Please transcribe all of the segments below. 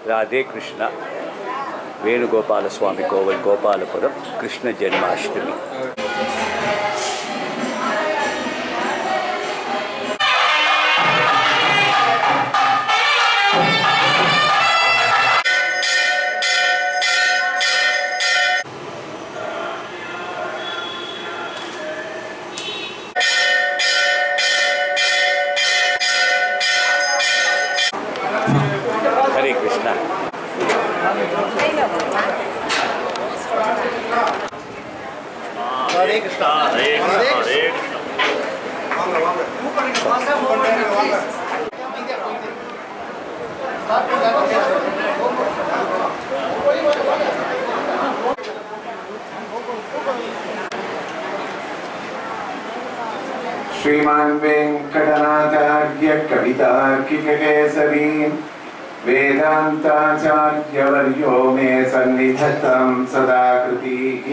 ராதே கிருஷ்ணா வேணுகோபால சுவாமி கோவில் கோபாலபுரம் கிருஷ்ண ஜென்மாஷ்டமி ஹரே கிருஷ்ணா ஹரே கிருஷ்ணா ஹரே ஹரே கிருஷ்ணா ஹரே வாங்க வாங்க வாங்க வாங்க வாங்க ஸ்டார்ட் श्रीमान् वेङ्कटनाथार्य कवितार्किककेसरी वेदान्ताचार्यवर्यो मे सन्निधत्तं सदा कृतिः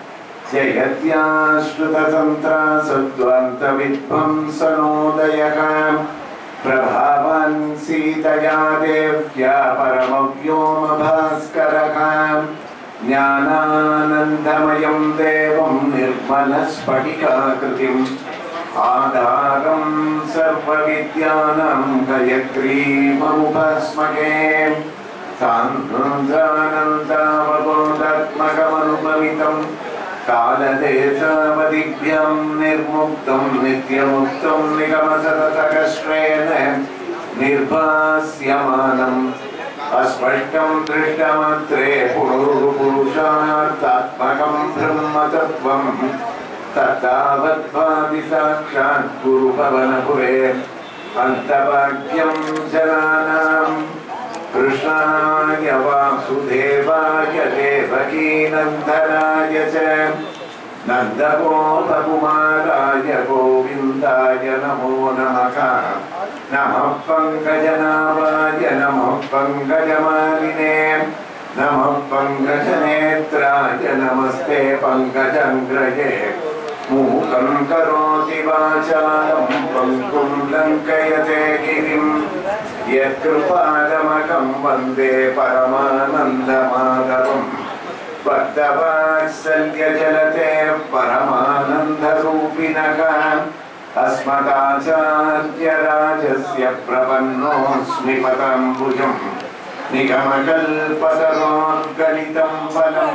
जयत्याश्रितसन्त्रासद्वन्तविध्वंसनोदयः प्रभावान् सीतया देव्या परमव्योमभास्करः ज्ञानानन्दमयं देवं निर्मलस्फटिकाकृतिम् आधारं सर्वविद्यानां गयग्रीवमुपस्मगे सान्द्रानन्दावबोधात्मकमनुपमितं कालदेशावधिभ्यां निर्मुक्तं नित्यमुक्तं निगमसततकश्रेण निर्भास्यमानम् अस्पष्टं दृष्टमात्रे पुरुषार्थात्मकं ब्रह्मतत्त्वम् तत्तावद्भावि साक्षात् गुरुपवनपुरे अन्तवाक्यं जनानां कृष्णाय वासुदेवाय देवकीनन्दनाय च नन्दगोपकुमाराय गोविन्दाय नमो नमः नमः पङ्कजनाभाय नमः पङ्कजमालिने नमः पङ्कजनेत्राय नमस्ते पङ्कजङ्ग्रजे मूकं करोति वाचालं पङ्कुं लङ्कयते गिरिं यत्कृपादमकं वन्दे परमानन्दमाधवम् भक्तवात्सल्यजलते परमानन्दरूपिणः अस्मदाचार्यराजस्य प्रपन्नोऽस्मि पदम्बुजम् निगमकल्पतरोद्गलितं फलं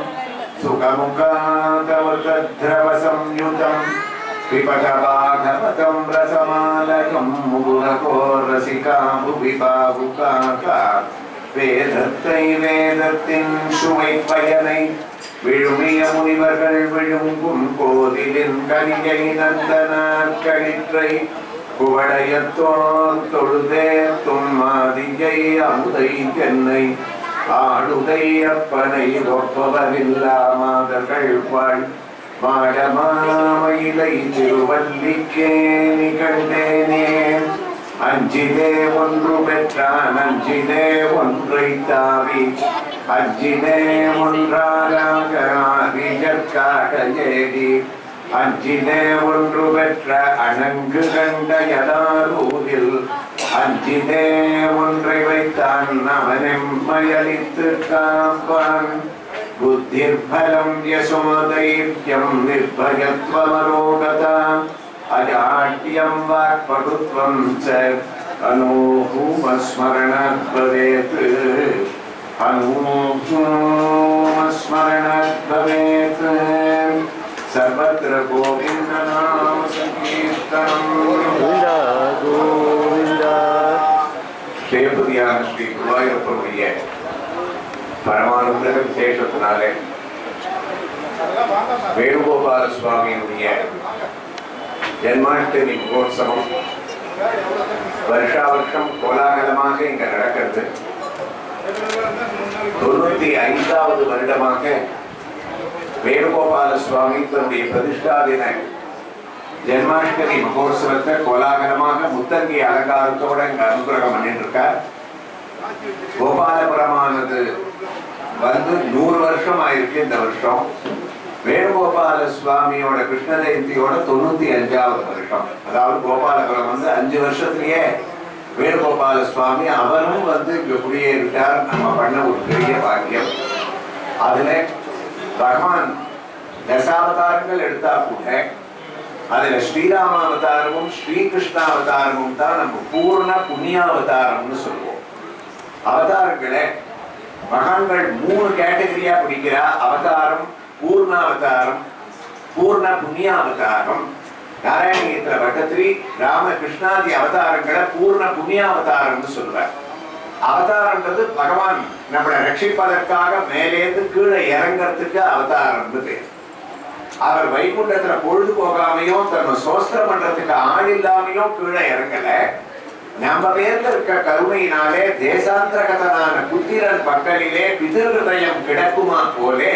सुखमुखादवृतद्रवसंयुतं पिबत भागवतं रसमालयं मुहुरको रसिका भुवि बाहुकाका வேதத்தை வேதத்தின் சுவை பயனை விழுமிய முனிவர்கள் விழுங்கும் கோதிலின் கனியை நந்தனார் கழிற்றை குவளையத்தோர் தொழுதே தும்மாதியை அமுதை என்னை ஆடுதை அப்பனை ஒப்பவரில்லா மாதர்கள் வாழ் மாடமாமயிலை திருவல்லிக்கேணி கண்டேனே அஞ்சிலே ஒன்று பெற்றான் அஞ்சிலே ஒன்றை தாவி அஞ்சிலே ஒன்றாராக ஆரியற்காக ஏடி அஞ்சிலே ஒன்று பெற்ற அணங்கு கண்ட யதாரூரில் அஞ்சிலே ஒன்றை வைத்தான் அவனெம்மையளித்து காப்பான் புத்திர்பலம் யசோதைர்யம் நிர்பயத்வமரோகதா अजाड्यं वाक्पटुत्वं च अनूहूमस्मरणात् भवेत् अनूहूमस्मरणात् भवेत् सर्वत्र गोविन्दनाम सङ्कीर्तनम् கோவிந்தா கோவிந்தா சேபதியான ஸ்ரீ குருவாயூரப்பனுடைய பரமானுகிரக விசேஷத்தினாலே வேணுகோபால சுவாமியினுடைய ஜென்மாஷ்டமி மகோத்சவம் வருஷா வருஷம் கோலாகலமாக இங்க நடக்கிறது தொண்ணூத்தி ஐந்தாவது வருடமாக வேணுகோபால சுவாமி தன்னுடைய பிரதிஷ்டா தின ஜென்மாஷ்டமி மகோத்சவத்தை கோலாகலமாக முத்தங்கி அலங்காரத்தோட இங்க அனுகிரகம் பண்ணிட்டு இருக்கார் கோபாலபுரமானது வந்து நூறு வருஷம் ஆயிருக்கு இந்த வருஷம் வேணுகோபால சுவாமியோட கிருஷ்ண ஜெயந்தியோட தொண்ணூத்தி அஞ்சாவது வருஷம் அதாவது கோபாலபுரம் வந்து அஞ்சு வருஷத்துலயே வேணுகோபால சுவாமி அவரும் வந்து இங்க குடியேறிட்டார் நம்ம பண்ண ஒரு பெரிய பாக்கியம் அதுல பகவான் தசாவதாரங்கள் எடுத்தா கூட அதுல ஸ்ரீராம அவதாரமும் ஸ்ரீகிருஷ்ண அவதாரமும் தான் நம்ம பூர்ண புண்ணியாவதாரம்னு சொல்லுவோம் அவதாரங்களை மகான்கள் மூணு கேட்டகரியா பிடிக்கிறா அவதாரம் பூர்ண அவதாரம் பூர்ண புண்ணிய அவதாரம் நாராயணீயத்துல பட்டத்திரி ராம கிருஷ்ணாதி அவதாரங்களை பூர்ண புண்ணிய அவதாரம்னு சொல்லுவார் அவதாரம்ன்றது பகவான் நம்மளை ரட்சிப்பதற்காக மேலேந்து கீழே இறங்கறதுக்கு அவதாரம்னு பேர் அவர் வைகுண்டத்துல பொழுது போகாமையும் தன்னை சோஸ்திரம் பண்றதுக்கு ஆள் இல்லாமையும் கீழே இறங்கல நம்ம பேர்ல இருக்க கருணையினாலே தேசாந்திரகதனான புத்திரன் பக்கலிலே பிதிருதயம் கிடக்குமா போலே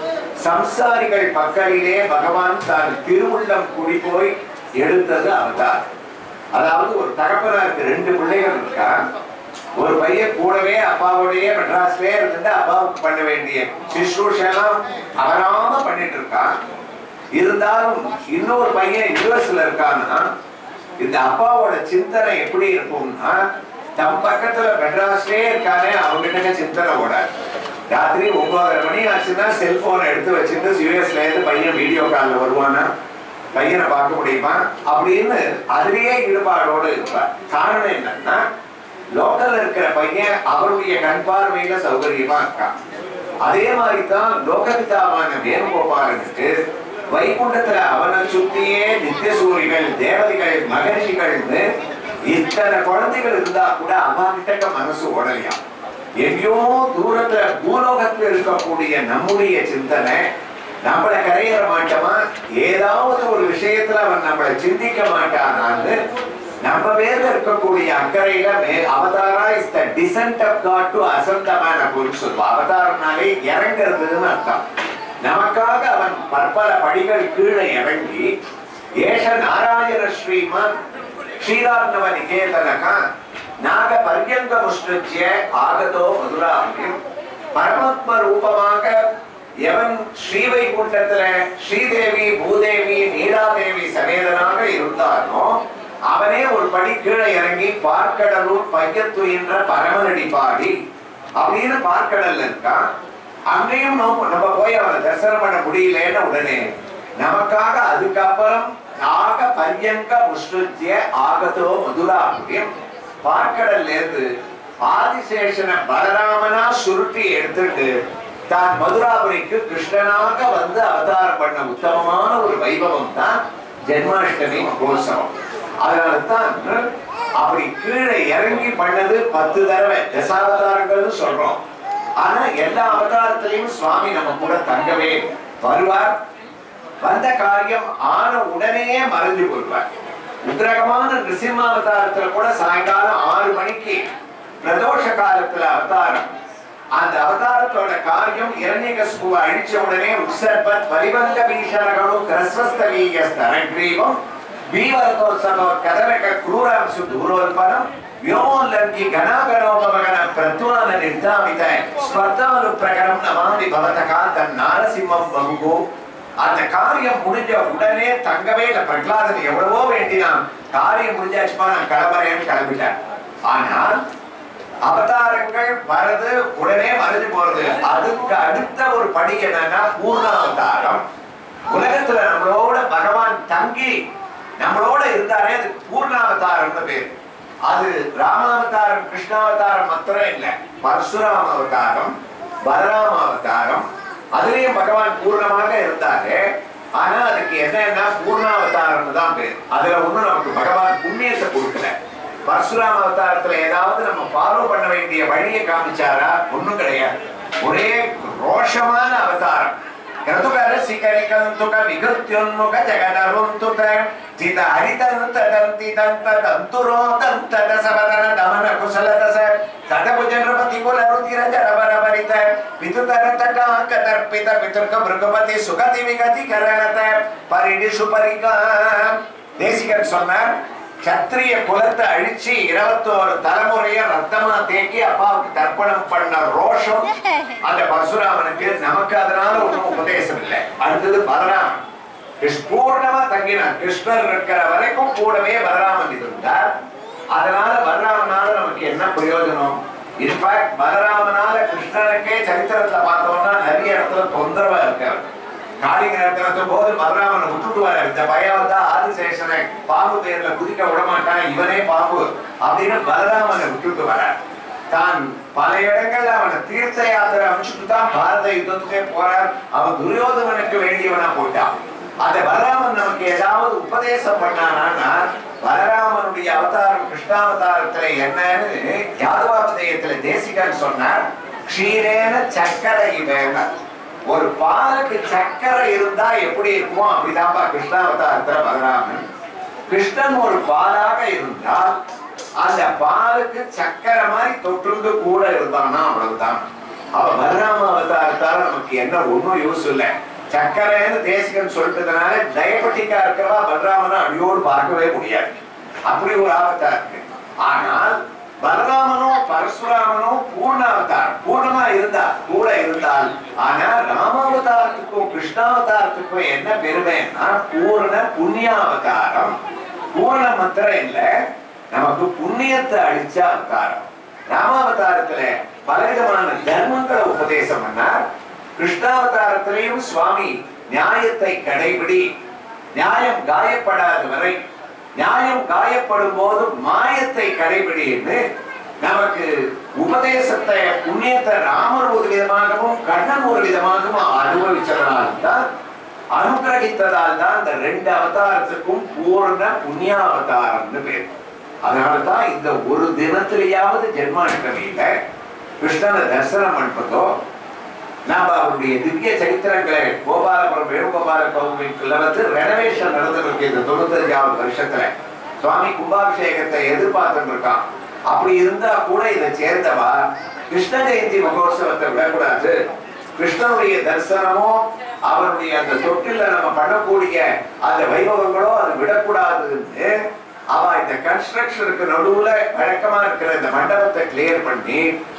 சம்சாரிகள் பக்கலிலே பகவான் தான் திருவுள்ளம் குடி போய் எடுத்தது அவதார் அதாவது ஒரு தகப்பனாருக்கு ரெண்டு பிள்ளைகள் இருக்கா ஒரு பையன் கூடவே அப்பாவுடைய மெட்ராஸ்லயே இருந்துட்டு அப்பாவுக்கு பண்ண வேண்டிய சிஸ்ரூஷெல்லாம் அவராம பண்ணிட்டு இருக்கான் இருந்தாலும் இன்னொரு பையன் யூஎஸ்ல இருக்கான்னா இந்த அப்பாவோட சிந்தனை எப்படி இருக்கும்னா தம் பக்கத்துல மெட்ராஸ்லயே இருக்கானே அவங்கிட்ட சிந்தனை ஓடாது ராத்திரி ஒன்பதரை மணி ஆச்சுன்னா செல்போனை எடுத்து வச்சுட்டு யூஎஸ்ல இருந்து பையன் வீடியோ கால்ல வருவானா பையனை பார்க்க முடியுமா அப்படின்னு அதுலயே ஈடுபாடோடு இருப்பார் காரணம் என்னன்னா லோக்கல்ல இருக்கிற பையன் அவருடைய கண் பார்வையில சௌகரியமா இருக்கான் அதே மாதிரி தான் லோகபிதாவான வேணுகோபாலனுக்கு வைகுண்டத்துல அவனை சுத்தியே நித்தியசூரிகள் தேவதைகள் மகர்ஷிகள்னு இத்தனை குழந்தைகள் இருந்தா கூட அவன் கிட்ட மனசு உடலையாம் எங்கேயோ தூரத்துல பூலோகத்துல இருக்கக்கூடிய நம்முடைய சிந்தனை நம்மளை கரையேற மாட்டோமா ஏதாவது ஒரு விஷயத்துல அவன் நம்மளை சிந்திக்க மாட்டானான்னு நம்ம பேர்ல இருக்கக்கூடிய அக்கறையில மே avatara is the descent of God to அசந்தமான பொருள் சொல்லுவா அவதாரம்னாலே இறங்குறதுன்னு அர்த்தம் நமக்காக அவன் பற்பல படிகள் கீழே இறங்கி ஏஷ நாராயண ஸ்ரீமான் ಶ್ರೀರಾಮ್ನವ ನಿಕೇತನಕ ನಾಗ ಪರ್ಯಂತ ಮುಷ್ಟಿಚ್ಯ ಆಗತೋ ಮಧುರಾಮயம் பரமாத்ம ரூபமாக எவன் ஸ்ரீவைகுண்டத்துல ஸ்ரீதேவி பூதேவி நீலாதேவி சமேதனாக இருந்தானோ அவனே ஒரு படி கீழே இறங்கி பார்க்கடலூர் பையத்துயின்ற பரமனடி பாடி அப்படின்னு பார்க்கடல்ல இருக்கான் அங்கேயும் நம்ம நம்ம போய் அவனை தரிசனம் பண்ண முடியலன்னு உடனே நமக்காக அதுக்கப்புறம் நாக பர்யங்க முஷ்டிய ஆகதோ மதுராபுரியம் பார்க்கடல்ல இருந்து ஆதிசேஷனை பலராமனா சுருட்டி எடுத்துட்டு தான் மதுராபுரிக்கு கிருஷ்ணனாக வந்து அவதாரம் பண்ண உத்தமமான ஒரு வைபவம் தான் ஜென்மாஷ்டமி மகோத்சவம் அதனால தான் அப்படி கீழே இறங்கி பண்ணது பத்து தடவை தசாவதாரங்கள்னு சொல்றோம் ஆனா எல்லா அவதாரத்திலையும் சுவாமி நம்ம கூட தங்கவே வருவார் வந்த காரியம் ஆன உடனேயே மறைஞ்சு போடுவார் உத்ரகமான நிருசிம்மாவதாரத்துல கூட சாயங்காலம் ஆறு மணிக்கு பிரதோஷ காலத்துல அவதாரம் அந்த அவதாரத்தோட காரியம் இரண்யகஸ்புவை அழிச்ச உடனே உற்சர்பத் பரிவந்த பீஷரகளும் கிரஸ்வஸ்தவீய ஸ்தரக்ரீவம் வீவரதோத்சவ கதவக ಕ್ರೂರಾಂಶು ದೂರೋಲ್ಪನಂ ವ್ಯೋಮೋಲ್ಲಂಘಿ ಗಣಾಗಣೋಪಮಗಣ ಪ್ರತ್ವಾನ ನಿರ್ಧಾಮಿತ ಸ್ಪರ್ಧಾನು ಪ್ರಕರಂ ನಮಾಮಿ ಭವತಕಾ தன் நாரசிம்மம் பகுகோ அந்த காரியம் முடிஞ்ச உடனே தங்கவே இல்ல பிரகலாதன் எவ்வளவோ வேண்டினான் காரியம் முடிஞ்சாச்சுமா நான் கிளம்புறேன்னு கிளம்பிட்டான் ஆனால் அவதாரங்கள் வரது உடனே மறைஞ்சு போறது அதுக்கு அடுத்த ஒரு படி என்னன்னா பூர்ணாவதாரம் உலகத்துல நம்மளோட பகவான் தங்கி நம்மளோட இருந்தாரே அது பூர்ணாவதாரம்னு பேர் அது ராமாவதாரம் கிருஷ்ணாவதாரம் மாத்திரம் இல்ல பரசுராம அவதாரம் பலராம அவதாரம் அதுலயும் பகவான் பூர்ணமாக இருந்தாரு ஆனா அதுக்கு என்னன்னா பூர்ணாவதாரம்னு தான் பேர் அதுல ஒண்ணும் நமக்கு பகவான் புண்ணியத்தை கொடுக்கல பரசுராம அவதாரத்துல ஏதாவது நம்ம ஃபாலோ பண்ண வேண்டிய வழியை காமிச்சாரா ஒண்ணும் கிடையாது ஒரே ரோஷமான அவதாரம் ಋತುಕರಸಿಕರಿಕಂತುಕ ವಿಕೃತ್ಯೋನ್ಮುಖ ಜಗನರುಂತುತ ಚಿತ ಹರಿತಂತದಂತಿ ದಂತ ದಂತುರೋ ದಂತದ ಸಬದನ ದಮನ ಕುಶಲದಸ ಸಡಭುಜ ನೃಪತಿ ಕುಲ ರುದಿರ ಜರಬರ ಭರಿತ ಪಿತುತರ ತಟಾಕ ತರ್ಪಿತ ಪಿತೃಕ ಮೃಗಪತಿ ಸುಗತಿ ವಿಗತಿ ಕರಣತ ಪರಿಡಿ ಸುಪರಿಕ தேசிகர் சொன்னார் சத்திரிய குலத்தை அழிச்சு இருபத்தோரு தலைமுறைய ரத்தமா தேக்கி அப்பாவுக்கு தர்ப்பணம் பண்ண ரோஷம் அந்த பரசுராமனுக்கு நமக்கு அதனால ஒண்ணும் உபதேசம் இல்லை அடுத்தது பலராமன் கிருஷ்- பூர்ணமா தங்கினார் கிருஷ்ணர் இருக்கிற வரைக்கும் கூடவே பலராமன் இருந்தார் அதனால பலராமனால நமக்கு என்ன பிரயோஜனம் இன்ஃபேக்ட் பலராமனால கிருஷ்ண கிருஷ்ணனுக்கே சரித்திரத்துல பார்த்தோம்னா நிறைய இடத்துல தொந்தரவா இருக்காரு காளிங்க நடத்துறது போது பலராமனை விட்டுட்டு வர இந்த பையன் வந்தா ஆதிசேஷனை பாம்பு பேர்ல குதிக்க விட மாட்டான் இவனே பாம்பு அப்படின்னு பலராமனை விட்டுட்டு வர தான் பல இடங்கள்ல அவனை தீர்த்த யாத்திரை அமைச்சுட்டு தான் பாரத யுத்தத்துக்கே போறார் அவன் துரியோதனனுக்கு வேண்டியவனா போயிட்டான் அந்த பலராமன் நமக்கு ஏதாவது உபதேசம் பண்ணானா பலராமனுடைய அவதாரம் கிருஷ்ணாவதாரத்துல என்னன்னு யாதவாபதயத்துல தேசிகன் சொன்னார் க்ஷீரேன சக்கரை வேக ஒரு பாலுக்கு சக்கரை இருந்தா எப்படி இருக்குமோ அப்படிதான்ப்பா கிருஷ்ணாவதாரத்துல பலராமன் கிருஷ்ணன் ஒரு பாலாக இருந்தால் அந்த பாலுக்கு சக்கரை மாதிரி தொற்றுந்து கூட இருந்தானா அவ்வளவுதான் அவ பலராம அவதாரத்தால நமக்கு என்ன ஒண்ணும் யூஸ் இல்ல சக்கரைன்னு தேசிகன் சொல்லிட்டதுனால டயபெட்டிக்கா இருக்கிறவா பலராமனை அடியோடு பார்க்கவே முடியாது அப்படி ஒரு ஆபத்தா இருக்கு ஆனால் பலராமனோ பரசுராமனோ பூர்ண அவதாரம் பூர்ணமா இருந்தா கூட இருந்தால் ஆனா ராமாவதாரத்துக்கும் கிருஷ்ணாவதாரத்துக்கும் என்ன பெருமைன்னா பூர்ண புண்ணியாவதாரம் பூர்ண மந்திரம் இல்ல நமக்கு புண்ணியத்தை அளிச்ச அவதாரம் ராமாவதாரத்துல பலவிதமான தர்மங்களை உபதேசம் பண்ணார் கிருஷ்ணாவதாரத்திலையும் சுவாமி நியாயத்தை கடைபிடி நியாயம் காயப்படாத வரை நியாயம் காயப்படும் போது மாயத்தை கடைபிடின்னு நமக்கு உபதேசத்தை புண்ணியத்தை ராமர் ஒரு விதமாகவும் கண்ணன் ஒரு விதமாகவும் அனுபவிச்சதனால்தான் அனுகிரகித்ததால் தான் இந்த ரெண்டு அவதாரத்துக்கும் பூர்ண புண்ணியாவதாரம்னு பேர் அதனாலதான் இந்த ஒரு தினத்திலேயாவது ஜென்மாஷ்டமியில கிருஷ்ணனை தரிசனம் பண்ணுறதோ நாம அவருடைய திவ்ய சரித்திரங்களை கோபாலபுரம் வேணுகோபால கோவிலுக்குள்ள வந்து ரெனவேஷன் நடந்திருக்கு இந்த தொண்ணூத்தஞ்சாவது வருஷத்துல சுவாமி கும்பாபிஷேகத்தை எதிர்பார்த்துட்டு இருக்கான் அப்படி இருந்தா கூட இதை சேர்ந்தவா கிருஷ்ண ஜெயந்தி மகோத்சவத்தை விடக்கூடாது கிருஷ்ணனுடைய தரிசனமோ அவருடைய அந்த தொட்டில நம்ம பண்ணக்கூடிய அந்த வைபவங்களோ அது விடக்கூடாதுன்னு அவ இந்த கன்ஸ்ட்ரக்ஷனுக்கு நடுவுல வழக்கமா இருக்கிற இந்த மண்டபத்தை கிளியர் பண்ணி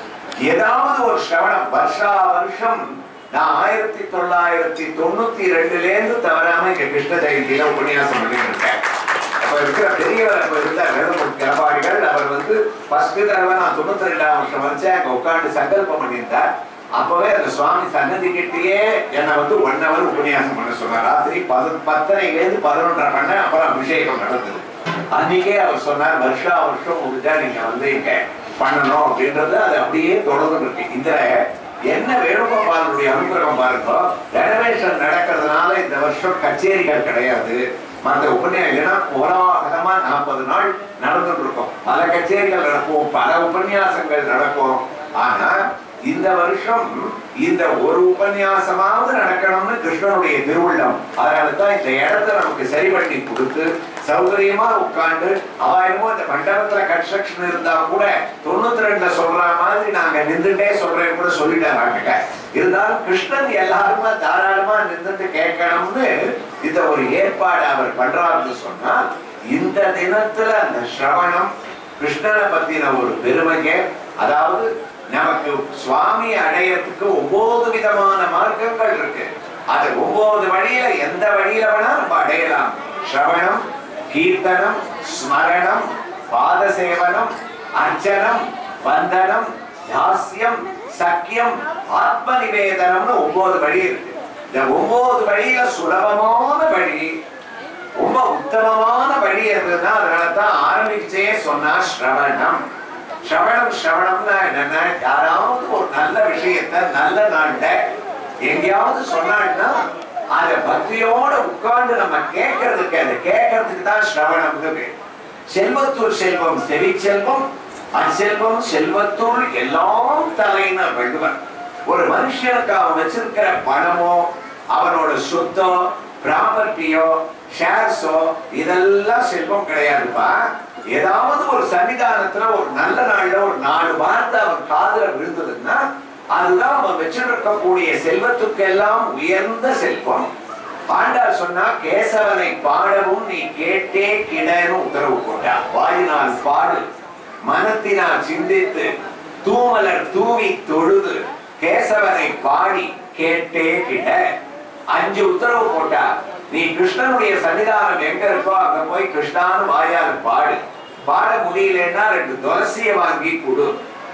ஏதாவது ஒரு சிரவணம் வருஷா வருஷம் நான் ஆயிரத்தி தொள்ளாயிரத்தி தொண்ணூத்தி ரெண்டுல இருந்து தவறாம இங்க கிருஷ்ண ஜெயந்தியில உபன்யாசம் பண்ணிட்டு இருக்கேன் அப்ப இருக்கிற பெரியவர் அப்ப இருந்தார் வேதமூர்த்தி கிளபாடிகள் அவர் வந்து ஃபர்ஸ்ட் தடவை நான் தொண்ணூத்தி ரெண்டாம் வருஷம் வச்சு அங்க உட்கார்ந்து சங்கல்பம் பண்ணியிருந்தார் அப்பவே அந்த சுவாமி சன்னதி கிட்டேயே என்னை வந்து ஒன் ஹவர் உபன்யாசம் பண்ண சொன்னார் ராத்திரி பது பத்தரைல இருந்து பதினொன்றரை பண்ண அப்புறம் அபிஷேகம் நடந்தது அன்னைக்கே அவர் சொன்னார் வருஷா வருஷம் முடிஞ்சா நீங்க வந்து இங்க பண்ணணும் அப்படின்றது அது அப்படியே தொடர்ந்து இருக்கு இந்த என்ன வேணுகோபாலுடைய அனுகிரகம் பாருங்க ரெனவேஷன் நடக்கிறதுனால இந்த வருஷம் கச்சேரிகள் கிடையாது மற்ற உபன்யாசம் இல்லைன்னா கோலாகலமா நாற்பது நாள் நடந்துட்டு இருக்கும் பல கச்சேரிகள் நடக்கும் பல உபன்யாசங்கள் நடக்கும் ஆனா இந்த வருஷம் இந்த ஒரு உபன்யாசமாவது நடக்கணும்னு கிருஷ்ணனுடைய திருவுள்ளம் அதனால தான் இந்த இடத்த நமக்கு சரி பண்ணி கொடுத்து சௌகரியமா உட்கார்ந்து அவ என்னமோ இந்த மண்டபத்துல கன்ஸ்ட்ரக்ஷன் இருந்தா கூட தொண்ணூத்தி ரெண்டுல சொல்ற மாதிரி நாங்க நின்றுட்டே சொல்றேன் கூட சொல்லிட்டாங்க இருந்தாலும் கிருஷ்ணன் எல்லாருமா தாராளமா நின்றுட்டு கேட்கணும்னு இந்த ஒரு ஏற்பாடு அவர் பண்றாருன்னு சொன்னா இந்த தினத்துல அந்த சிரவணம் கிருஷ்ணனை பத்தின ஒரு பெருமைங்க அதாவது நமக்கு சுவாமி அடையறதுக்கு ஒன்பது விதமான மார்க்கங்கள் இருக்கு அது ஒன்பது வழியில எந்த வழியில வேணா நம்ம அடையலாம் சிரவணம் கீர்த்தனம் ஸ்மரணம் பாத சேவனம் அர்ச்சனம் வந்தனம் தாஸ்யம் சக்கியம் ஆத்ம நிவேதனம்னு ஒன்பது வழி இருக்கு இந்த ஒன்பது வழியில சுலபமான வழி ரொம்ப உத்தமமான வழி எதுன்னா அதனால தான் ஆரம்பிச்சே சொன்னா ஸ்ரவணம் ஸ்ரவணம் ஸ்ரவணம்னா என்னன்னா யாராவது ஒரு நல்ல விஷயத்த நல்ல நாள்ல எங்கேயாவது சொன்னாங்கன்னா அத பக்தியோட உட்கார்ந்து நம்ம கேட்கறதுக்கு அதை கேட்கறதுக்கு தான் ஸ்ரவணம்னு பேர் செல்வத்துள் செல்வம் செவி செல்வம் அச்செல்வம் செல்வத்துள் எல்லாம் தலைன்னு வள்ளுவர் ஒரு மனுஷனுக்கு அவன் வச்சிருக்கிற பணமோ அவனோட சொத்தோ ப்ராப்பர்ட்டியோ ஷேர்ஸோ இதெல்லாம் செல்வம் கிடையாதுப்பா ஏதாவது ஒரு சன்னிதானத்துல ஒரு நல்ல நாள்ல ஒரு நாலு வார்த்தை அவன் காதுல விழுந்ததுன்னா அதுதான் அவன் வச்சிருக்கக்கூடிய செல்வத்துக்கெல்லாம் உயர்ந்த செல்வம் ஆண்டாள் சொன்னா கேசவனை பாடவும் நீ கேட்டே கிடன்னு உத்தரவு போட்டா வாயினால் பாடு மனத்தினால் சிந்தித்து தூமலர் தூவி தொழுது கேசவனை பாடி கேட்டே கிட அஞ்சு உத்தரவு போட்டா நீ கிருஷ்ணனுடைய சன்னிதானம் எங்க இருக்கோ அங்க போய் கிருஷ்ணான்னு வாயால் பாடு பாட முடியலன்னா ரெண்டு துளசிய வாங்கி கொடு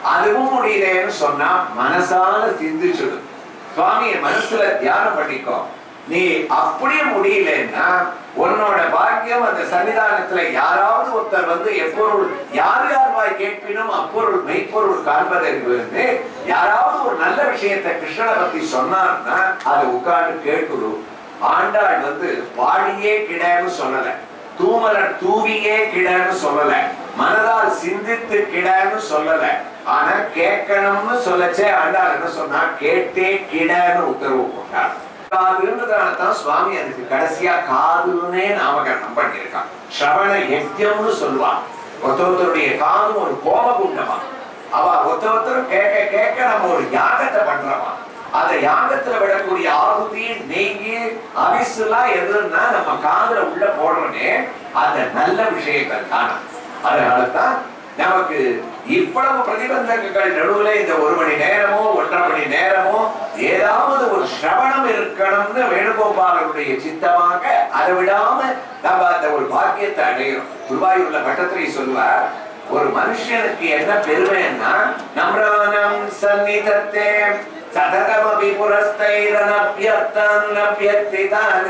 அதுவும் முடியலன்னு சொன்னா மனசால சிந்திச்சிடும் சுவாமி என் மனசுல தியானம் பண்ணிக்கோ நீ அப்படியே முடியலன்னா உன்னோட பாக்கியம் அந்த சன்னிதானத்துல யாராவது ஒருத்தர் வந்து எப்பொருள் யார் யார் வாய் கேட்பினும் அப்பொருள் மெய்ப்பொருள் காண்பதற்கு யாராவது ஒரு நல்ல விஷயத்தை கிருஷ்ணனை பத்தி சொன்னார்னா அதை உட்கார்ந்து கேட்கணும் ஆண்டாள் வந்து பாடியே கிடன்னு சொல்லல தூமலர் தூவியே கிடன்னு சொல்லல மனதால் சிந்தித்து கிடன்னு சொல்லல ஆனா கேட்கணும்னு சொல்லச்சே ஆண்டாள் என்ன சொன்னா கேட்டே கிடன்னு உத்தரவு போட்டார் காதுன்றதால தான் சுவாமி அதுக்கு கடைசியா காதுன்னே நாமகரணம் பண்ணியிருக்கான் ஸ்ரவண யஜ்யம்னு சொல்லுவான் ஒருத்தருடைய காதும் ஒரு கோபகுண்டமா அவ ஒருத்த ஒருத்தரும் கேட்க கேட்க நம்ம ஒரு யாகத்தை பண்றோமா அந்த யாகத்துல விடக்கூடிய ஆகுதி நெய் அவிசுலாம் எதுன்னா நம்ம காதுல உள்ள போடுறோமே அந்த நல்ல விஷயங்கள் தான் அதனாலதான் நமக்கு இவ்வளவு பிரதிபந்தகங்கள் நடுவுல இந்த ஒரு மணி நேரமோ ஒன்றரை மணி நேரமோ ஏதாவது ஒரு சிரவணம் இருக்கணும்னு வேணுகோபாலனுடைய சித்தமாக அதை விடாம நம்ம அந்த ஒரு பாக்கியத்தை அடைகிறோம் குருவாயூர்ல பட்டத்திரை சொல்லுவார் ஒரு மனுஷனுக்கு என்ன பெருமைன்னா நம்ரானம் சந்நிதத்தே சததமபி புரஸ்தைரனப்யர்த்தம் நப்யத்திதான்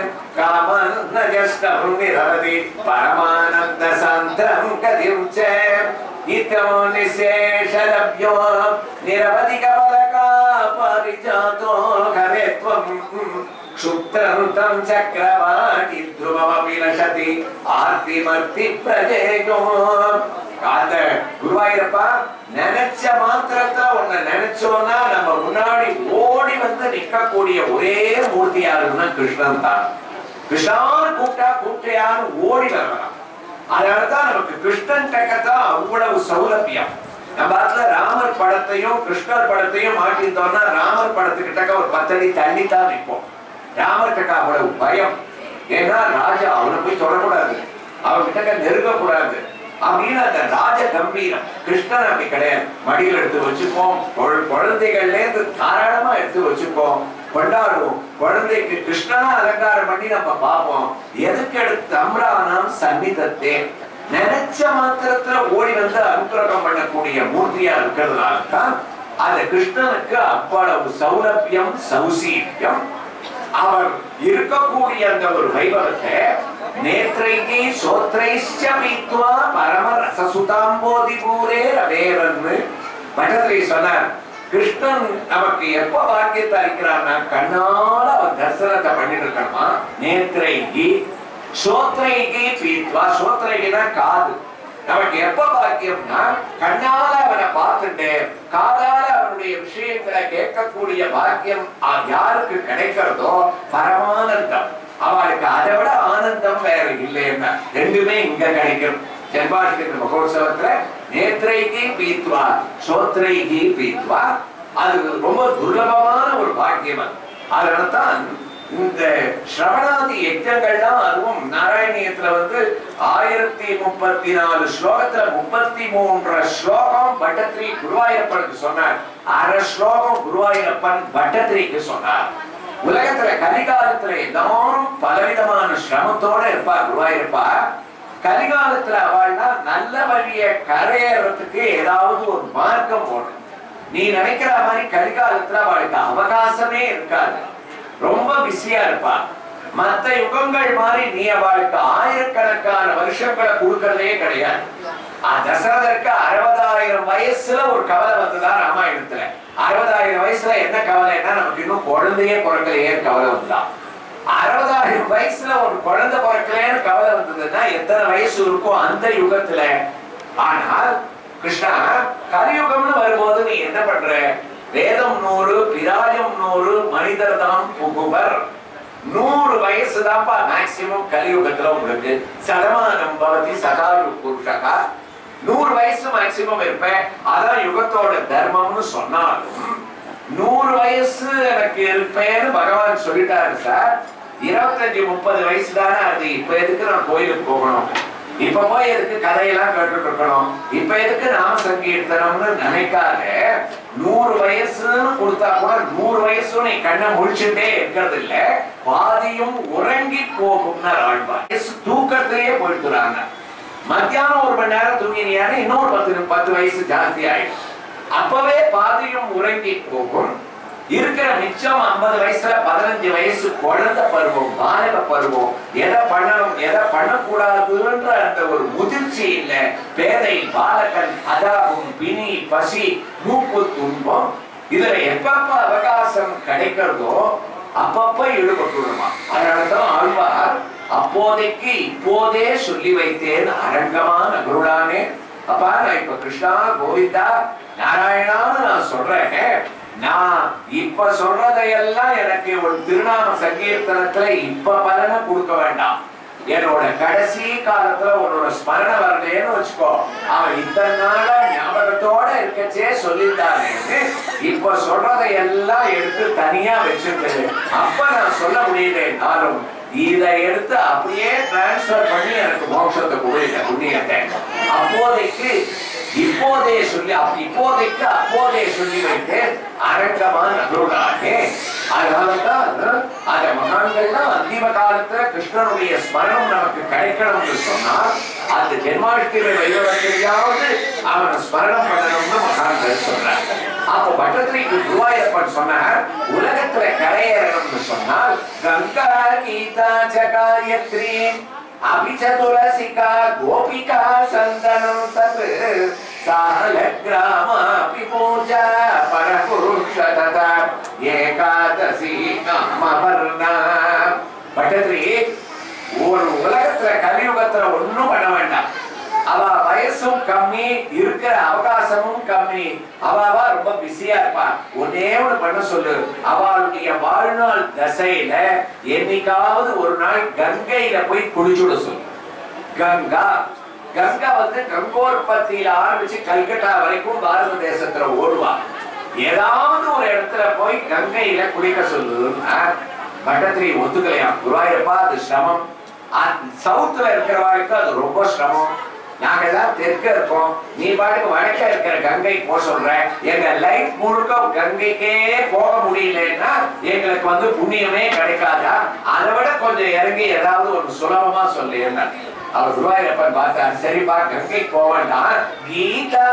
காமன் நஜஸ்டம் நிரவதி பரமானந்த சந்தம் கதிம் ச இத்தோ நிசேஷலப்யோ நிரவதி கபலகா பரிஜாதோ கரேத்வம் क्षुप्तनुतं चक्रवाणि ध्रुवमपि नशति ஆர்த்திமர்த்தி பிரஜேகோ அந்த குருவாயூரப்பா நினைச்ச மாத்திரத்துல உன்னை நினைச்சோம்னா நம்ம முன்னாடி ஓடி வந்து நிக்கக்கூடிய ஒரே மூர்த்தி யாருன்னா கிருஷ்ணன் தான் கிருஷ்ணான்னு கூப்பிட்டா கூப்பிட்டையான்னு ஓடி வரலாம் அதனாலதான் நமக்கு கிருஷ்ணன் டக்கத்தான் அவ்வளவு சௌலபியம் நம்ம அதுல ராமர் படத்தையும் கிருஷ்ணர் படத்தையும் மாட்டிருந்தோம்னா ராமர் படத்துக்கிட்டக்க ஒரு பத்தடி தள்ளி தான் நிற்போம் ராமர்கிட்ட அவ்வளவு பயம் ஏன்னா ராஜா அவனை போய் தொடக்கூடாது அவன்கிட்ட நெருங்கக்கூடாது அப்படின்னு அந்த ராஜ கம்பீரம் கிருஷ்ணன் அப்படி கிடையாது மடியில் எடுத்து வச்சுப்போம் குழ- குழந்தைகள்ல இருந்து தாராளமா எடுத்து வச்சுப்போம் கொண்டாடுவோம் குழந்தைக்கு கிருஷ்ணனா அலங்காரம் பண்ணி நம்ம பார்ப்போம் எதுக்கு எடுத்து தம்ரானம் சன்னிதத்தே நினைச்ச மாத்திரத்துல ஓடி வந்து அனுகிரகம் பண்ணக்கூடிய மூர்த்தியா இருக்கிறதுனால தான் அந்த கிருஷ்ணனுக்கு அவ்வளவு சௌலபியம் சௌசீல்யம் அவர் இருக்கக்கூடிய அந்த ஒரு வைபவத்தை நேற்றைக்கு சோத்ரைஷ்ச பீத்வா பரம ரசசுதாம்போதி பூரே ரவேரன்னு பட்டத்திரை சொன்னார் கிருஷ்ணன் நமக்கு எப்ப வாக்கியத்தை அளிக்கிறார்னா கண்ணால அவர் தரிசனத்தை பண்ணிட்டு இருக்கணுமா நேற்றைக்கு சோத்ரைக்கு பீத்வா சோத்ரைக்குனா காது நமக்கு எப்ப பாக்கியம்னா கண்ணால அவனை பார்த்துட்டு காதால அவனுடைய விஷயங்களை கேட்கக்கூடிய பாக்கியம் அ- யாருக்கு கிடைக்கிறதோ பரமானந்தம் அவளுக்கு அதை விட ஆனந்தம் வேற இல்லைன்னா ரெண்டுமே இங்க கிடைக்கும் ஜென்மாஷ்டமி மகோத்சவத்துல நேற்றைக்கு பீத்வா சோத்ரைக்கு பீத்வா அது ரொம்ப துர்லபமான ஒரு பாக்கியம் அது அதனால்தான் இந்த ஸ்ரவணாதி யஜ்ஞங்கள்லாம் அதுவும் நாராயணியத்துல வந்து ஆயிரத்தி முப்பத்தி நாலு ஸ்லோகத்துல முப்பத்தி மூன்று ஸ்லோகம் பட்டத்திரி குருவாயூரப்பனுக்கு சொன்னார் அரை ஸ்லோகம் குருவாயூரப்பன் பட்டத்திரிக்கு சொன்னார் உலகத்துல கலிகாலத்துல எல்லாரும் பலவிதமான சிரமத்தோட இருப்பா குருவாயூரப்பா கலிகாலத்துல அவள்னா நல்ல வழிய கரையேறதுக்கு ஏதாவது ஒரு மார்க்கம் போடணும் நீ நினைக்கிற மாதிரி கலிகாலத்துல அவளுக்கு அவகாசமே இருக்காது ரொம்ப பிஸியா இருப்பா மத்த யுகங்கள் மாதிரி நீ அவளுக்கு ஆயிரக்கணக்கான வருஷங்களை கொடுக்கறதே கிடையாது அஹ் தசரதற்கு அறுபதாயிரம் வயசுல ஒரு கவலை வந்ததா ராமாயணத்துல அறுபதாயிரம் வயசுல என்ன கவலைன்னா நமக்கு இன்னும் குழந்தையே பிறக்கலையே கவலை வந்துதான் அறுபதாயிரம் வயசுல ஒரு குழந்தை பிறக்கலைன்னு கவலை வந்ததுன்னா எத்தனை வயசு இருக்கும் அந்த யுகத்துல ஆனால் கிருஷ்ணா கலியுகம்னு வரும்போது நீ என்ன பண்ற வேதம் நூறு பிராயம் நூறு மனிதர் தான் புகுவர் நூறு வயசு தான்ப்பா மேக்சிமம் கலியுகத்துல உங்களுக்கு சதமானம் பவதி சகாயு புருஷகா நூறு வயசு மேக்சிமம் இருப்பேன் அதான் யுகத்தோட தர்மம்னு சொன்னாலும் நூறு வயசு எனக்கு இருப்பேன்னு பகவான் சொல்லிட்டாரு சார் இருபத்தஞ்சு முப்பது வயசு தானே அது இப்ப எதுக்கு நான் கோயிலுக்கு போகணும் இப்ப போய் எதுக்கு கதையெல்லாம் கேட்டுட்டு இருக்கணும் இப்ப எதுக்கு நாம சங்கீர்த்தனம்னு நினைக்காத நூறு வயசுன்னு கொடுத்தா கூட நூறு வயசும் நீ கண்ணை முழிச்சுட்டே இருக்கிறது இல்ல பாதியும் உறங்கி போகும்னா ஆழ்வார் வயசு தூக்கத்திலேயே போயிட்டுறாங்க மத்தியானம் ஒரு மணி நேரம் தூங்கினியானே இன்னொரு பத்து பத்து வயசு ஜாஸ்தி ஆயிடும் அப்பவே பாதியும் உறங்கி போகும் இருக்கிற மிச்சம் ஐம்பது வயசுல பதினஞ்சு வயசு குழந்தை பருவம் பாலக பருவம் எதை பண்ணணும் எதை பண்ணக்கூடாதுன்ற அந்த ஒரு முதிர்ச்சி இல்ல பேதை பாலகன் அதாகும் பிணி பசி மூப்பு துன்பம் இதுல எப்பப்ப அவகாசம் கிடைக்கிறதோ அப்பப்ப ஈடுபட்டுடுமா அதனாலதான் ஆழ்வார் அப்போதைக்கு இப்போதே சொல்லி வைத்தேன் அரங்கமா நகருடானே அப்பா நான் இப்ப கிருஷ்ணா கோவிந்தா நாராயணான்னு நான் சொல்றேன் நான் இப்ப சொல்றதையெல்லாம் எனக்கு ஒரு திருநாம சங்கீர்த்தனத்துல இப்ப பலனை கொடுக்க வேண்டாம் என்னோட கடைசி காலத்துல உன்னோட ஸ்மரண வரலையேன்னு வச்சுக்கோ அவன் இத்தனை நாளா ஞாபகத்தோட இருக்கச்சே சொல்லியிருந்தானேன்னு இப்ப சொல்றதை எல்லாம் எடுத்து தனியா வச்சிருந்தது அப்ப நான் சொல்ல முடியலனாலும் இதை எடுத்து அப்படியே டிரான்ஸ்பர் பண்ணி எனக்கு மோட்சத்தை கொடுத்த புண்ணியத்தை அப்போதைக்கு இப்போதே சொல்லி அப்ப இப்போதைக்கு அப்போதே சொல்லி வைத்து அரங்கமா நகருடானே அதனாலதான் அந்த மகான்கள்லாம் அந்திம காலத்துல கிருஷ்ணனுடைய ஸ்மரணம் நமக்கு கிடைக்கணும்னு சொன்னால் அந்த ஜென்மாஷ்டமி வைபவத்திலேயாவது அவனை ஸ்மரணம் பண்ணணும்னு மகான்கள் சொல்றாங்க அப்ப பட்டத்திரிக்கு குருவாயூரப்பன் சொன்னார் உலகத்துல கரையேறணும்னு சொன்னால் கங்கா கீதா ஜகாயத்ரி அபிச்ச துளசிகா கோபிகா சந்தனம் தத் சால கிராமாபி பூஜா பரபுருஷ ததா ஏகாதசி நாமவர்ணா பட்டத்ரி ஒரு உலகத்துல கலியுகத்துல ஒண்ணும் பண்ண வேண்டாம் அவ வயசும் கம்மி இருக்கிற அவகாசமும் கம்மி அவாவா ரொம்ப பிஸியா இருப்பா ஒன்னே ஒண்ணு பண்ண சொல்லு அவளுடைய வாழ்நாள் தசையில என்னைக்காவது ஒரு நாள் கங்கையில போய் குளிச்சுட சொல்லு கங்கா கங்கா வந்து கங்கோற்பத்தியில ஆரம்பிச்சு கல்கட்டா வரைக்கும் பாரத தேசத்துல ஓடுவா ஏதாவது ஒரு இடத்துல போய் கங்கையில குளிக்க சொல்லுன்னா பட்டத்திரி ஒத்துக்கலையா குருவாயூரப்பா அது சிரமம் சவுத்துல இருக்கிறவாளுக்கு அது ரொம்ப சிரமம் நாங்க எல்லாம் தெற்க இருக்கோம் நீ பாட்டுக்கு வடக்க இருக்கிற கங்கை போக சொல்ற எங்க லைஃப் முழுக்க கங்கைக்கே போக முடியலன்னா எங்களுக்கு வந்து புண்ணியமே கிடைக்காதா அதை விட கொஞ்சம் இறங்கி ஏதாவது ஒரு சுலபமா சொல்லி அவர் குருவாயூரப்பன் பார்த்தார் சரிப்பா கங்கை போக வேண்டாம் கீதா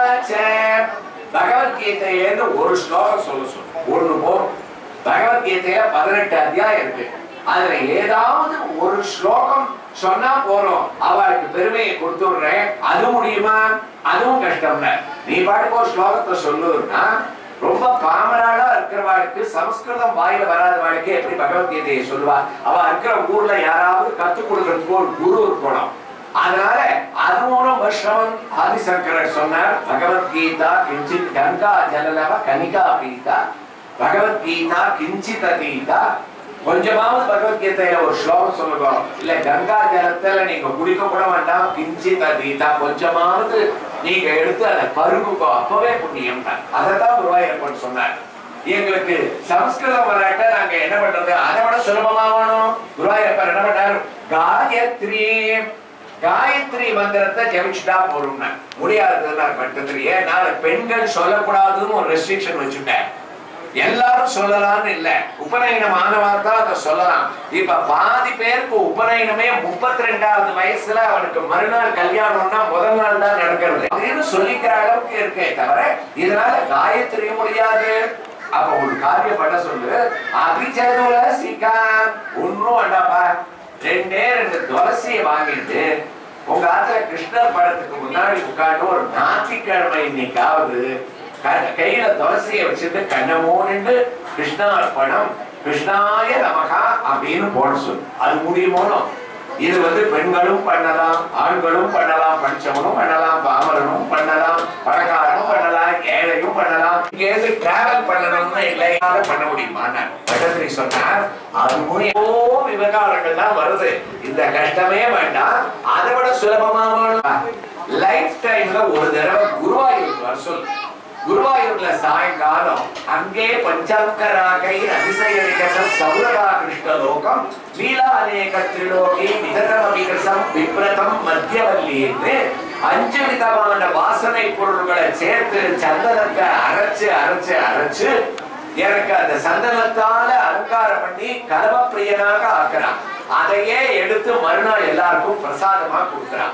பகவத்கீதையிலேருந்து ஒரு ஸ்லோகம் சொல்ல சொல்லு ஒண்ணு போதும் பகவத்கீதையில பதினெட்டு அத்தியாயம் இருக்கு அதுல ஏதாவது ஒரு ஸ்லோகம் சொன்னா போறோம் அவளுக்கு பெருமையை கொடுத்துடுறேன் அது முடியுமா அதுவும் கஷ்டம் நீ பாட்டுக்கு ஒரு ஸ்லோகத்தை சொல்லுன்னா ரொம்ப பாமராளா இருக்கிறவாளுக்கு சமஸ்கிருதம் வாயில வராதவாளுக்கு எப்படி பகவத்கீதையை சொல்லுவா அவ இருக்கிற ஊர்ல யாராவது கத்துக் கொடுக்கறதுக்கு ஒரு குரு இருக்கணும் அதனால அது மூலம் வருஷம் ஆதிசங்கரர் சொன்னார் பகவத்கீதா கிஞ்சித் கங்கா ஜலலவ கனிகா பீதா பகவத்கீதா கிஞ்சித் அதீதா கொஞ்சமாவது பகவத்கீதையில ஒரு ஸ்லோகம் சொல்லுங்க இல்ல கங்கா ஜலத்துல நீங்க குடிக்க கூட வேண்டாம் கிஞ்சித் அதீதா கொஞ்சமாவது நீங்க எடுத்து அதை பருகுக்கோ அப்பவே புண்ணியம் தான் அதைத்தான் குருவாயூரப்பன் சொன்னார் எங்களுக்கு சமஸ்கிருதம் வராட்ட நாங்க என்ன பண்றது அதை விட சுலபமா வேணும் குருவாயூரப்பன் என்ன பண்ணார் காயத்ரி காயத்ரி மந்திரத்தை ஜெபிச்சுட்டா போறோம்னா முடியாதுன்னா பட்டத்திரி ஏன்னா பெண்கள் சொல்லக்கூடாதுன்னு ஒரு ரெஸ்ட்ரிக்ஷன் வச்சுட்டேன் எல்லாரும் சொல்லலாம்னு இல்ல உபநயனம் ஆனவா தான் அதை சொல்லலாம் இப்ப பாதி பேருக்கு உபநயனமே முப்பத்தி ரெண்டாவது வயசுல அவனுக்கு மறுநாள் கல்யாணம்னா முதல் நாள் தான் நடக்கிறது அப்படின்னு சொல்லிக்கிற அளவுக்கு இருக்கே தவிர இதனால காயத்ரி முடியாது அப்ப ஒரு காரியம் பண்ண சொல்லு அபிச்சதுல சிக்கா ஒன்னும் வேண்டாப்பா ரெண்டே ரெண்டு துளசியை வாங்கிட்டு உங்க ஆத்துல கிருஷ்ணர் படத்துக்கு முன்னாடி உட்காந்து ஒரு ஞாயிற்றுக்கிழமை இன்னைக்காவது க- கையில துளசியை வச்சுட்டு கண்ணை மூடிட்டு கிருஷ்ணார்ப்பணம் கிருஷ்ணாய நமகா அப்படின்னு போட சொல்லு அது முடியுமோனோ இது வந்து பெண்களும் பண்ணலாம் ஆண்களும் பண்ணலாம் படிச்சவனும் பண்ணலாம் பாமரனும் பண்ணலாம் பணக்காரனும் பண்ணலாம் ஏழையும் பண்ணலாம் இங்க இருந்து டிராவல் பண்ணணும்னு இல்லை பண்ண முடியுமா பட்டத்திரி சொன்னார் அது மூலியமோ விவகாரங்கள் தான் வருது இந்த கஷ்டமே வேண்டாம் அதை விட சுலபமா வேணும் லைஃப் டைம்ல ஒரு தடவை குருவாயூர் வர சொல்லு குருவாயூர்ல சாயங்காலம் அங்கே பஞ்சாங்கராகை அதிசய விகச சௌரகா கிருஷ்ண லோகம் லீலா அநேக திரிலோகி விததம விகசம் விப்ரதம் மத்தியவல்லின்னு அஞ்சு விதமான வாசனை பொருள்களை சேர்த்து சந்தனத்தை அரைச்சு அரைச்சு அரைச்சு எனக்கு அந்த சந்தனத்தால அலங்காரம் பண்ணி கலவப்பிரியனாக ஆக்குறான் அதையே எடுத்து மறுநாள் எல்லாருக்கும் பிரசாதமா கொடுக்குறான்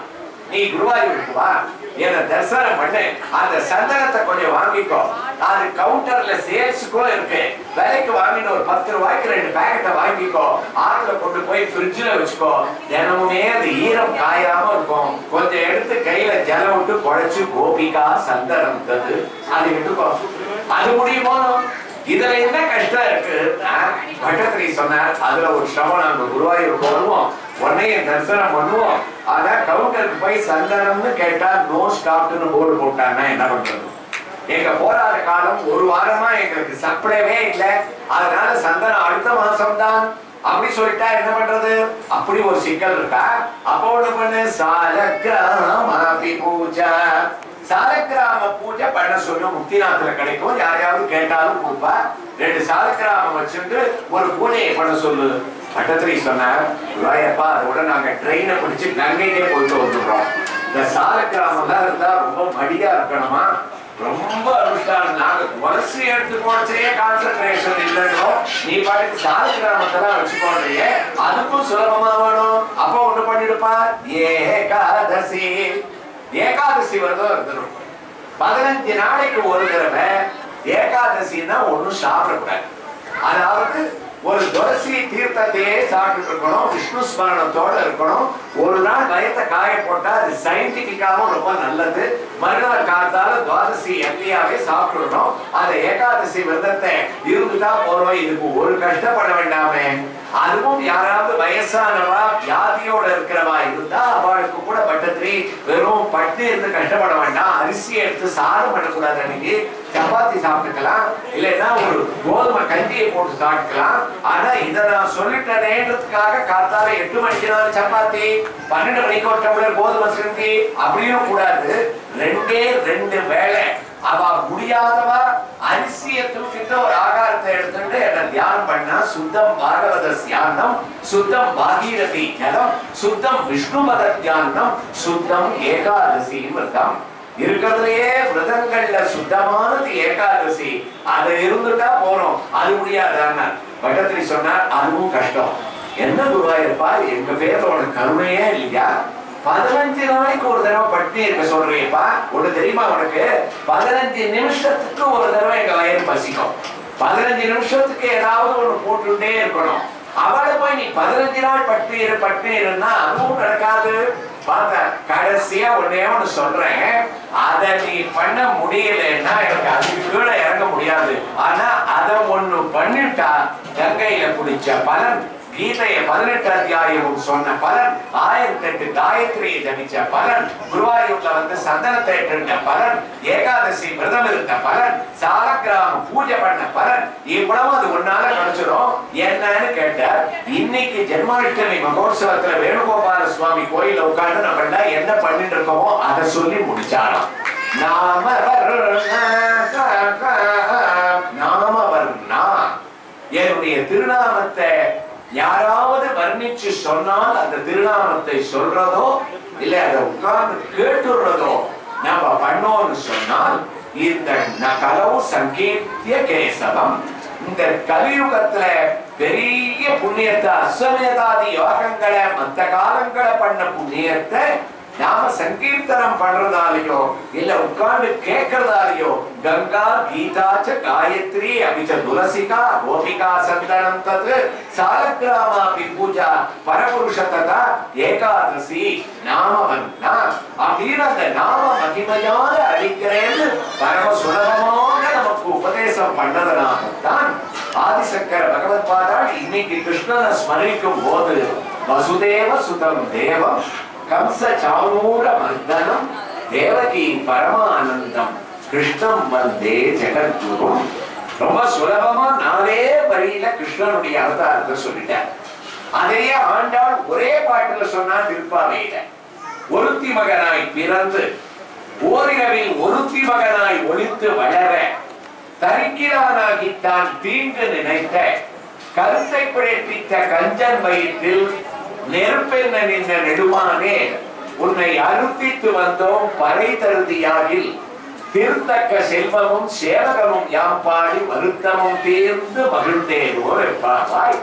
நீ குருவாயூருக்கு வா என்ன தரிசனம் பண்ணு அந்த சந்தனத்தை கொஞ்சம் வாங்கிக்கோ அது கவுண்டர்ல சேல்ஸுக்கும் இருக்கு விலைக்கு வாங்கின ஒரு பத்து ரூபாய்க்கு ரெண்டு பேக்கெட்டை வாங்கிக்கோ ஆத்துல கொண்டு போய் ஃப்ரிட்ஜில் வச்சுக்கோ தினமுமே அது ஈரம் காயாம இருக்கும் கொஞ்சம் எடுத்து கையில ஜலம் விட்டு குழைச்சு கோபிகா சந்தனம் தது அது எடுத்துக்கோ அது முடியுமோ இதுல என்ன கஷ்டம் இருக்கு பட்டத்திரி சொன்னார் அதுல ஒரு சிரமம் நாங்க குருவாயூர் வருவோம் உடனே தரிசனம் பண்ணுவோம் ஆனா கவுண்டருக்கு போய் சந்தனம்னு கேட்டா நோ ஸ்டாப்னு போர்டு போட்டாங்கன்னா என்ன பண்றது எங்க போராத காலம் ஒரு வாரமா எங்களுக்கு சப்ளைவே இல்ல அதனால சந்தனம் அடுத்த மாசம் தான் அப்படி சொல்லிட்டா என்ன பண்றது அப்படி ஒரு சிக்கல் இருக்கா அப்போ ஒண்ணு பண்ணு சாலக்கிராமி பூஜா சாலக்கிராம பூஜை பண்ண சொல்லு முக்திநாத்துல கிடைக்கும் யாரையாவது கேட்டாலும் கொடுப்பா ரெண்டு சாலக்கிராமம் வச்சுட்டு ஒரு பூஜையை பண்ண சொல்லு பட்டத்திரி சொன்னார் ராயப்பா அதோட நாங்க ட்ரெயினை பிடிச்சு கங்கைக்கே போயிட்டு வந்துடுறோம் இந்த சாலக்கிராமம் இருந்தா ரொம்ப மடியா இருக்கணுமா ரொம்ப அனுஷ்டானம் நாங்க வரிசை எடுத்து போனச்சே கான்சென்ட்ரேஷன் இல்லைன்னோ நீ பாட்டுக்கு சாலை கிராமத்தெல்லாம் வச்சுக்கோன்றியே அதுக்கும் சுலபமா வேணும் அப்ப ஒண்ணு பண்ணிடுப்பா ஏகாதசி ஏகாதசி விரதம் இருந்துடும் பதினஞ்சு நாளைக்கு ஒரு தடவை ஏகாதசின்னா ஒண்ணும் சாப்பிடக்கூடாது அதாவது ஒரு துளசி தீர்த்தத்தையே சாப்பிட்டு இருக்கணும் விஷ்ணு ஸ்மரணத்தோட இருக்கணும் ஒரு நாள் வயத்தை காய போட்டா அது சயின்டிபிக்காவும் ரொம்ப நல்லது மறுநாள் காத்தால துவாதசி எல்லையாவே சாப்பிடணும் அந்த ஏகாதசி விரதத்தை இருந்துட்டா போறோம் இதுக்கு ஒரு கஷ்டப்பட வேண்டாமே அதுவும் யாராவது வயசானவா வியாதியோட இருக்கிறவா இருந்தா அவளுக்கு கூட பட்டத்திரி வெறும் பட்டு இருந்து கஷ்டப்பட வேண்டாம் அரிசி எடுத்து சாதம் பண்ணக்கூடாது அன்னைக்கு சப்பாத்தி சாப்பிட்டுக்கலாம் இல்லைன்னா ஒரு கோதுமை கஞ்சியை போட்டு சாப்பிட்டுக்கலாம் ஆனா இதை நான் சொல்லிட்டேன்றதுக்காக காத்தால எட்டு மணிக்கு நாள் சப்பாத்தி பன்னெண்டு மணிக்கு ஒரு டம்ளர் கோதுமை சிந்தி அப்படியும் கூடாது ரெண்டே ரெண்டு வேளை அவ முடியாதவா அரிசியை தூக்கிட்டு ஒரு ஆகாரத்தை எடுத்துட்டு என்ன தியானம் பண்ணா சுத்தம் பாகவத தியானம் சுத்தம் பாகீரதி ஜலம் சுத்தம் விஷ்ணுபத தியானம் சுத்தம் ஏகாதசி விரதம் இருக்கிறதுலயே விரதங்கள்ல சுத்தமானது ஏகாதசி அது இருந்துட்டா போறோம் அது முடியாதான பட்டத்திரி சொன்னார் அதுவும் கஷ்டம் என்ன குருவாயிருப்பா எங்க பேர்ல உனக்கு கருணையே இல்லையா பதினஞ்சு நாளைக்கு ஒரு தடவை பட்டினி இருக்க சொல்றீங்கப்பா ஒண்ணு தெரியுமா உனக்கு பதினஞ்சு நிமிஷத்துக்கு ஒரு தடவை எங்க வயிறு பசிக்கும் பதினஞ்சு நிமிஷத்துக்கு ஏதாவது ஒண்ணு போட்டுட்டே இருக்கணும் அவளை போய் நீ பதினஞ்சு நாள் பட்டு இரு பட்டு இருந்தா அதுவும் நடக்காது பார்த்த கடைசியா ஒன்னே ஒண்ணு சொல்றேன் அத நீ பண்ண முடியலன்னா எனக்கு அதுக்கு கீழே இறங்க முடியாது ஆனா அத ஒண்ணு பண்ணிட்டா கங்கையில குடிச்ச பலன் கீதைய பதினெட்டு அத்தியாயம் சொன்ன பலன் ஆயிரத்தி எட்டு காயத்ரியை ஜபிச்ச பலன் குருவாயூர்ல வந்து சந்தனத்தை இருந்த பலன் ஏகாதசி விரதம் இருந்த பலன் சாலக்கிராம பூஜை பண்ண பலன் இவ்வளவு அது ஒன்னால கிடைச்சிடும் என்னன்னு கேட்டார் இன்னைக்கு ஜென்மாஷ்டமி மகோத்சவத்துல வேணுகோபால சுவாமி கோயில உட்கார்ந்து நம்ம எல்லாம் என்ன பண்ணிட்டு இருக்கோமோ அதை சொல்லி முடிச்சாராம் நாம நாம வர்ணா என்னுடைய திருநாமத்தை யாராவது வர்ணிச்சு சொன்னால் அந்த திருநாமத்தை சொல்றதோ இல்ல அதை உட்கார்ந்து கேட்டுறதோ நம்ம பண்ணோம்னு சொன்னால் இந்த நகலவு சங்கீர்த்திய கேசவம் இந்த கலியுகத்துல பெரிய புண்ணியத்தை அஸ்வமேதாதி யோகங்களை மத்த காலங்களை பண்ண புண்ணியத்தை நாம சங்கீர்த்தனம் பண்றதாலேயோ இல்ல உட்கார்ந்து கேட்கறதாலேயோ கங்கா கீதாச்ச காயத்ரி அபிச்ச துளசிகா கோபிகா சந்தனம் தத் சாலக்கிராமாபி பூஜா பரபுருஷ ததா ஏகாதசி நாமவன்னா அப்படின்னு அந்த நாம மகிமையான அளிக்கிறேன்னு பரம சுலபமாக நமக்கு உபதேசம் பண்ணதனால்தான் ஆதிசங்கர பகவத் பாதாள் இன்னைக்கு கிருஷ்ணனை ஸ்மரிக்கும் போது வசுதேவ சுதம் தேவம் கம்ச சாமூர மர்தனம் தேவகி பரமானந்தம் கிருஷ்ணம் வந்தே ஜெகத்குரும் ரொம்ப சுலபமா நாலே வரியில கிருஷ்ணனுடைய அவதாரத்தை சொல்லிட்டார் அதையே ஆண்டாள் ஒரே பாட்டுல சொன்னா திருப்பாவையில ஒருத்தி மகனாய் பிறந்து ஓரிரவில் ஒருத்தி மகனாய் ஒளித்து வளர தரிக்கிறானாகி தான் தீங்கு நினைத்த கருத்தை பிழைப்பித்த கஞ்சன் வயிற்றில் நெருப்பென்ன நின்ற நெடுமானே உன்னை அறுத்தித்து வந்தோம் பறை தருதியாகில் திருத்தக்க செல்வமும் சேவகமும் யாம் பாடி வருத்தமும் தீர்ந்து மகிழ்ந்தேனோ பாவாய்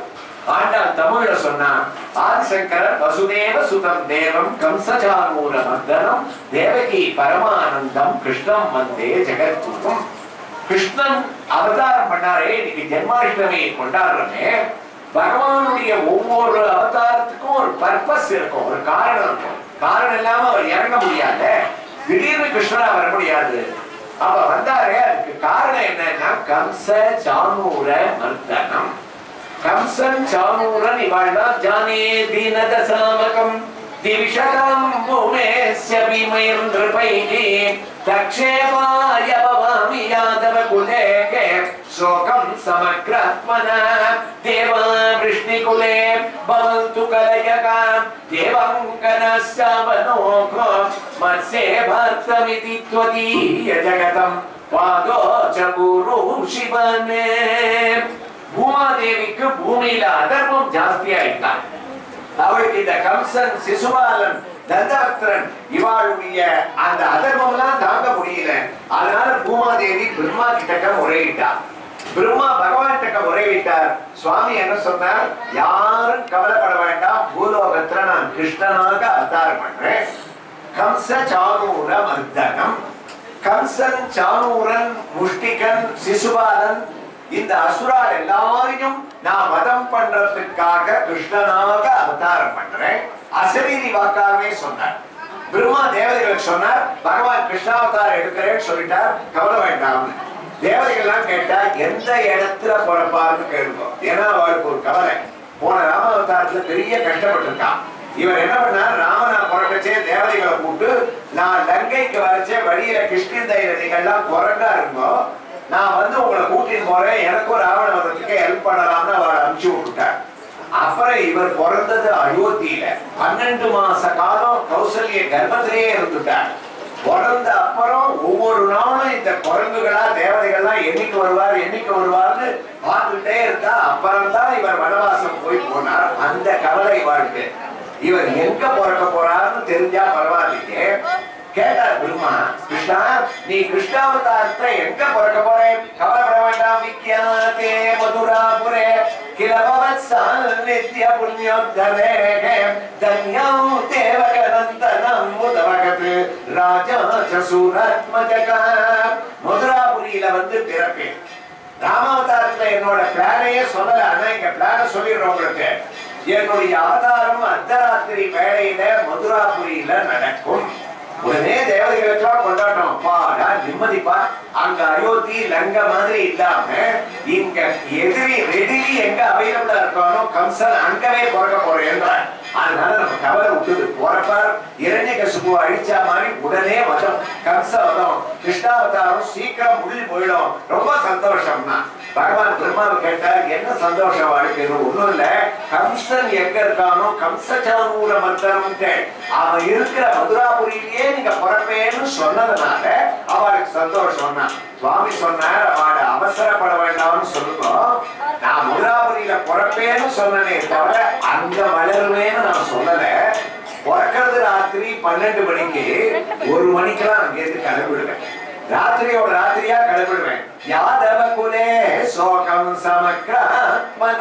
ஆண்டாள் தமிழ்ல சொன்னா ஆதிசங்கரர் வசுதேவ சுதம் தேவம் கம்சஜானூர மர்தனம் தேவகி பரமானந்தம் கிருஷ்ணம் வந்தே ஜெகத்குரும் கிருஷ்ணன் அவதாரம் பண்ணாரே இன்னைக்கு ஜென்மாஷ்டமி கொண்டாடுறோமே பகவானுடைய ஒவ்வொரு அவதாரத்துக்கும் ஒரு பர்பஸ் இருக்கும் ஒரு காரணம் இருக்கும் காரணம் இல்லாம அவர் இறங்க முடியாது திடீர்னு கிருஷ்ணனா வர முடியாது அப்ப வந்தாரே அதுக்கு காரணம் என்னன்னா கம்ச ஜானூர மர்தனம் கம்சன் சானூரன் இவாள்தான் ஜானே தீனதசாமகம் திவிஷகம் பூமேஸ்ய பீமயந்திரபைகி தக்ஷேபாய பவாமி யாதவ குலேகே சோகம் சமக்ராத்மன தேவா விஷ்ணிகுலே பவந்து கலயகா தேவங்கனஸ்யாவனோகோ மத்சே பார்த்தமிதி त्वदीय ஜகதம் பாதோ ச குரு சிவனே பூமாதேவிக்கு பூமியில அதர்மம் ஜாஸ்தி ஆயிட்டான் அவளுக்கு இந்த கம்சன் சிசுபாலன் தந்தவக்திரன் இவாளுடைய அந்த அதர்மம் எல்லாம் தாங்க முடியல அதனால பூமாதேவி பிரம்மா கிட்டக்க முறையிட்டா பிரம்மா பகவான் கிட்ட முறையிட்டார் சுவாமி என்ன சொன்னார் யாரும் கவலைப்பட வேண்டாம் பூலோகத்துல நான் கிருஷ்ணனாக அவதாரம் பண்றேன் கம்ச சானூர மர்தனம் கம்சன் சானூரன் முஷ்டிகன் சிசுபாலன் இந்த அசுரால் எல்லாரையும் நான் வதம் பண்றதுக்காக கிருஷ்ணனாக அவதாரம் பண்றேன் அசரீரி வாக்காகவே சொன்னார் பிரம்மா தேவதைகளுக்கு சொன்னார் பகவான் கிருஷ்ணாவதாரம் எடுக்கிறேன்னு சொல்லிட்டார் கவலை வேண்டாம்னு தேவதைகள்லாம் கேட்டா எந்த இடத்துல பிறப்பாருன்னு கேளுங்க ஏன்னா அவருக்கு ஒரு கவலை போன ராமாவதாரத்துல பெரிய கஷ்டப்பட்டிருக்கான் இவர் என்ன பண்ணார் ராமனா பிறக்கச்சே தேவதைகளை கூப்பிட்டு நான் லங்கைக்கு வரச்சே வழியில கிருஷ்ணந்தை நதிகள்லாம் குரங்கா இருந்தோம் நான் வந்து உங்களை கூட்டிட்டு போறேன் எனக்கும் ராவண வதத்துக்கு ஹெல்ப் பண்ணலாம்னு அவரை அனுப்பிச்சு விட்டுட்டார் அப்புறம் இவர் பிறந்தது அயோத்தியில பன்னெண்டு மாச காலம் கௌசல்ய கர்ப்பத்திலேயே இருந்துட்டார் பிறந்த அப்புறம் ஒவ்வொரு நாளும் இந்த குரங்குகளா தேவதைகள்லாம் என்னைக்கு வருவார் என்னைக்கு வருவார்னு பார்த்துட்டே இருந்தா அப்புறம் தான் இவர் வனவாசம் போய் போனார் அந்த கவலை வாழ்க்கை இவர் எங்க பிறக்க போறாருன்னு தெரிஞ்சா பரவாயில்லையே கேட்டார் பிரம்மா கிருஷ்ணா நீ கிருஷ்ணாவதாரத்தை எங்க பிறக்க போறேன் கவலைப்பட வேண்டாம் விக்கியாதே மதுராபுரே கிலபவத்சால் நித்ய புண்ணியோத்தரே தன்யம் தேவகனந்தனம் முதவகத் ராஜா சசூராத்மஜக மதுராபுரியில வந்து பிறப்பேன் ராமாவதாரத்துல என்னோட பிளானையே சொல்லல ஆனா இங்க பிளான சொல்லிடுறோம் உங்களுக்கு என்னுடைய அவதாரம் அர்த்தராத்திரி வேளையில மதுராபுரியில நடக்கும் உடனே தேவதைகளுக்கெல்லாம் கொண்டாட்டம் பாடா நிம்மதிப்பா அங்க அயோத்தி லங்க மாதிரி இல்லாம இங்க எதிரி ரெடிலி எங்க அவைலபிளா இருக்கானோ கம்சன் அங்கவே பிறக்க போறேன் அதனால நம்ம கவலை விட்டுது போறப்பார் இரண்ய கசுபு அழிச்சா மாதிரி உடனே வதம் கம்ச வதம் கிருஷ்ணாவதாரம் சீக்கிரம் முடிஞ்சு போயிடும் ரொம்ப சந்தோஷம்னா பகவான் பிரம்மாவை கேட்டார் என்ன சந்தோஷம் வாழ்க்கைன்னு ஒண்ணும் இல்ல கம்சன் எங்க இருக்கானோ கம்சச்சானூர மந்திரம் அவன் இருக்கிற மதுராபுரியிலேயே நீங்க பிறப்பேன்னு சொன்னதுனால அவளுக்கு சந்தோஷம்னா சுவாமி சொன்னார் அவளை அவசரப்பட வேண்டாம்னு சொல்லுங்க நான் மதுராபுரியில பிறப்பேன்னு சொன்னனே தவிர அங்க வளருவேன்னு நான் சொல்லல பிறக்கிறது ராத்திரி பன்னெண்டு மணிக்கு ஒரு மணிக்கெல்லாம் அங்கேருந்து கிளம்பிடுவேன் ராத்திரியோட ராத்திரியா கிளம்பிடுவேன் யாதவ குலே சோகம் சமக்ராத்மன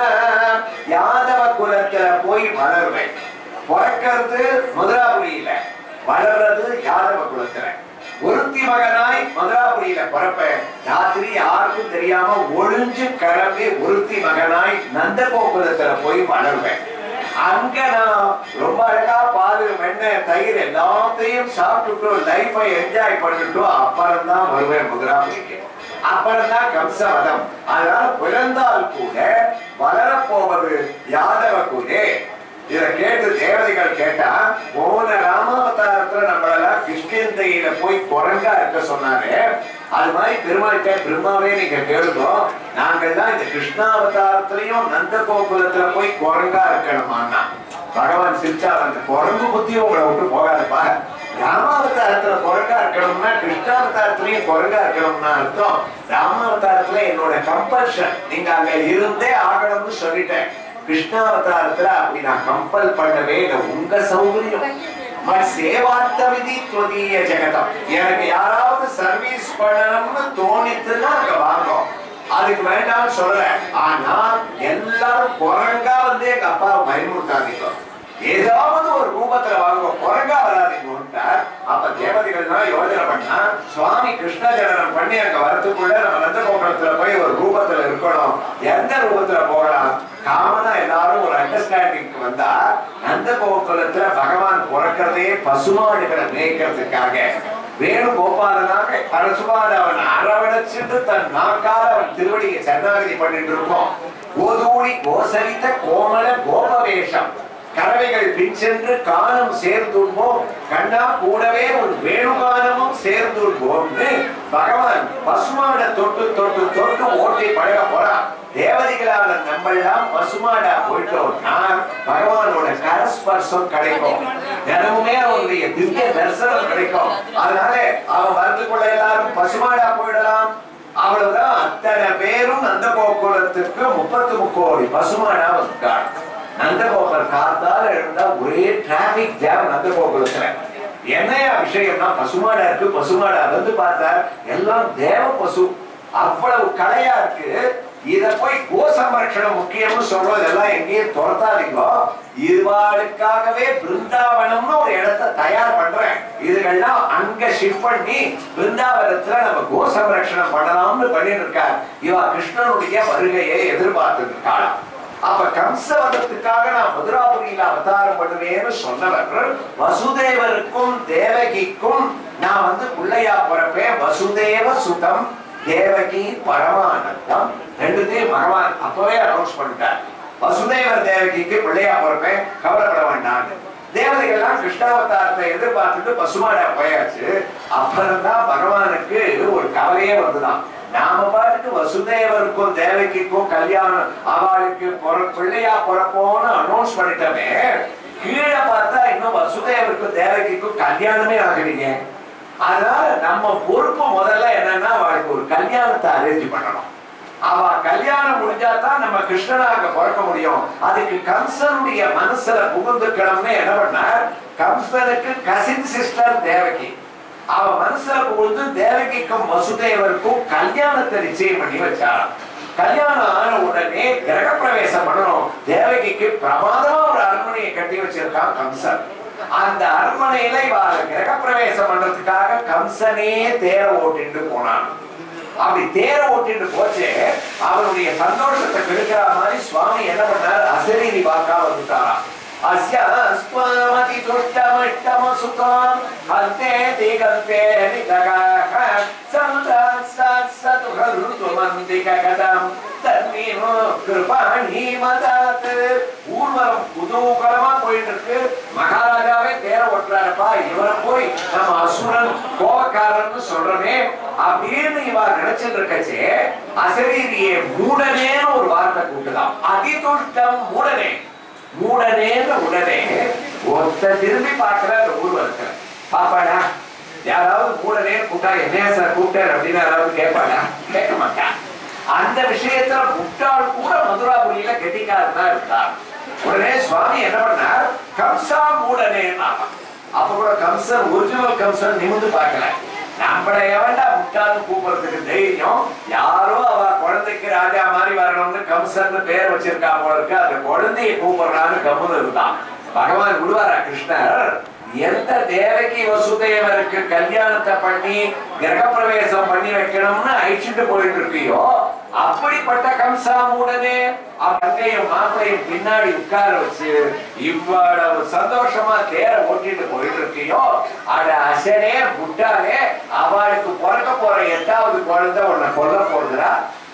யாதவ குலத்துல போய் வளருவேன் பிறக்கிறது மதுராபுரியில வளர்றது யாதவ குலத்துல ஒருத்தி மகனாய் மதுராபுரியில பிறப்பேன் ராத்திரி யாருக்கும் தெரியாம ஒளிஞ்சு கிளம்பி ஒருத்தி மகனாய் நந்தகோகுலத்துல போய் வளருவேன் அங்க நான் ரொம்ப அழகா பால் வெண்ணெய் தயிர் எல்லாத்தையும் சாப்பிட்டுட்டு லைஃபை என்ஜாய் பண்ணிட்டு அப்புறம் தான் வருவேன் மதுராபுரிக்கு அப்புறம் தான் கம்சவதம் அதனால பிறந்தால் கூட வளரப்போவது யாதவ குலே இத கேட்டு தேவதைகள் கேட்டா போன ராமாவதாரத்துல நம்மளெல்லாம் கிருஷ்ணந்தையில போய் குரங்கா இருக்க சொன்னாரு அது மாதிரி பெருமாள்கிட்ட பிரம்மாவே நீங்க கேளுங்க நாங்கெல்லாம் இந்த கிருஷ்ணாவதாரத்திலையும் நந்த கோகுலத்துல போய் குரங்கா இருக்கணுமான்னா பகவான் சிரிச்சா அந்த குரங்கு புத்தியும் உங்களை விட்டு போகாதுப்பா ராமாவதாரத்துல குரங்கா இருக்கணும்னா கிருஷ்ணாவதாரத்திலையும் குரங்கா இருக்கணும்னா அர்த்தம் ராமாவதாரத்துல என்னோட கம்பல்ஷன் நீங்க அங்க இருந்தே ஆகணும்னு சொல்லிட்டேன் கிருஷ்ணாவதாரத்துல அப்படி நான் கம்பல் பண்ணவே இல்லை உங்க சௌகரியம் மத் சேவார்த்த விதி தொதிய ஜெகதம் எனக்கு யாராவது சர்வீஸ் பண்ணணும்னு தோணித்துன்னா அங்க வாங்கும் அதுக்கு வேண்டாம்னு சொல்லல ஆனா எல்லாரும் குரங்கா வந்து அப்பாவை பயமுறுத்தாதீங்க ஏதாவது ஒரு ரூபத்துல வாங்க குரங்கா வராதீங்கன்ட்டார் அப்ப தேவதைகள்லாம் யோஜனை பண்ணா சுவாமி கிருஷ்ண ஜனனம் பண்ணி அங்க வரத்துக்குள்ள நம்ம நந்த கோபுரத்துல போய் ஒரு ரூபத்துல இருக்கணும் எந்த ரூபத்துல போகலாம் காமனா எல்லாரும் ஒரு அண்டர்ஸ்டாண்டிங்க்கு வந்தா நந்த கோகுலத்துல பகவான் பிறக்கிறதே பசுமாடுகளை மேய்க்கிறதுக்காக வேணுகோபாலனாக பரசுமாடு அவன் அரவணைச்சிட்டு தன் நாக்கால அவன் திருவடியை சரணாகதி பண்ணிட்டு இருக்கோம் கோதூளி கோசரித்த கோமல கோபவேஷம் கறவைகள் பின்சென்று காலம் சேர்ந்துள்வோம் கண்ணா கூடவே ஒரு வேணுகானமும் சேர்ந்துள்வோம்னு பகவான் பசுமாட தொட்டு தொட்டு தொட்டு ஓட்டி பழக போறான் தேவதைகளான நம்மெல்லாம் பசுமாடா போயிட்டோம்னா பகவானோட கரஸ்பர்சம் கிடைக்கும் தினமுமே அவனுடைய திவ்ய தரிசனம் கிடைக்கும் அதனால அவன் வரதுக்குள்ள எல்லாரும் பசுமாடா போயிடலாம் அவ்வளவுதான் அத்தனை பேரும் நந்த கோகுலத்துக்கு முப்பத்து முக்கோடி பசுமாடா வந்துட்டான் நந்தகோபர் காத்தால இருந்தா ஒரே டிராபிக் ஜாம் நந்தகோகுலத்துல என்னையா விஷயம்னா பசுமாடா இருக்கு பசுமாடா வந்து பார்த்தா எல்லாம் தேவ பசு அவ்வளவு கலையா இருக்கு இத போய் கோ சம்ரட்சணம் முக்கியம்னு சொல்றதெல்லாம் எங்கேயும் துரத்தாதீங்க இதுவாளுக்காகவே பிருந்தாவனம்னு ஒரு இடத்தை தயார் பண்றேன் இதுகள்லாம் அங்க ஷிஃப்ட் பண்ணி பிருந்தாவனத்துல நம்ம கோ சம்ரட்சணம் பண்ணலாம்னு பண்ணிட்டு இருக்கார் இவா கிருஷ்ணனுடைய வருகையை எதிர்பார்த்து இருக்காளாம் அப்ப கம்சவதத்துக்காக நான் மதுராபுரியில அவதாரம் பண்ணுவேன்னு சொன்னவர் வசுதேவருக்கும் தேவகிக்கும் நான் வந்து பிள்ளையா பிறப்பேன் வசுதேவ சுதம் தேவகி பரமானந்தம் ரெண்டுத்தையும் பகவான் அப்பவே அனௌன்ஸ் பண்ணிட்டார் வசுதேவர் தேவகிக்கு பிள்ளையா பிறப்பேன் கவலைப்பட வேண்டாம் தேவதைகள்லாம் கிருஷ்ணாவதாரத்தை எதிர்பார்த்துட்டு பசுமாடா போயாச்சு அப்புறம் தான் பகவானுக்கு ஒரு கவலையே வந்துதான் நாம பாட்டுக்கு வசுதேவருக்கும் தேவகிக்கும் கல்யாணம் அவளுக்கு பொற- பிள்ளையா பிறப்போம்னு அனௌன்ஸ் பண்ணிட்டோமே கீழே பார்த்தா இன்னும் வசுதேவருக்கும் தேவகிக்கும் கல்யாணமே ஆகலைங்க அதனால நம்ம பொறுப்பு முதல்ல என்னன்னா அவளுக்கு ஒரு கல்யாணத்தை அரேஞ்ச் பண்ணணும் அவ கல்யாணம் முடிஞ்சாதான் நம்ம கிருஷ்ணனாக பிறக்க முடியும் அதுக்கு கம்சனுடைய மனசுல புகுந்துக்கணும்னு என்ன பண்ணார் கம்சனுக்கு கசின் சிஸ்டர் தேவகி அவ மனசுல புகுந்து தேவகிக்கும் வசுதேவருக்கும் கல்யாணத்தை நிச்சயம் பண்ணி வச்சாராம் கல்யாணம் ஆன உடனே கிரக பிரவேசம் பண்ணணும் தேவகிக்கு பிரமாதமா ஒரு அரண்மனையை கட்டி வச்சிருக்கான் கம்சன் அந்த அரண்மனையில இவாள கிரக பிரவேசம் பண்றதுக்காக கம்சனே தேர ஓட்டிட்டு போனான் அப்படி தேர ஓட்டிட்டு போச்சு அவனுடைய சந்தோஷத்தை கெடுக்கிற மாதிரி சுவாமி என்ன பண்ணார் அசரீரி வாக்கா வந்துட்டாராம் அஸ்ய ஸ்வமதி துஷ்டமஷ்டம சுகம் அந்தே திகந்தே நிதகாக சந்தாத் சதுகருதுமந்திக கதம் தன்மீனோ கிருபாணி மதாத் ஊர்வலம் குதூகலமா போயிட்டு இருக்கு மகாராஜாவே தேர ஓட்டுறாருப்பா இவரை போய் நம்ம அசுரன் கோபக்காரன்னு சொல்றமே அப்படின்னு இவ நினைச்சிட்டு இருக்கச்சே அசரீரியே மூடனேன்னு ஒரு வார்த்தை கூட்டுதான் அதிதுஷ்டம் மூடனே மூடனேன்னு உடனே ஒருத்த திரும்பி பார்க்கல அந்த ஊர்வலத்துல பாப்பாடா யாராவது மூடனே கூட்டா என்னையா சார் கூப்பிட்டார் அப்படின்னு யாராவது கேட்பாடா கேட்க மாட்டான் அந்த விஷயத்துல முட்டாள் கூட மதுராபுரியில கெட்டிக்காரன் தான் இருந்தார் உடனே சுவாமி என்ன பண்ணார் கம்சா மூடனேன்னா அப்ப கூட கம்சன் ஒரிஜினல் கம்சன் நிமிந்து பார்க்கல நம்மள எவன்டா முட்டாள்னு கூப்பிடுறதுக்கு தைரியம் யாரோ அவ குழந்தைக்கு ராஜா மாதிரி வரணும்னு கம்சன் பேர் வச்சிருக்கா போல இருக்கு அந்த குழந்தையை கூப்பிடுறான்னு கம்முன்னு இருந்தான் பகவான் விடுவாரா கிருஷ்ணர் எந்த தேவகி வசுதேவருக்கு கல்யாணத்தை பண்ணி கிரகப்பிரவேசம் பண்ணி வைக்கணும்னு அழிச்சுட்டு போயிட்டு இருக்கியோ அப்படிப்பட்ட கம்சாமுடனே அங்கையும் மாப்பிளையும் பின்னாடி உட்கார வச்சு இவ்வளவு சந்தோஷமா தேர ஓட்டிட்டு போயிட்டு இருக்கியோ அட அசனே முட்டாளே அவளுக்கு பிறக்க போற எட்டாவது குழந்தை உன்னை கொல்ல போடுறா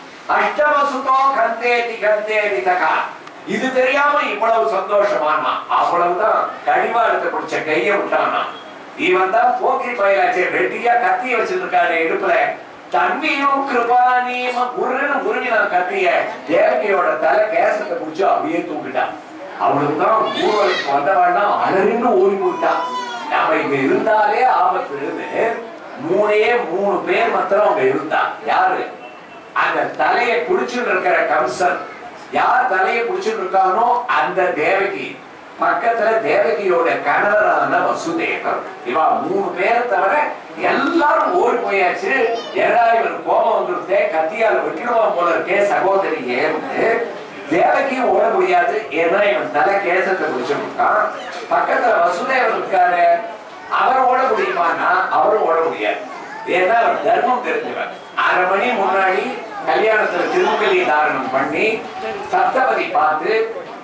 அஷ்டமசுதோ கந்தேதி கந்தேதி தகா இது தெரியாம இவ்வளவு சந்தோஷமானா அவ்வளவுதான் கடிவாளத்தை பிடிச்ச கைய விட்டானா இவன் தான் போக்கி பயிலாச்சே வெட்டியா கத்தி வச்சிருக்காரு இடுப்புல தன்மையும் கிருபானியமா உருன்னு உருவினான் கத்திய தேவகியோட தலை கேசத்தை பிடிச்சு அப்படியே தூக்கிட்டான் அவளுக்குதான் ஊழலுக்கு வந்தவாள்னா அலறின்னு ஓடி போயிட்டான் நாம இங்க இருந்தாலே ஆபத்து இருந்து மூணே மூணு பேர் மாத்திரம் அவங்க இருந்தா யாரு அந்த தலையை புடிச்சுட்டு இருக்கிற கம்சன் யார் தலையை புடிச்சுட்டு இருக்கானோ அந்த தேவகி பக்கத்துல தேவகியோட கணவரான வசுதேவர் இவா மூணு பேரை தவிர எல்லாரும் ஓடி போயாச்சு ஏடா இவன் கோபம் வந்துருந்தே கத்தியால வெட்டிடுவான் போல இருக்கே சகோதரி ஏன்னு தேவகி ஓட முடியாது ஏன்னா இவன் தலை கேசத்தை முடிச்சிருக்கான் பக்கத்துல வசுதேவர் இருக்காரு அவர் ஓட முடியுமான்னா அவரும் ஓட முடியாது ஏன்னா அவர் தர்மம் தெரிஞ்சவர் அரை மணி முன்னாடி கல்யாணத்துல திருமங்கலி தாரணம் பண்ணி சப்தபதி பார்த்து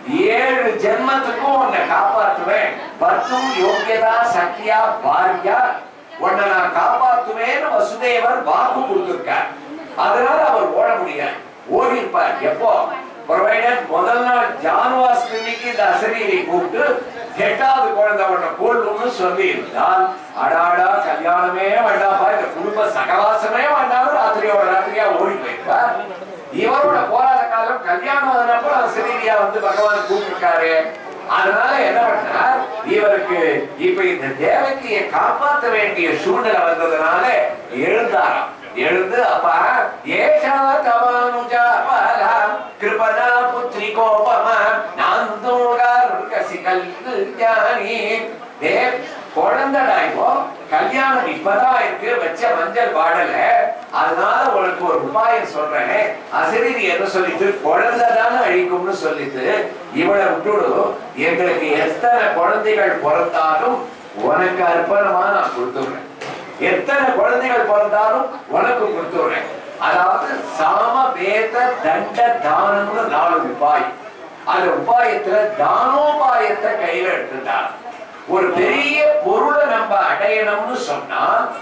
ஏழு ஜென்மத்துக்கும் உன்னை காப்பாற்றுவேன் பத்தும் யோகியதா சக்தியா பாரியா உன்னை நான் காப்பாற்றுவேன்னு வசுதேவர் வாக்கு கொடுத்திருக்கார் அதனால அவர் ஓட முடியாது ஓடி இருப்பார் எப்போ ப்ரொவைடர் முதல் நாள் ஜான்வாஸ் கிளினிக்கு இந்த அசரீரை கூப்பிட்டு எட்டாவது குழந்தை உன்னை கொள்ளும்னு சொல்லி இருந்தால் அடாடா கல்யாணமே வேண்டாப்பா இந்த குடும்ப சகவாசமே வேண்டாம் ராத்திரியோட ராத்திரியா ஓடி போயிருப்பார் இவரோட போராத காலம் கல்யாணம் ஆனப்ப அசரீரியா வந்து பகவான் கூப்பிட்டுருக்காரு அதனால என்ன பண்ணார் இவருக்கு இப்ப இந்த தேவகியை காப்பாற்ற வேண்டிய சூழ்நிலை வந்ததுனால எழுந்தாராம் எழுந்து அப்பா ஏஷா தவானுஜா பாலா கிருபனா புத்ரி கோபமா நாந்தோகார் கசிகல் ஞானி தேவ் குழந்தைடா இப்போ கல்யாணம் இப்பதான் இருக்கு வச்ச மஞ்சள் வாடல அதனால உனக்கு ஒரு உபாயம் சொல்றேன் அசரீரி என்ன சொல்லிட்டு குழந்தை தானே அழிக்கும்னு சொல்லிட்டு இவளை விட்டுடு எங்களுக்கு எத்தனை குழந்தைகள் பிறந்தாலும் உனக்கு அர்ப்பணமா நான் கொடுத்துடுறேன் எத்தனை குழந்தைகள் பிறந்தாலும் உனக்கு கொடுத்துடுறேன் அதாவது சாம வேத தண்ட தானம்னு நாலு உபாயம் அந்த உபாயத்துல தானோபாயத்தை கையில எடுத்துட்டார் ஒரு பெரிய பொருளை நம்ம அடையணும்னு சொன்னா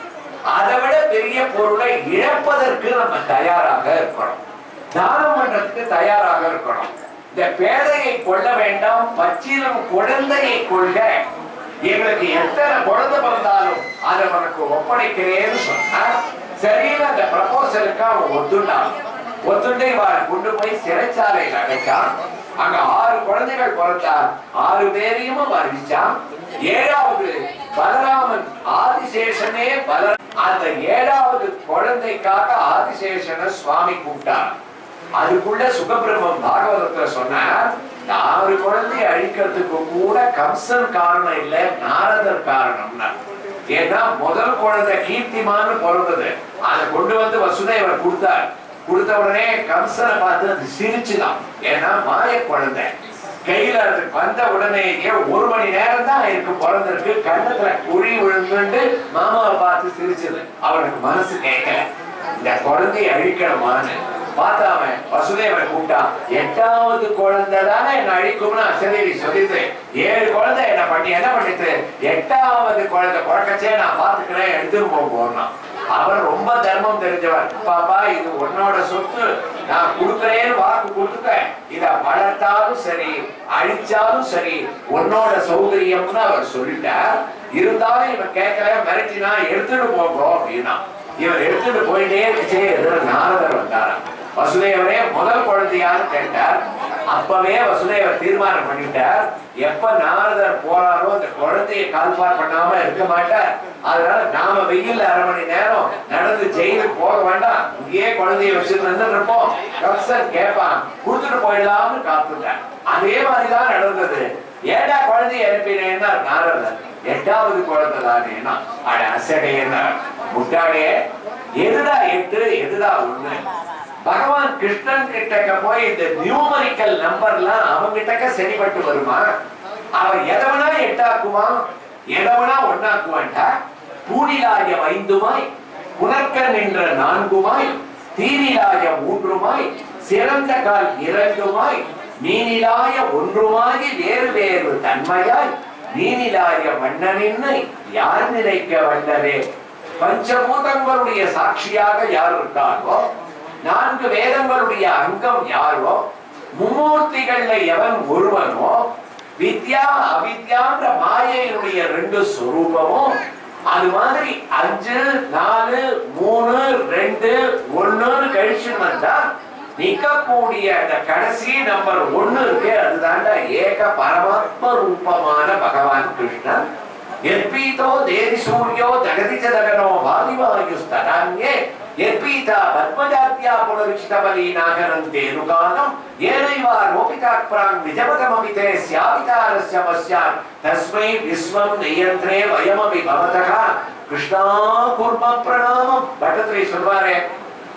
அதை விட பெரிய பொருளை இழப்பதற்கு நம்ம தயாராக இருக்கணும் தானம் பண்றதுக்கு தயாராக இருக்கணும் இந்த பேதையை கொள்ள வேண்டாம் பச்சிலம் குழந்தையை கொள்க எங்களுக்கு எத்தனை குழந்தை பிறந்தாலும் அதை உனக்கு ஒப்படைக்கிறேன்னு சொன்னா சரின்னு அந்த ப்ரப்போசலுக்கு அவன் ஒத்துண்டான் ஒத்துண்டை இவன் கொண்டு போய் சிறைச்சாலையில் அடைச்சான் அங்க ஆறு குழந்தைகள் பிறந்தார் ஆறு பேரையும் அவன் அறிவிச்சான் ஏழாவது பலராமன் ஆதிசேஷனே பல அந்த ஏழாவது குழந்தைக்காக ஆதிசேஷனை சுவாமி கூப்பிட்டார் அதுக்குள்ள சுகபிரம்மம் பாகவதத்துல சொன்னார் இந்த ஆறு குழந்தை அழிக்கிறதுக்கு கூட கம்சன் காரணம் இல்ல நாரதர் காரணம்னா ஏன்னா முதல் குழந்தை கீர்த்திமான்னு பிறந்தது அதை கொண்டு வந்து வசுதேவர் கொடுத்தார் கொடுத்த உடனே கம்சனை பார்த்து அது சிரிச்சுதான் ஏன்னா மாய குழந்தை கையில அது வந்த உடனேயே ஒரு மணி நேரம் தான் இருக்கு பிறந்திருக்கு கண்ணத்துல குழி விழுந்துட்டு மாமாவை பார்த்து சிரிச்சது அவனுக்கு மனசு கேட்கல இந்த குழந்தையை அழிக்கணுமான்னு பார்த்தா அவன் வசுதேவனை கூப்பிட்டான் எட்டாவது குழந்தை தானே என்ன அழிக்கும்னு அசரீரி சொல்லிட்டு ஏழு குழந்தை என்ன பண்ணி என்ன பண்ணிட்டு எட்டாவது குழந்தை குழக்கச்சே நான் பாத்துக்கிறேன் எடுத்துட்டு போக போறான் அவர் ரொம்ப தர்மம் தெரிஞ்சவர் பாப்பா இது உன்னோட சொத்து நான் கொடுக்கிறேன்னு வாக்கு கொடுத்துட்டேன் இத வளர்த்தாலும் சரி அழிச்சாலும் சரி உன்னோட சௌகரியம்னு அவர் சொல்லிட்டார் இருந்தாலும் இவன் கேட்கல மிரட்டினா எடுத்துட்டு போகிறோம் அப்படின்னா இவர் எடுத்துட்டு போயிட்டே இருந்துச்சே எதிர நாரதர் வந்தாராம் வசுதேவரே முதல் குழந்தையான்னு கேட்டார் அப்பவே வசுதேவர் தீர்மானம் பண்ணிட்டார் எப்ப நாரதர் போறாரோ அந்த குழந்தையை கால்பார் பண்ணாம இருக்க மாட்டார் அதனால நாம வெயில் அரை மணி நேரம் நடந்து ஜெயிலுக்கு போக வேண்டாம் இங்கேயே குழந்தைய வச்சிருந்து இருப்போம் கம்சன் கேட்பான் கொடுத்துட்டு போயிடலாம்னு காத்துட்டார் அதே மாதிரிதான் நடந்தது ஏடா குழந்தைய அனுப்பினேன்னா நாரதர் எட்டாவது குழந்தை தானேனா அட அசடையன்னா முட்டாளே எதுடா எட்டு எதுடா ஒண்ணு பகவான் கிருஷ்ணன் கிட்டக்க போய் இந்த நியூமரிக்கல் நம்பர்லாம் அவங்க கிட்டக்க சரிப்பட்டு வருமா அவன் எதவனா எட்டாக்குமா எதவனா ஒன்னாக்குவான்டா பூனிலாயம் ஐந்துமாய் புனர்க்க நின்ற நான்குமாய் தீனிலாய மூன்றுமாய் சிறந்த கால் இரண்டுமாய் மீனிலாய ஒன்றுமாகி வேறு வேறு தன்மையாய் மீனிலாய மன்னனின்னை யார் நினைக்க வல்லரே பஞ்சபூதங்களுடைய சாட்சியாக யார் இருக்காரோ நான்கு வேதங்களுடைய அங்கம் யாரோ மும்மூர்த்திகள்ல எவன் ஒருவனோ வித்யா அவித்யான்ற மாயையினுடைய ரெண்டு சொரூபமும் அது மாதிரி அஞ்சு நாலு மூணு ரெண்டு ஒண்ணுன்னு கழிச்சு வந்தா நிக்கக்கூடிய அந்த கடைசி நம்பர் ஒண்ணு இருக்கு அதுதான்டா ஏக பரமாத்ம ரூபமான பகவான் கிருஷ்ணன் எற்பீதோ தேதி சூரியோ ஜகதி ஜகனோ வாதிவாயுஸ்தனான்யே எற்பீதா பத்மஜாத்யா புனருச்சிதபலி நாகரம் தேனுகானம் ஏனைவா ரோபிதாக்பிராங் நிஜமதமமிதே ஸ்யாவிதாரஸ்ய பஸ்யான் தஸ்மை விஸ்வம் நியந்திரே வயமபி பவதகா கிருஷ்ணா குர்ம பிரணாமம் பட்டத்திரி சொல்வாரே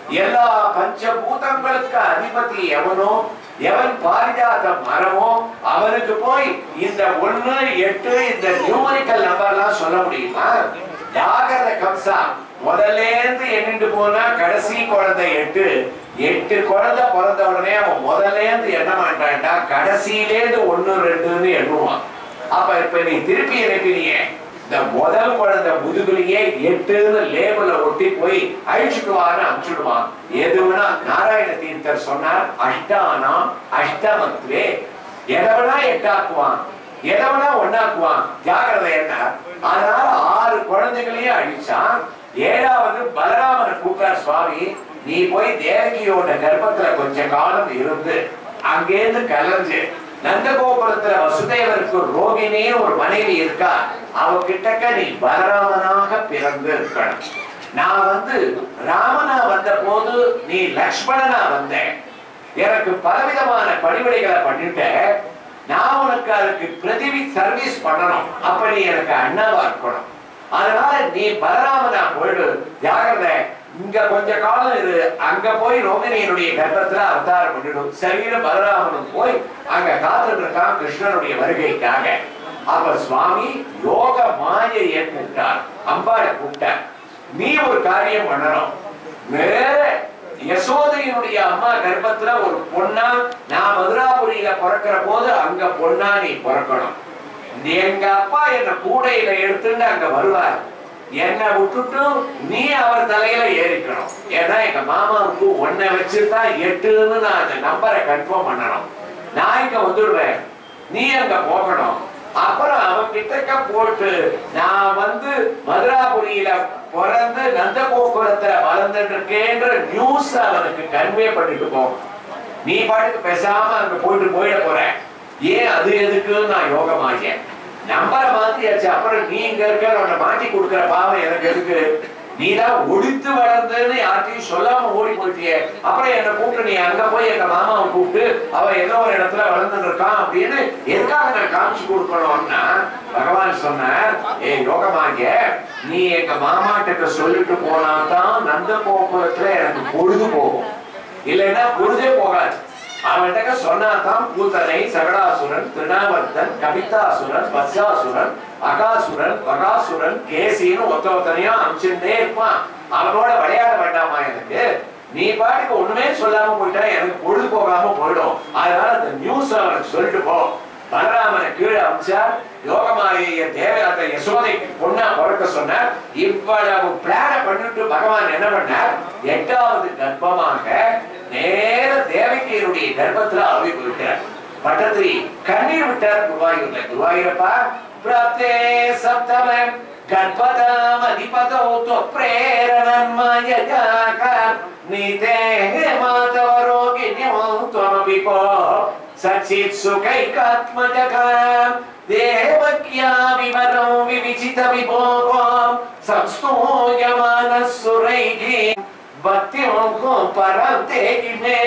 எல்லா பஞ்சபூதங்களுக்கு அதிபதி எவனோ எவன் பாரிஜாத மரமோ அவனுக்கு போய் இந்த ஒண்ணு எட்டு இந்த நியூமரிக்கல் நம்பர்லாம் சொல்ல முடியுமா ஜாகிரத கம்சா முதல்ல இருந்து எண்ணிட்டு போனா கடைசி குழந்தை எட்டு எட்டு குழந்தை பிறந்த உடனே அவன் முதல்ல இருந்து எண்ண மாட்டான்டா கடைசியிலேருந்து ஒண்ணு ரெண்டுன்னு எண்ணுவான் அப்ப இப்ப நீ திருப்பி அனுப்பினியே இந்த முதல் குழந்தை முதுகுலயே எட்டுன்னு லேபிள ஒட்டி போய் அழிச்சுக்குவான்னு அனுப்பிச்சுடுவான் எதுவுனா நாராயண தீர்த்தர் சொன்னார் அஷ்டானாம் அஷ்டமத்வே எதவனா எட்டாக்குவான் எதவனா ஒன்னாக்குவான் ஜாகிரதை என்ன அதனால ஆறு குழந்தைகளையும் அழிச்சான் ஏழாவது பலராமனை கூப்பிட்டார் சுவாமி நீ போய் தேவகியோட கர்ப்பத்துல கொஞ்ச காலம் இருந்து அங்கேருந்து கலைஞ்சு நந்தகோபுரத்துல வசுதேவருக்கு ரோகிணி ஒரு மனைவி இருக்கா அவ கிட்டக்க நீ பலராமனாக பிறந்து இருக்கணும் நான் வந்து ராமனா வந்த போது நீ லக்ஷ்மணனா வந்த எனக்கு பலவிதமான பணிவிடைகளை பண்ணிட்ட நான் உனக்கு அதுக்கு பிரதிவி சர்வீஸ் பண்ணணும் அப்ப நீ எனக்கு அண்ணாவா இருக்கணும் அதனால நீ பலராமனா போயிடு ஜாகிரதை இங்க கொஞ்ச காலம் இரு அங்க போய் ரோகிணியனுடைய கர்ப்பத்துல அவதாரம் பண்ணிடும் சரின்னு பலராமனும் போய் அங்க காத்துட்டு இருக்கான் கிருஷ்ணனுடைய வருகைக்காக அப்ப சுவாமி யோக மாயையை கூப்பிட்டார் அம்பாளை கூப்பிட்டார் நீ ஒரு காரியம் பண்ணணும் வேற யசோதையினுடைய அம்மா கர்ப்பத்துல ஒரு பொண்ணா நான் மதுராபுரியில பிறக்கிற போது அங்க பொண்ணா நீ பிறக்கணும் எங்க அப்பா என்ன கூடையில எடுத்துட்டு அங்க வருவார் என்னை விட்டுட்டு நீ அவர் தலையில ஏறிக்கணும் ஏன்னா எங்க மாமாவுக்கு ஒன்னை வச்சுதான் எட்டுன்னு நான் அந்த நம்பரை கன்ஃபார்ம் பண்ணணும் நான் இங்க வந்துடுவேன் நீ அங்க போகணும் அப்புறம் அவன் கிட்டக்க போட்டு நான் வந்து மதுராபுரியில பிறந்து நந்தகோபுரத்துல வளர்ந்துட்டு இருக்கேன்ற நியூஸ் அவனுக்கு கன்வே பண்ணிட்டு போகணும் நீ பாட்டுக்கு பேசாம அங்க போயிட்டு போயிட போற ஏன் அது எதுக்குன்னு நான் யோகமாகேன் நம்பரை மாத்தியாச்சு அப்புறம் நீ இங்க இருக்க உன்னை மாட்டி கொடுக்கிற பாவம் எனக்கு எதுக்கு நீ தான் ஒடித்து வளர்ந்ததுன்னு யார்கிட்டயும் சொல்லாம ஓடி போயிட்டியே அப்புறம் என்ன கூப்பிட்டு நீ அங்க போய் எங்க மாமாவை கூப்பிட்டு அவ ஏதோ ஒரு இடத்துல வளர்ந்துட்டு இருக்கான் அப்படின்னு எதுக்காக நான் காமிச்சு கொடுக்கணும்னா பகவான் சொன்னார் ஏ யோகமாகிய நீ எங்க மாமாட்டுக்கு சொல்லிட்டு போனா தான் நந்த கோபுரத்துல எனக்கு பொழுது போகும் இல்லைன்னா பொழுதே போகாது அவன்கிட்ட சொன்னாதான் பூத்தனை சகடாசுரன் திருநாவர்த்தன் கவிதாசுரன் வத்சாசுரன் அகாசுரன் பகாசுரன் கேசின்னு ஒத்த ஒத்தனையா அனுப்பிச்சுட்டே இருப்பான் அவனோட விளையாட வேண்டாமா எனக்கு நீ பாட்டுக்கு ஒண்ணுமே சொல்லாம போயிட்டா எனக்கு பொழுது போகாம போயிடும் அதனால அந்த நியூஸ் அவனுக்கு சொல்லிட்டு போ பலராமனை கீழே அமிச்சார் யோகமாய தேவை அந்த யசோதைக்கு பொண்ணா பிறக்க சொன்னார் இவ்வளவு பிளான பண்ணிட்டு பகவான் என்ன பண்ணார் எட்டாவது கர்ப்பமாக நேர தேவகியருடைய கர்ப்பத்துல ஆவி போயிட்டார் பட்டத்திரி கண்ணீர் விட்டார் குருவாயூர்ல குருவாயூரப்பா பிராப்தே சப்தம கர்ப்பதாம் அதிபதோ பிரேரணம் மாயஜாக நீதே மாதவரோகிணியோ त्वमपि पो सचित् सुखैकात्मजगाम् देवक्या विवरौ विविचित विभोगो संस्तूयमानः सुरैः भक्तिमुखो परन्ते किमे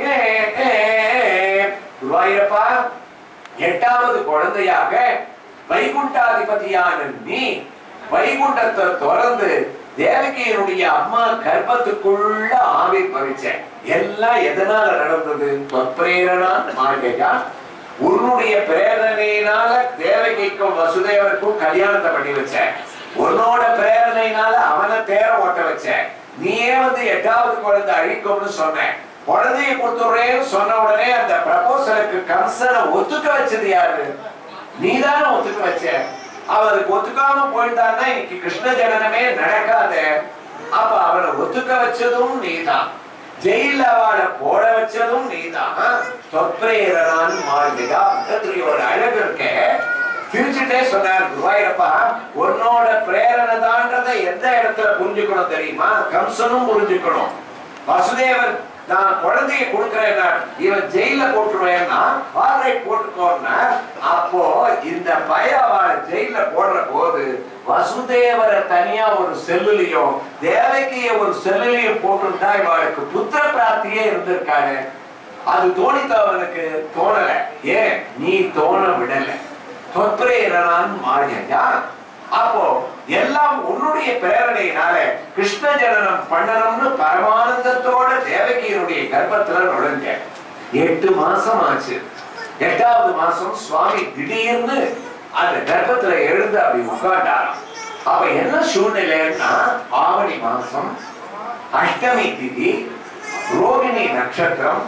குருவாயூரப்பா எட்டாவது குழந்தையாக வைகுண்டாதிபதியான நீ வைகுண்டத்தை திறந்து தேவகியனுடைய அம்மா கர்ப்பத்துக்குள்ள ஆவி பறிச்ச எல்லாம் எதனால நடந்தது பிரேரணா மாளிகையா உன்னுடைய பிரேரணையினால தேவகிக்கும் வசுதேவருக்கும் கல்யாணத்தை பண்ணி வச்ச உன்னோட பிரேரணையினால அவனை தேர ஓட்ட வச்ச நீயே வந்து எட்டாவது குழந்தை அழிக்கும்னு சொன்ன குழந்தைய கொடுத்துடுறேன்னு சொன்ன உடனே அந்த ப்ரப்போசலுக்கு கம்சனை ஒத்துக்க வச்சது யாரு நீதானே ஒத்துக்க வச்ச அவருக்கு ஒத்துக்காம போயிருந்தான்னா இன்னைக்கு கிருஷ்ண ஜனனமே நடக்காது அப்ப அவனை ஒத்துக்க வச்சதும் நீதான் ஜெயில அவளை போட வச்சதும் நீதான் தொற்பிரேரனான் மாளிகா பக்கத்துல ஒரு அழகு இருக்க சிரிச்சுட்டே சொன்னார் குருவாயிரப்பா உன்னோட பிரேரணை தான்றதை எந்த இடத்துல புரிஞ்சுக்கணும் தெரியுமா கம்சனும் புரிஞ்சுக்கணும் வசுதேவன் நான் குழந்தைய கொடுக்கிறேன்னா இவன் ஜெயில போட்டுருவேன்னா ஆல்ரைட் போட்டுக்கோன்னா அப்போ இந்த பய அவளை ஜெயில போடுற போது வசுதேவரை தனியா ஒரு செல்லுலயும் தேவகிய ஒரு செல்லுலயும் போட்டுட்டா இவளுக்கு புத்திர பிராப்தியே இருந்திருக்காரு அது தோணித்த அவனுக்கு தோணல ஏன் நீ தோண விடல தொற்பிரேரனான் மாறியா அப்போ எல்லாம் உன்னுடைய பிரேரணையினால கிருஷ்ண ஜனனம் பண்ணணும்னு பரமானந்தத்தோட தேவகியினுடைய கர்ப்பத்துல நுழைஞ்ச எட்டு மாசம் ஆச்சு எட்டாவது மாசம் சுவாமி திடீர்னு அந்த கர்ப்பத்துல எழுந்து அப்படி உட்காண்டாராம் அப்ப என்ன சூழ்நிலைன்னா ஆவணி மாசம் அஷ்டமி திதி ரோகிணி நட்சத்திரம்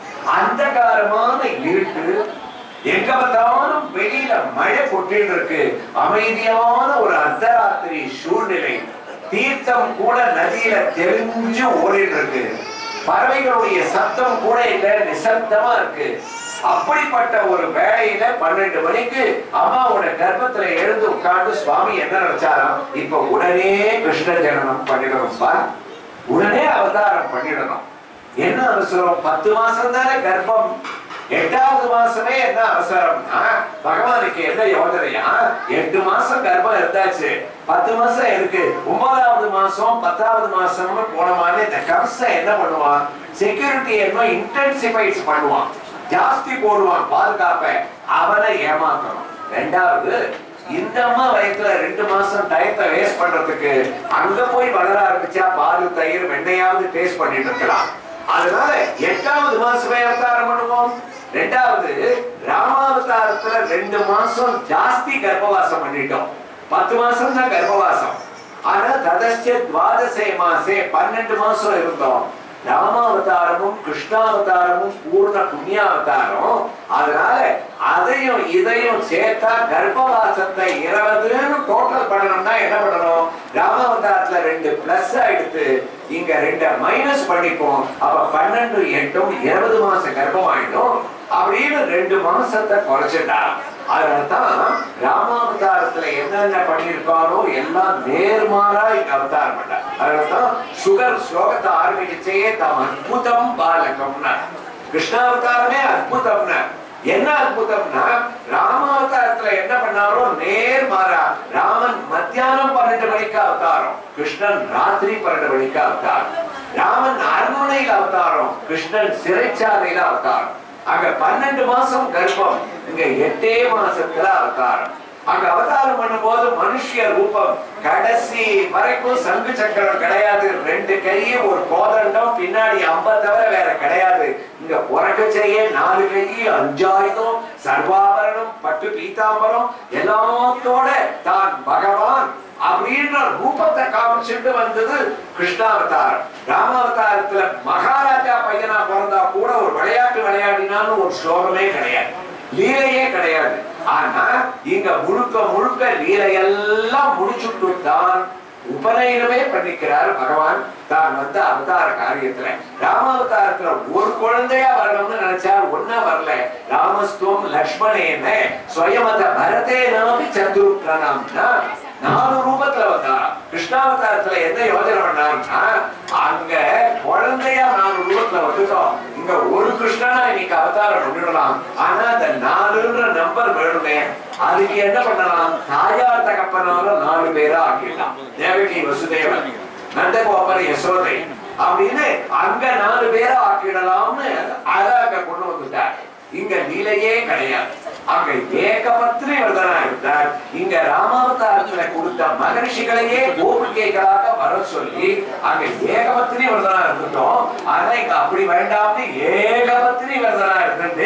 அந்தகாரமான இருட்டு எங்க பார்த்தாலும் வெளியில மழை கொட்டிட்டு இருக்கு அமைதியான ஒரு அர்த்தராத்திரி சூழ்நிலை தீர்த்தம் கூட நதியில தெரிஞ்சு ஓடிட்டு இருக்கு பறவைகளுடைய சத்தம் கூட இல்ல நிசப்தமா இருக்கு அப்படிப்பட்ட ஒரு வேலையில பன்னெண்டு மணிக்கு அம்மாவோட கர்ப்பத்துல எழுந்து உட்கார்ந்து சுவாமி என்ன நினைச்சாராம் இப்ப உடனே கிருஷ்ண ஜனனம் பண்ணிடணும்பா உடனே அவதாரம் பண்ணிடணும் என்ன அவசரம் பத்து மாசம் தானே கர்ப்பம் எட்டாவது மாசமே என்ன அவசரம்னா பகவானுக்கு என்ன யோஜனையா எட்டு மாசம் கர்ப்பம் இருந்தாச்சு பத்து மாசம் இருக்கு ஒன்பதாவது மாசம் பத்தாவது மாசம்னு போன மாதிரி இந்த கம்சன் என்ன பண்ணுவான் செக்யூரிட்டி என்ன இன்டென்சிஃபைஸ் பண்ணுவான் ஜாஸ்தி போடுவான் பாதுகாப்பை அவனை ஏமாத்தணும் ரெண்டாவது இந்த அம்மா வயசுல ரெண்டு மாசம் டயத்தை வேஸ்ட் பண்றதுக்கு அங்க போய் வளர ஆரம்பிச்சா பால் தயிர் வெண்ணையாவது டேஸ்ட் பண்ணிட்டு இருக்கலாம் அதனால எட்டாவது மாசமே அவதாரம் பண்ணுவோம் ரெண்டாவது ராமாவதாரத்துல ரெண்டு மாசம் ஜாஸ்தி கர்ப்பவாசம் பண்ணிட்டோம் பத்து மாசம் தான் கர்ப்பவாசம் ஆனா ததச்ச துவாதசே மாசே பன்னெண்டு மாசம் இருந்தோம் ராமாவதாரமும் கிருஷ்ணாவதாரமும் பூர்ண புண்ணியாவதாரம் அதனால அதையும் இதையும் சேர்த்தா கர்ப்பவாசத்தை இருபதுன்னு டோட்டல் பண்ணணும்னா என்ன பண்ணணும் ராமாவதாரத்துல ரெண்டு பிளஸ் எடுத்து இங்க ரெண்ட மைனஸ் பண்ணிப்போம் அப்ப பன்னெண்டு எட்டும் இருபது மாசம் கர்ப்பம் ஆயிடும் அப்படின்னு ரெண்டு மாசத்தை குறைச்சிட்டான் அதனால்தான் ராமாவதாரத்துல என்னென்ன பண்ணியிருக்காரோ எல்லாம் நேர்மாறா இங்க அவதாரம் பண்ணார் அதனால்தான் சுகர் ஸ்லோகத்தை ஆரம்பிக்கச்சே தாம் அற்புதம் பாலகம்னா கிருஷ்ணாவதாரமே அற்புதம்னா என்ன அற்புதம்னா ராமாவதாரத்துல என்ன பண்ணாரோ நேர்மாறா ராமன் மத்தியானம் பன்னெண்டு மணிக்கு அவதாரம் கிருஷ்ணன் ராத்திரி பன்னெண்டு மணிக்கு அவதாரம் ராமன் அரண்மனையில் அவதாரம் கிருஷ்ணன் சிறைச்சாலையில அவதாரம் அங்க பன்னெண்டு மாசம் கர்ப்பம் இங்க எட்டே மாசத்துல அவதாரம் அங்க அவதாரம் பண்ணும்போது மனுஷிய ரூபம் கடைசி வரைக்கும் சங்கு சக்கரம் கிடையாது ரெண்டு கையும் ஒரு கோதண்டம் பின்னாடி அம்ப தவிர வேற கிடையாது இங்க பிறக்கச்சையே நாலு கை அஞ்சாயுதம் சர்வாபரணம் பட்டு பீதாம்பரம் எல்லாத்தோட தான் பகவான் அப்படின்ற ரூபத்தை காமிச்சுட்டு வந்தது கிருஷ்ணாவதாரம் ராமாவதாரத்துல மகாராஜா பையனா பிறந்தா கூட ஒரு விளையாட்டு விளையாடினாலும் ஒரு ஸ்லோகமே கிடையாது லீலையே கிடையாது ஆனா இங்க முழுக்க முழுக்க லீலையெல்லாம் முடிச்சுட்டு தான் உபநயனமே பண்ணிக்கிறார் பகவான் தான் வந்த அவதார காரியத்துல ராமாவதாரத்துல ஒரு குழந்தையா வரணும்னு நினைச்சா ஒன்னா வரல ராமஸ்துவம் லக்ஷ்மணேன ஸ்வயமத பரதேனாபி சத்ருக்னாம்னா நாலு ரூபத்துல வந்தாரா கிருஷ்ணாவதாரத்துல என்ன யோஜனை பண்ணாருன்னா அங்க குழந்தையா நாலு ரூபத்துல வந்துட்டோம் இங்க ஒரு கிருஷ்ணனா இன்னைக்கு அவதாரம் பண்ணிடலாம் ஆனா அந்த நாலுன்ற நம்பர் வேணுமே அதுக்கு என்ன பண்ணலாம் தாயார் தகப்பனால நாலு பேரா ஆக்கிடலாம் தேவகி வசுதேவன் நந்தகோபர் யசோதை அப்படின்னு அங்க நாலு பேரை ஆக்கிடலாம்னு அத அங்க கொண்டு வந்துட்டார் இங்க நிலையே கிடையாது அங்க ஏகபத்ரி விரதனா இருந்தார் இங்க ராமாவதாரத்துல கொடுத்த மகரிஷிகளையே கோபிகைகளாக வர சொல்லி அங்க ஏகபத்ரி விரதனா இருந்துட்டோம் ஆனா இங்க அப்படி வேண்டாம்னு ஏகபத்ரி விரதனா இருந்துட்டு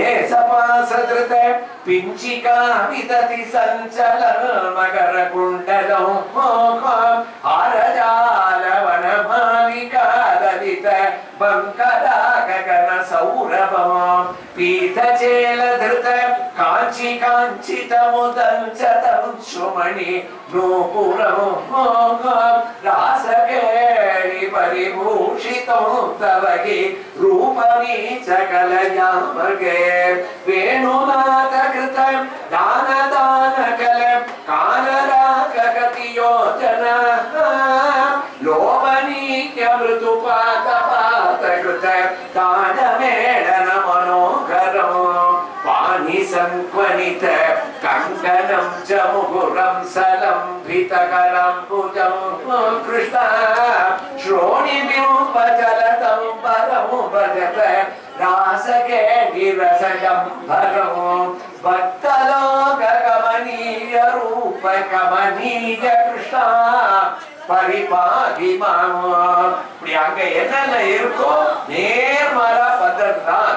கேசபாசதிருத பிஞ்சிகா விததி சஞ்சல மகர குண்டலம் ஆரஜால வனமாலிகா லலித பங்கராககன சௌரபமாம் பீதஜேல திருத காஞ்சி காஞ்சித முதஞ்சதம் சுமணி நூபுரம் ராசகேளி பரிபூஷிதம் தவகி ரூபணி சகலயாமகே வேணுநாத கிருத தான தான கல காலராககதி யோஜனா லோபனீய மிருது பாத பாத கிருத தானமேளன மனோகரம் பாணி சங்க்வனித கங்கணம் ச முகுரம் சலம்பிதகரம் புஜம் கிருஷ்ண ஸ்ரோணி விரும்பஜலதம் பரமு பஜத ராசகே நிரசயம் பரமு பக்தலோக கமனீய காவிய ரூப கமனீய கிருஷ்ணா பரிபாகி மாமா இப்படி அங்க என்னென்ன இருக்கோ நேர்மாறா பத்தது தான்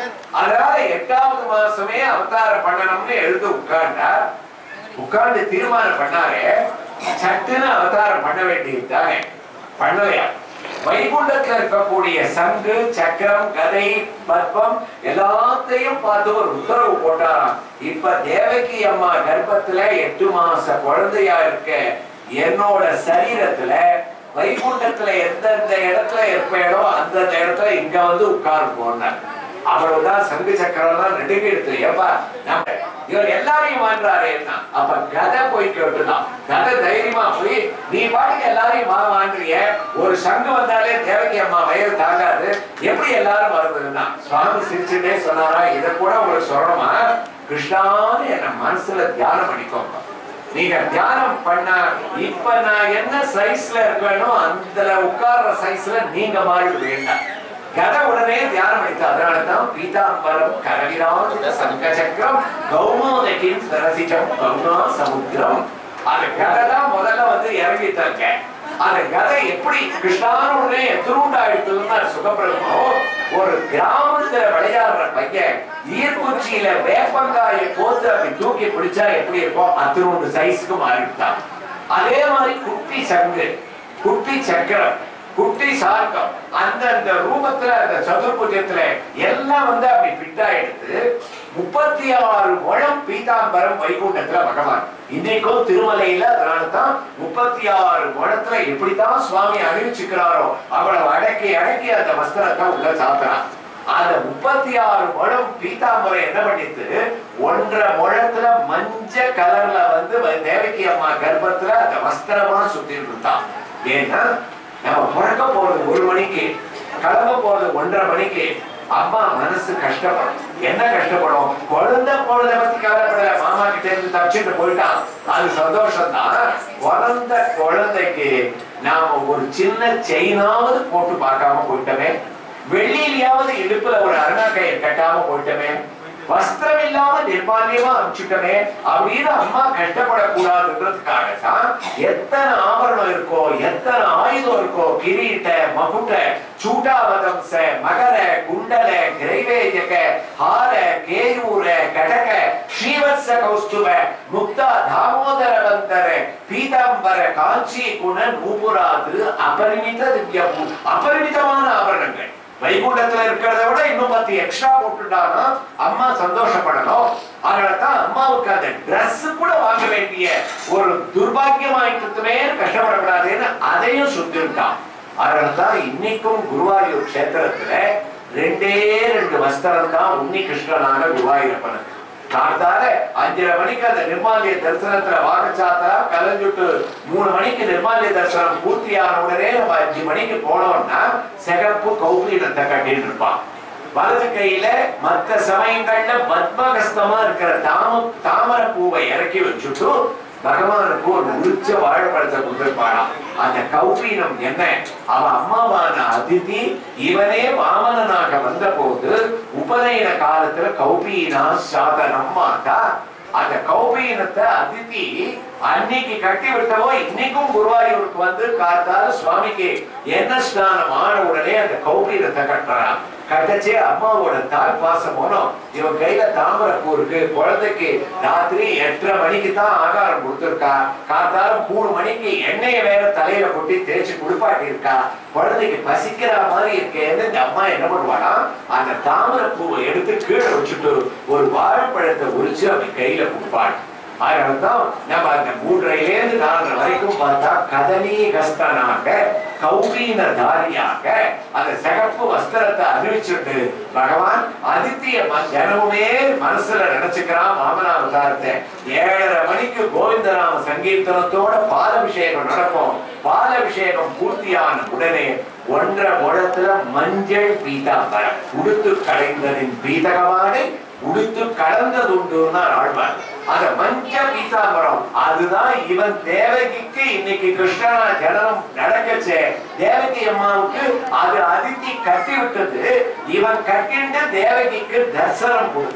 அதனால எட்டாவது மாசமே அவதாரம் பண்ணணும்னு எழுந்து உட்கார்ந்தார் உட்கார்ந்து தீர்மானம் பண்ணாரே சட்டுன்னு அவதாரம் பண்ண வேண்டியது தானே பண்ணலையா வைகுண்டத்துல இருக்கக்கூடிய சங்கு சக்கரம் கதை பத்மம் எல்லாத்தையும் பார்த்து ஒரு உத்தரவு போட்டாராம் இப்ப தேவகி அம்மா கர்ப்பத்துல எட்டு மாச குழந்தையா இருக்க என்னோட சரீரத்துல வைகுண்டத்துல எந்தெந்த இடத்துல இருப்பேனோ அந்தந்த இடத்துல இங்க வந்து உட்கார்ந்து போனார் அவ்வளவுதான் சங்கு சக்கரம் தான் நெடுங்கி எடுத்து ஏப்பா நம்ம இவர் எல்லாரையும் வாங்குறாரு என்ன அப்ப கதை போய் கேட்டுதான் கதை தைரியமா போய் நீ பாட்டுக்கு எல்லாரையும் வா வாங்குறிய ஒரு சங்கு வந்தாலே தேவகி அம்மா வயது தாங்காது எப்படி எல்லாரும் வருதுன்னா சுவாமி சிரிச்சுட்டே சொன்னாரா இதை கூட உங்களுக்கு சொல்லணுமா கிருஷ்ணான்னு என்ன மனசுல தியானம் பண்ணிக்கோங்க நீங்க தியானம் பண்ண இப்ப நான் என்ன சைஸ்ல இருக்கேனோ அந்த உட்கார்ற சைஸ்ல நீங்க மாறி வேண்டாம் கதை உடனே தியானம் அடித்து அதனாலதான் பீதாம்பரம் கரவிராஜித சங்க சக்கரம் கௌமோதகின் சரசிஜம் கருணா சமுத்திரம் அந்த கதை தான் முதல்ல வந்து இறங்கி தங்க அந்த கதை எப்படி கிருஷ்ணான உடனே எத்திரூண்டாயிடுத்துன்னா சுகப்பிரமோ ஒரு கிராமத்துல விளையாடுற பையன் ஈர்க்குச்சியில வேப்பங்காயை கோத்து அப்படி தூக்கி பிடிச்சா எப்படி இருக்கும் அத்திரூண்டு சைஸ்க்கு மாறிட்டான் அதே மாதிரி குட்டி சங்கு குட்டி சக்கரம் குட்டி சார்க்கம் அந்தந்த ரூபத்துல அந்த சதுர்புஜத்துல எல்லாம் வந்து அப்படி ஃபிட் ஆயிடுது முப்பத்தி ஆறு முழம் பீதாம்பரம் வைகுண்டத்துல பகவான் இன்னைக்கும் திருமலையில அதனால தான் முப்பத்தி ஆறு முழத்துல எப்படித்தான் சுவாமி அணிவிச்சுக்கிறாரோ அவ்வளவு அடக்கி அடக்கி அந்த வஸ்திரத்தை உள்ள சாத்துறான் அந்த முப்பத்தி ஆறு முழம் பீதாம்பரம் என்ன பண்ணிட்டு ஒன்றரை முழத்துல மஞ்ச கலர்ல வந்து தேவகி அம்மா கர்ப்பத்துல அந்த வஸ்திரமா சுத்திட்டு இருந்தான் ஏன்னா நம்ம பிறக்க போறது ஒரு மணிக்கு கிளம்ப போறது ஒன்றரை மணிக்கு அம்மா மனசு கஷ்டப்படும் என்ன கஷ்டப்படும் குழந்தை பொழுத பத்தி கவலைப்படல மாமா கிட்ட இருந்து தப்பிச்சுட்டு போயிட்டான் அது சந்தோஷம் தான் பிறந்த குழந்தைக்கு நாம ஒரு சின்ன செயினாவது போட்டு பார்க்காம போயிட்டோமே வெள்ளியிலையாவது இடுப்புல ஒரு அருணாக்கையை கட்டாம போயிட்டோமே வஸ்திரம் இல்லாம நிர்மாலியமா அனுப்பிச்சுட்டமே அப்படின்னு அம்மா கஷ்டப்படக்கூடாதுன்றதுக்காக தான் எத்தனை ஆபரணம் இருக்கோ எத்தனை ஆயுதம் இருக்கோ கிரீட்ட மகுட்ட சூட்டாவதம்ச மகர குண்டல கிரைவேஜக ஹார கேயூர கடக ஸ்ரீவத்ச கௌஸ்துப முக்தா தாமோதர வந்தர பீதாம்பர காஞ்சி குண நூபுராது அபரிமித திவ்யம் அபரிமிதமான ஆபரணங்கள் வைகுண்டத்துல இருக்கிறத விட இன்னும் பத்து எக்ஸ்ட்ரா போட்டுட்டானா அம்மா சந்தோஷப்படணும் அதனாலதான் அம்மாவுக்கு அந்த Dress கூட வாங்க வேண்டிய ஒரு துர்பாக்கியமாயிட்டுமே கஷ்டப்படக்கூடாதுன்னு அதையும் சுத்திருக்கான் அதனாலதான் இன்னைக்கும் குருவாயூர் கஷேத்திரத்துல ரெண்டே ரெண்டு வஸ்திரம் தான் உன்னி கிருஷ்ணனான குருவாயூரப்பனுக்கு காத்தால அஞ்சரை மணிக்கு அந்த நிர்மாலிய தரிசனத்துல வாகச்சாத்தா கலைஞ்சுட்டு மூணு மணிக்கு நிர்மாலிய தரிசனம் பூர்த்தியான உடனே நம்ம அஞ்சு மணிக்கு போனோம்னா சிகப்பு கௌபீனத்தை கட்டிட்டு இருப்பான் வலது கையில மத்த சமயங்கள்ல பத்மகஸ்தமா இருக்கிற தாம தாமர பூவை இறக்கி வச்சுட்டு பகவானுக்கு ஒரு உரிச்ச வாழைப்பழத்தை கொடுத்திருப்பாளாம் அந்த கௌபீனம் என்ன அவ அம்மாவான அதிதி இவனே வாமனனாக வந்த போது உபநயன காலத்துல கௌபீனா சாதனம் மாட்டா அந்த கௌபீனத்தை அதிதி அன்னைக்கு கட்டி விட்டவோ இன்னைக்கும் குருவாயூருக்கு வந்து காத்தால சுவாமிக்கு என்ன ஸ்நானம் ஆன உடனே அந்த கௌபீனத்தை கட்டுறான் கட்டச்சே அம்மாவோட தாய் பாசம் போனோம் இவன் கையில தாமரை பூ இருக்கு குழந்தைக்கு ராத்திரி எட்டரை மணிக்கு தான் ஆகாரம் கொடுத்துருக்கா காத்தாலும் மூணு மணிக்கு எண்ணெயை வேற தலையில கொட்டி தேய்ச்சி குளிப்பாட்டி இருக்கா குழந்தைக்கு பசிக்கிற மாதிரி இருக்கேன்னு இந்த அம்மா என்ன பண்ணுவானா அந்த தாமரை பூவை எடுத்து கீழே வச்சுட்டு ஒரு வாழைப்பழத்தை உரிச்சு அவன் கையில கொடுப்பாள் அதனால்தான் நம்ம அந்த மூன்றையிலேருந்து நாலரை வரைக்கும் பார்த்தா கதனி கஸ்தனாக கௌபீன தாரியாக அந்த சிகப்பு வஸ்திரத்தை அறிவிச்சுட்டு பகவான் அதித்திய ம- தினமுமே மனசுல நினைச்சுக்கிறான் வாமனாவதாரத்தை ஏழரை மணிக்கு கோவிந்தராம சங்கீர்த்தனத்தோட பாலாபிஷேகம் நடக்கும் பாலாபிஷேகம் பூர்த்தியான உடனே ஒன்றரை முழத்துல மஞ்சள் பீதாம்பரம் உடுத்து கலைந்தனின் பீதகமானை உடுத்து கலந்ததுண்டுன்னா ஆழ்வார் அந்த மஞ்ச பீதாம்பரம் அதுதான் இவன் தேவகிக்கு இன்னைக்கு கிருஷ்ணனா ஜனனம் நடக்கச்சே தேவகி அம்மாவுக்கு அது அதித்தி கட்டி விட்டது இவன் கட்டிண்டு தேவகிக்கு தர்சனம் கொடுத்தது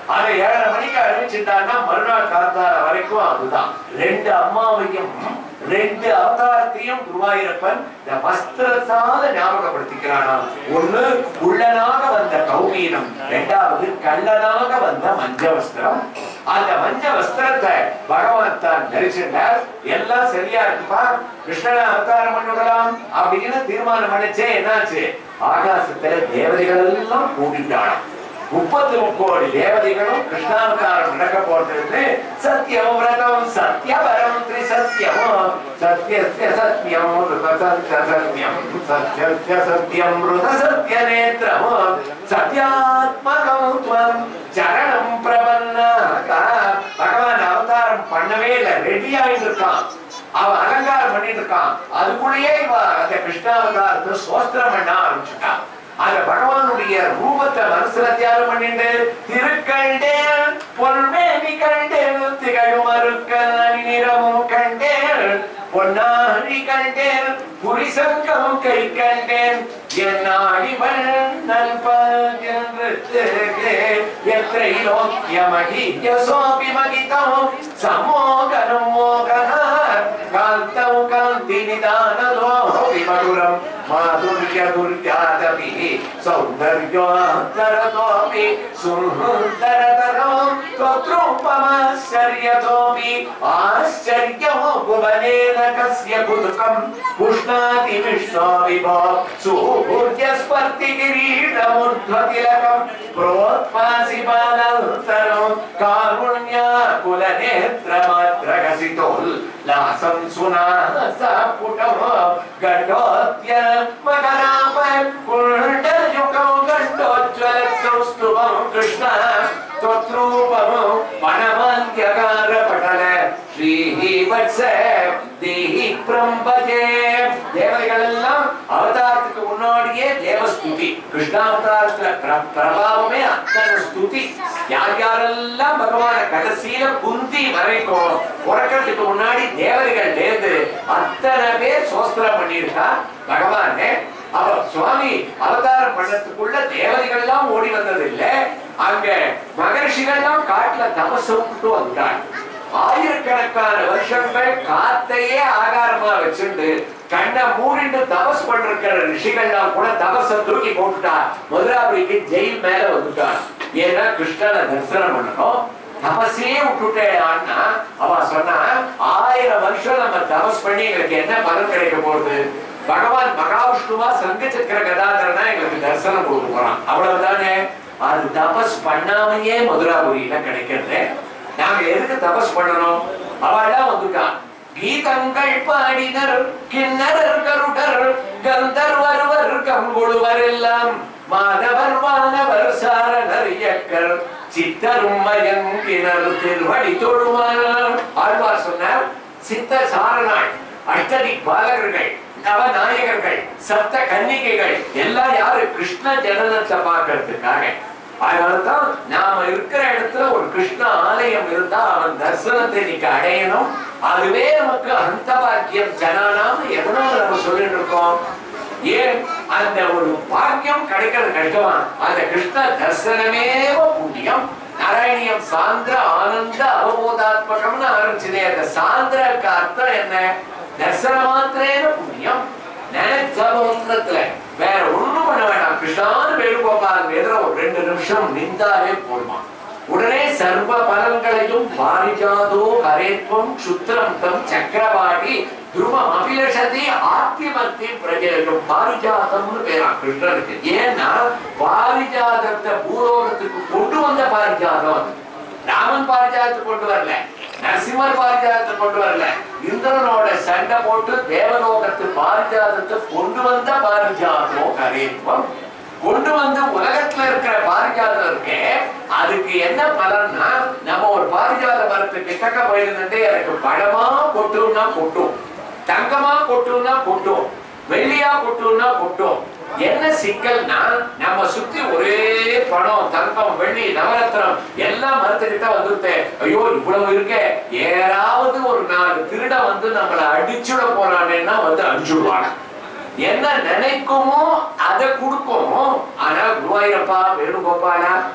அதை ஏழரை மணிக்கு அறிவிச்சுட்டாங்கன்னா மறுநாள் காத்தால வரைக்கும் அதுதான் ரெண்டு அம்மாவையும் ரெண்டு அவதாரத்தையும் குருவாயூரப்பன் இந்த வஸ்திரத்தால ஞாபகப்படுத்திக்கிறானா ஒண்ணு உள்ளனாக வந்த கௌமீனம் இரண்டாவது கள்ளனாக வந்த மஞ்ச வஸ்திரம் அந்த மஞ்ச வஸ்திரத்தை பகவான் தான் தரிசிட்டார் எல்லாம் சரியா இருக்குப்பா கிருஷ்ணனை அவதாரம் பண்ணிவிடலாம் அப்படின்னு தீர்மானம் பண்ணிச்சே என்னாச்சு ஆகாசத்துல தேவதைகள் எல்லாம் கூட்டிட்டானாம் முப்பத்தி முக்கோடி தேவதைகளும் கிருஷ்ணாவதாரம் நடக்க போறது சத்தியம் விரதம் சத்யபரம் திரிசத்தியம் சத்யஸ்ய சத்யம் ருத சத்ய சத்யம் சத்யஸ்ய சத்யம் ருத சத்ய நேத்திரம் சத்யாத்மகம் துவம் சரணம் பிரபன்னா பகவான் அவதாரம் பண்ணவே இல்லை ரெடி ஆயிட்டு இருக்கான் அவன் அலங்காரம் பண்ணிட்டு இருக்கான் அதுக்குள்ளேயே இவ அந்த கிருஷ்ணாவதாரத்தை சோஸ்திரம் பண்ண ஆரம்பிச்சுட்டான் அந்த பகவானுடைய ரூபத்தை மனசுல தியானம் பண்ணிட்டு திருக்கண்டேன் பொன்மேனி கண்டேன் திகழும் அருக்கல் நிறமும் கண்டேன் பொன்னாழி கண்டேன் புரிசங்கம் கை கண்டேன் என் ஆடிவள் நல்பன்று எத்திரைலோக்கியமகியசோபி மகிதம் சமோகனம் மோகனார் காந்தம் காந்தி நிதானதோ விமதுரம் மாதுர்ய துர்யாதபி சௌந்தர்யோத்தரதோபி சுந்தரதரம் त्वत्रूपमाश्चर्यतोऽपि आश्चर्यमो भुवनेन कस्य कुतुकम् पुष्णाति विश्वो विभो सूर्यस्पर्ति किरीटमुर्ध्वतिलकम् प्रोत्पासि बालन्तरम् कारुण्याकुलनेत्रमात्रकसितोल्लासं सुनासा पुटमो गण्डोत्य मकराप कुण्डयुगौ गण्डोज्ज्वलकौस्तुभं कृष्ण त्वत्रूपं वनमान्त्यकारपटल श्रीः वत्स தேஹி பிரம்பஜே தேவதைகள் எல்லாம் அவதாரத்துக்கு முன்னாடியே தேவஸ்துதி கிருஷ்ணாவதாரத்துல பிர- பிரபாவமே அத்தனை ஸ்துதி யார் யாரெல்லாம் பகவான கடைசியில குந்தி வரைக்கும் பிறக்கிறதுக்கு முன்னாடி தேவதைகள் சேர்ந்து அத்தனை பேர் சோஸ்திரம் பண்ணியிருக்கா பகவானே அப்ப சுவாமி அவதாரம் பண்ணதுக்குள்ள தேவதைகள் எல்லாம் ஓடி வந்தது இல்ல அங்க மகர்ஷிகள்லாம் காட்டுல தபசு விட்டு வந்துட்டாங்க ஆயிரக்கணக்கான வருஷங்கள் காத்தையே ஆகாரமா வச்சுண்டு கண்ணை மூடிட்டு தபஸ் பண்ணிருக்கிற ரிஷிகள்லாம் கூட தபஸ தூக்கி போட்டுட்டா மதுராபுரிக்கு ஜெயில் மேல வந்துட்டான் ஏன்னா கிருஷ்ணனை தரிசனம் பண்ணணும் தபஸே விட்டுட்டேன்னா அவ சொன்னா ஆயிரம் வருஷம் நம்ம தபஸ் பண்ணி எங்களுக்கு என்ன பலன் கிடைக்க போகுது பகவான் மகாவிஷ்ணுவா சங்க சக்கர கதாதரனா எங்களுக்கு தரிசனம் கொடுக்க போறான் அவ்வளவுதானே அது தபஸ் பண்ணாமையே மதுராபுரியில கிடைக்கிறது நாங்க எதுக்கு தபஸ் பண்ணணும் அவெல்லாம் வந்துட்டான் கீதங்கள் பாடினர் கிண்ணறர் கருடர் கந்தர்வர்வர் கம்புழுவர் எல்லாம் மாதவர் வானவர் சாரணர் இயக்கர் சித்தரும் மயங்கினர் திருவடி தொழுவார் ஆழ்வார் சொன்னார் சித்த சாரணாள் அஷ்டதி பாலகர்கள் நவநாயகர்கள் சப்த கன்னிகைகள் எல்லாம் யாரு கிருஷ்ண ஜனனத்தை பார்க்கறதுக்காக அதனால்தான் நாம இருக்கிற இடத்துல ஒரு கிருஷ்ண ஆலயம் இருந்தா அவன் தரிசனத்தை இன்னைக்கு அடையணும் அதுவே நமக்கு அந்த பாக்கியம் ஜனானாம் எதனால நம்ம சொல்லிட்டு இருக்கோம் ஏன் அந்த ஒரு பாக்கியம் கிடைக்கிறது கஷ்டமா அந்த கிருஷ்ண தரிசனமேவ புண்ணியம் நாராயணியம் சாந்திர ஆனந்த அவபோதாத்மகம்னு ஆரம்பிச்சதே அந்த சாந்திரக்கு அர்த்தம் என்ன தரிசன மாத்திரேன புண்ணியம் நினைச்ச மாத்திரத்துல வேற ஒண்ணும் பண்ண வேண்டாம் கிருஷ்ணான்னு வேணுகோபால் எதிர ஒரு ரெண்டு நிமிஷம் நின்றாலே போதுமா உடனே சர்வ பலன்களையும் பாரிஜாதோ ஹரேத்வம் சுத்திரம் தம் சக்கரவாடி துருவம் அபிலஷதி ஆத்திமர்த்தி பிரஜேகம் பாரிஜாதம்னு பேரா கிருஷ்ணனுக்கு ஏன்னா பாரிஜாதத்தை பூலோகத்துக்கு கொண்டு வந்த பாரிஜாதம் அது ராமன் பாரிஜாதத்தை கொண்டு வரல நரசிம்மர் பாரிஜாதத்தை கொண்டு வரல இந்திரனோட சண்டை போட்டு தேவலோகத்து பாரிஜாதத்தை கொண்டு வந்த பாரிஜாதம் கரேத்வம் கொண்டு வந்து உலகத்துல இருக்கிற பாரிஜாதம் இருக்கே அதுக்கு என்ன பலன்னா நம்ம ஒரு பாரிஜாத மரத்து கிட்டக்க போயிருந்துட்டு எனக்கு பழமா கொட்டும்னா கொட்டும் தங்கமா கொட்டும்னா கொட்டும் வெள்ளியா கொட்டும்னா கொட்டும் என்ன சிக்கல்னா நம்ம சுத்தி ஒரே பணம் தங்கம் வெள்ளி நவரத்னம் எல்லாம் மரத்துக்கிட்ட வந்துருத்தே ஐயோ இவ்வளவு இருக்கே ஏறாவது ஒரு நாலு திருட வந்து நம்மளை அடிச்சுட போறானேன்னா வந்து அடிச்சுடுவாங்க என்ன நினைக்குமோ அதை கொடுக்கும் ஆனா குருவாயிரப்பா வேணுகோபாலா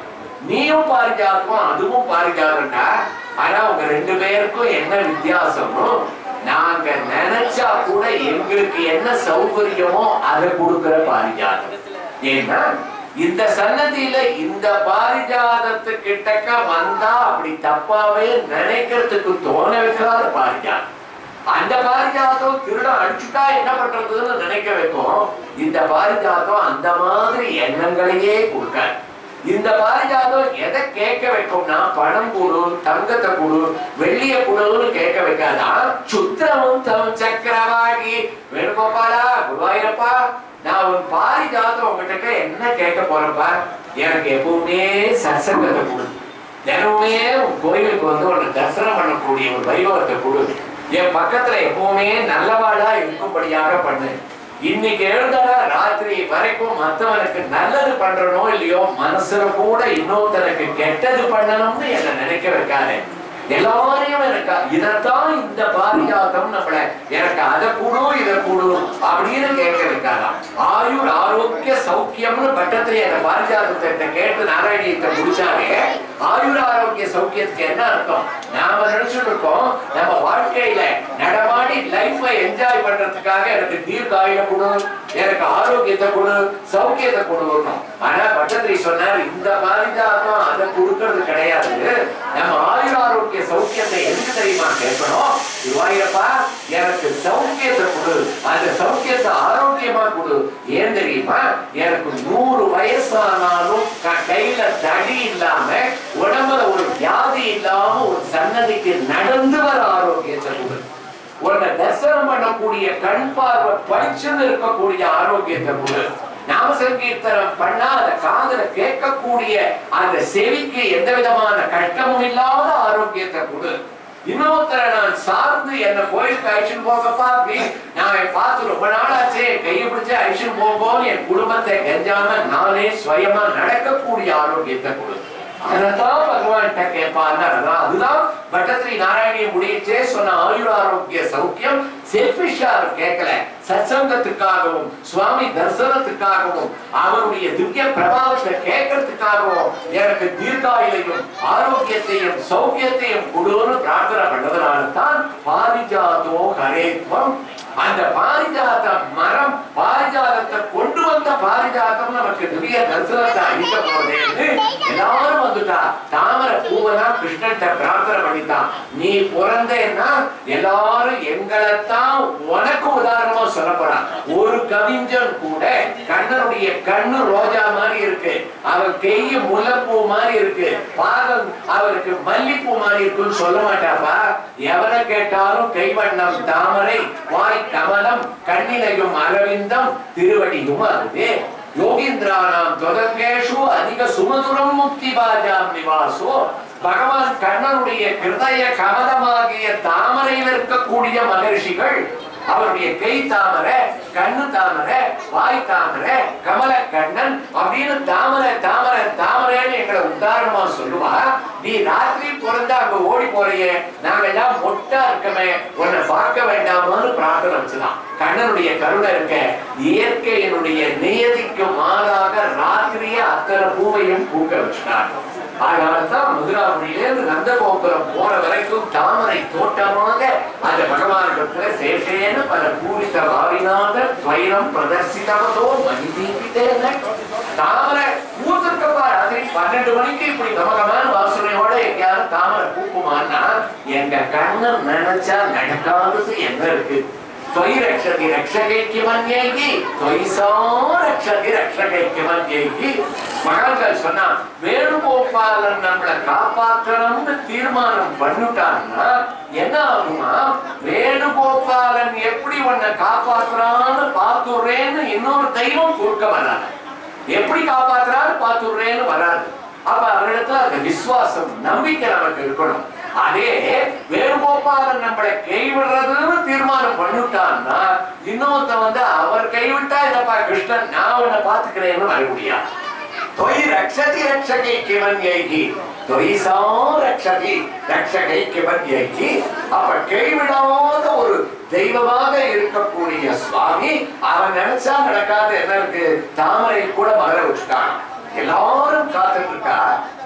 நீயும் பாரிஜாதமும் அதுவும் பாரிஜாதம்டா ஆனா உங்க ரெண்டு பேருக்கும் என்ன வித்தியாசமோ நாங்க நினைச்சா கூட எங்களுக்கு என்ன சௌகரியமோ அதை கொடுக்கிற பாரிஜாதம் ஏன்னா இந்த சன்னதியில இந்த பாரிஜாதத்து கிட்டக்க வந்தா அப்படி தப்பாவே நினைக்கிறதுக்கு தோண வைக்காத பாரிஜாதம் அந்த பாரிஜாதம் திருடம் அடிச்சுட்டா என்ன பண்றதுன்னு நினைக்க வைக்கும் இந்த பாரிஜாதம் அந்த மாதிரி எண்ணங்களையே கொடுக்காது இந்த பாரிஜாதம் எதை கேட்க வைக்கும்னா பணம் கொடு தங்கத்தை கொடு வெள்ளிய கொடுன்னு கேட்க வைக்காதா சுத்திரமும் தம் சக்கரவாகி வேணுகோபாலா குருவாயிரப்பா நான் உன் பாரிஜாதம் உங்ககிட்ட என்ன கேட்க போறப்பா எனக்கு எப்பவுமே சத்சங்கத்தை கொடு தினமுமே உன் கோயிலுக்கு வந்து உன்னை தரிசனம் பண்ணக்கூடிய ஒரு வைபவத்தை கொடு என் பக்கத்துல எப்பவுமே நல்லவாளா இருக்கும்படியாக பண்ணு இன்னைக்கு எழுந்தா ராத்திரி வரைக்கும் மத்தவனுக்கு நல்லது பண்றனோ இல்லையோ மனசுல கூட இன்னொருத்தனுக்கு கெட்டது பண்ணணும்னு என்ன நினைக்க வைக்காது எல்லாரையும் எனக்கு இதைத்தான் இந்த பாரிஜாதம் நம்மள எனக்கு அதை கொடு இதை கொடு அப்படின்னு கேட்க வைக்காதாம் ஆயுர் ஆரோக்கிய சௌக்கியம்னு பட்டத்திலே அந்த பாரிஜாதத்தை கேட்டு நாராயணியத்தை முடிச்சாலே ஆயுர் ஆரோக்கிய சௌக்கியத்துக்கு என்ன அர்த்தம் நாம நினைச்சுட்டு இருக்கோம் நம்ம வாழ்க்கையில நடமாடி லைஃபை என்ஜாய் பண்றதுக்காக எனக்கு தீர்க்காயில கொடு எனக்கு ஆரோக்கியத்தை கொடு சௌக்கியத்தை கொடுக்கணும் ஆனா பட்டத்திரி சொன்னார் இந்த பாரிஜாதம் அதை கொடுக்கறது கிடையாது நம்ம ஆயுர் ஆரோக்கிய சௌக்கியத்தை எதுக்கு தெரியுமா கேட்கணும் சிவாயப்பா எனக்கு சௌக்கியத்தை கொடு அந்த சௌக்கியத்தை ஆரோக்கியமா கொடு ஏன் தெரியுமா எனக்கு நூறு வயசானாலும் க- கையில தடி இல்லாம உடம்புல ஒரு வியாதி இல்லாம ஒரு சன்னதிக்கு நடந்து வர ஆரோக்கியத்தை கொடு உன்னை தரிசனம் பண்ணக்கூடிய கண் பார்வை படிச்சுன்னு இருக்கக்கூடிய ஆரோக்கியத்தை கொடு நாம சங்கீர்த்தனம் பண்ணா அந்த காதுல கேட்கக்கூடிய அந்த செவிக்கு எந்த விதமான கஷ்டமும் இல்லாத ஆரோக்கியத்தை கொடு இன்னொருத்தரை நான் சார்ந்து என்ன கோயிலுக்கு அழிச்சுன்னு போகப்பா அப்படி நான் பார்த்து ரொம்ப நாளாச்சே கையை பிடிச்சு அழிச்சுன்னு போகும்போது என் குடும்பத்தை கெஞ்சாம நானே சுயமா நடக்கக்கூடிய ஆரோக்கியத்தை கொடு அதத்தான் பகவான்கிட்ட கேட்பான்னு அதான் அதுதான் பட்டத்திரி நாராயணிய முடியச்சே சொன்ன ஆயுர் ஆரோக்கிய சௌக்கியம் செல்பிஷா கேட்கல சத்சங்கத்துக்காகவும் சுவாமி தரிசனத்துக்காகவும் அவருடைய திவ்ய பிரபாவத்தை கேட்கறதுக்காகவும் எனக்கு தீர்க்காயிலையும் ஆரோக்கியத்தையும் சௌக்கியத்தையும் கொடுன்னு பிரார்த்தனை பண்ணதுனால தான் பாரிஜாதோ ஹரேத்வம் அந்த பாரிஜாத மரம் பாரிஜாதத்தை கொண்டு வந்த பாரிஜாதம் நமக்கு திவ்ய தரிசனத்தை அளிக்க போறேன்னு எல்லாரும் வந்துட்டா தாமரை பூவெல்லாம் கிருஷ்ணன்ட்ட பிரார்த்தனை பண்ணிட்டான் நீ பிறந்தேன்னா எல்லாரும் எங்களைத்தான் உனக்கு உதாரணமா சொல்ல போறான் ஒரு கவிஞன் கூட கண்ணனுடைய கண்ணு ரோஜா மாதிரி இருக்கு அவன் கைய முல்லைப்பூ மாதிரி இருக்கு பாதம் அவருக்கு மல்லிப்பூ மாதிரி இருக்குன்னு சொல்ல மாட்டாப்பா எவனை கேட்டாலும் கைவண்ணம் தாமரை வாய் கமலம் கண்ணிலையும் அரவிந்தம் திருவடியும் அதுவே யோகீந்திரானாம் தொடர்கேஷு அதிக சுமதுரம் முக்தி பாஜாம் நிவாசோ பகவான் கண்ணனுடைய கிருதய கமலமாகிய தாமரையில் இருக்கக்கூடிய மகர்ஷிகள் அவருடைய கை தாமரை கண்ணு தாமரை வாய் தாமரை கமல கண்ணன் அப்படின்னு தாமரை தாமரை தாமரைன்னு எங்களை உதாரணமா சொல்லுவா நீ ராத்திரி பிறந்தா அங்க ஓடி போறியே நாங்க எல்லாம் மொட்டா இருக்கமே உன்னை பார்க்க வேண்டாமான்னு பிரார்த்தனை வச்சுதான் கண்ணனுடைய கருணை இருக்க இயற்கையினுடைய நியதிக்கு மாறாக ராத்திரியே அத்தனை பூவையும் பூக்க வச்சுட்டாங்க அதனால்தான் மதுராபுரியிலிருந்து நந்தகோபுரம் போற வரைக்கும் தாமரை தோட்டமாக அந்த பகவானிடத்துல சேஷேன பல பூரித வாரிநாத துவைரம் பிரதர்சிதவதோ மணிதீபித்தேன தாமரை பூத்திருக்கப்பா ராத்திரி பன்னெண்டு மணிக்கு இப்படி கமகமான வாசனையோட எங்கேயாவது தாமரை பூக்குமான்னா எங்க கண்ணன் நினைச்சா நடக்காதது என்ன இருக்கு त्वयि रक्षति रक्षकैक्य मन्यैகி त्वयि சா ரக்ஷதி ரக்ஷகைக்கு மன்யைகி மகான்கள் சொன்னா வேணுகோபாலன் நம்மளை காப்பாற்றணும்னு தீர்மானம் பண்ணிட்டான்னா என்ன ஆகுமா வேணுகோபாலன் எப்படி உன்னை காப்பாத்துறான்னு பார்த்துடுறேன்னு இன்னொரு தெய்வம் குறுக்க வராது எப்படி காப்பாத்துறான்னு பார்த்துடுறேன்னு வராது அப்ப அவரிடத்துல அந்த விசுவாசம் நம்பிக்கை நமக்கு இருக்கணும் அதே வேணுகோபாலன் நம்மளை கைவிடுறதுன்னு தீர்மானம் பண்ணிட்டான்னா இன்னொருத்த வந்து அவர் கைவிட்டா என்னப்பா கிருஷ்ணன் நான் உன்னை பாத்துக்கிறேன்னு வர முடியாது தொய் ரக்ஷதி ரக்ஷகை கிமன்யைகி தொய் சா ரக்ஷதி ரக்ஷகை கிமன்யைகி அப்ப கைவிடாத ஒரு தெய்வமாக இருக்கக்கூடிய சுவாமி அவன் நினைச்சா நடக்காத என்ன இருக்கு தாமரை கூட மலர வச்சுட்டான் எல்லாரும் காத்துட்டு இருக்கா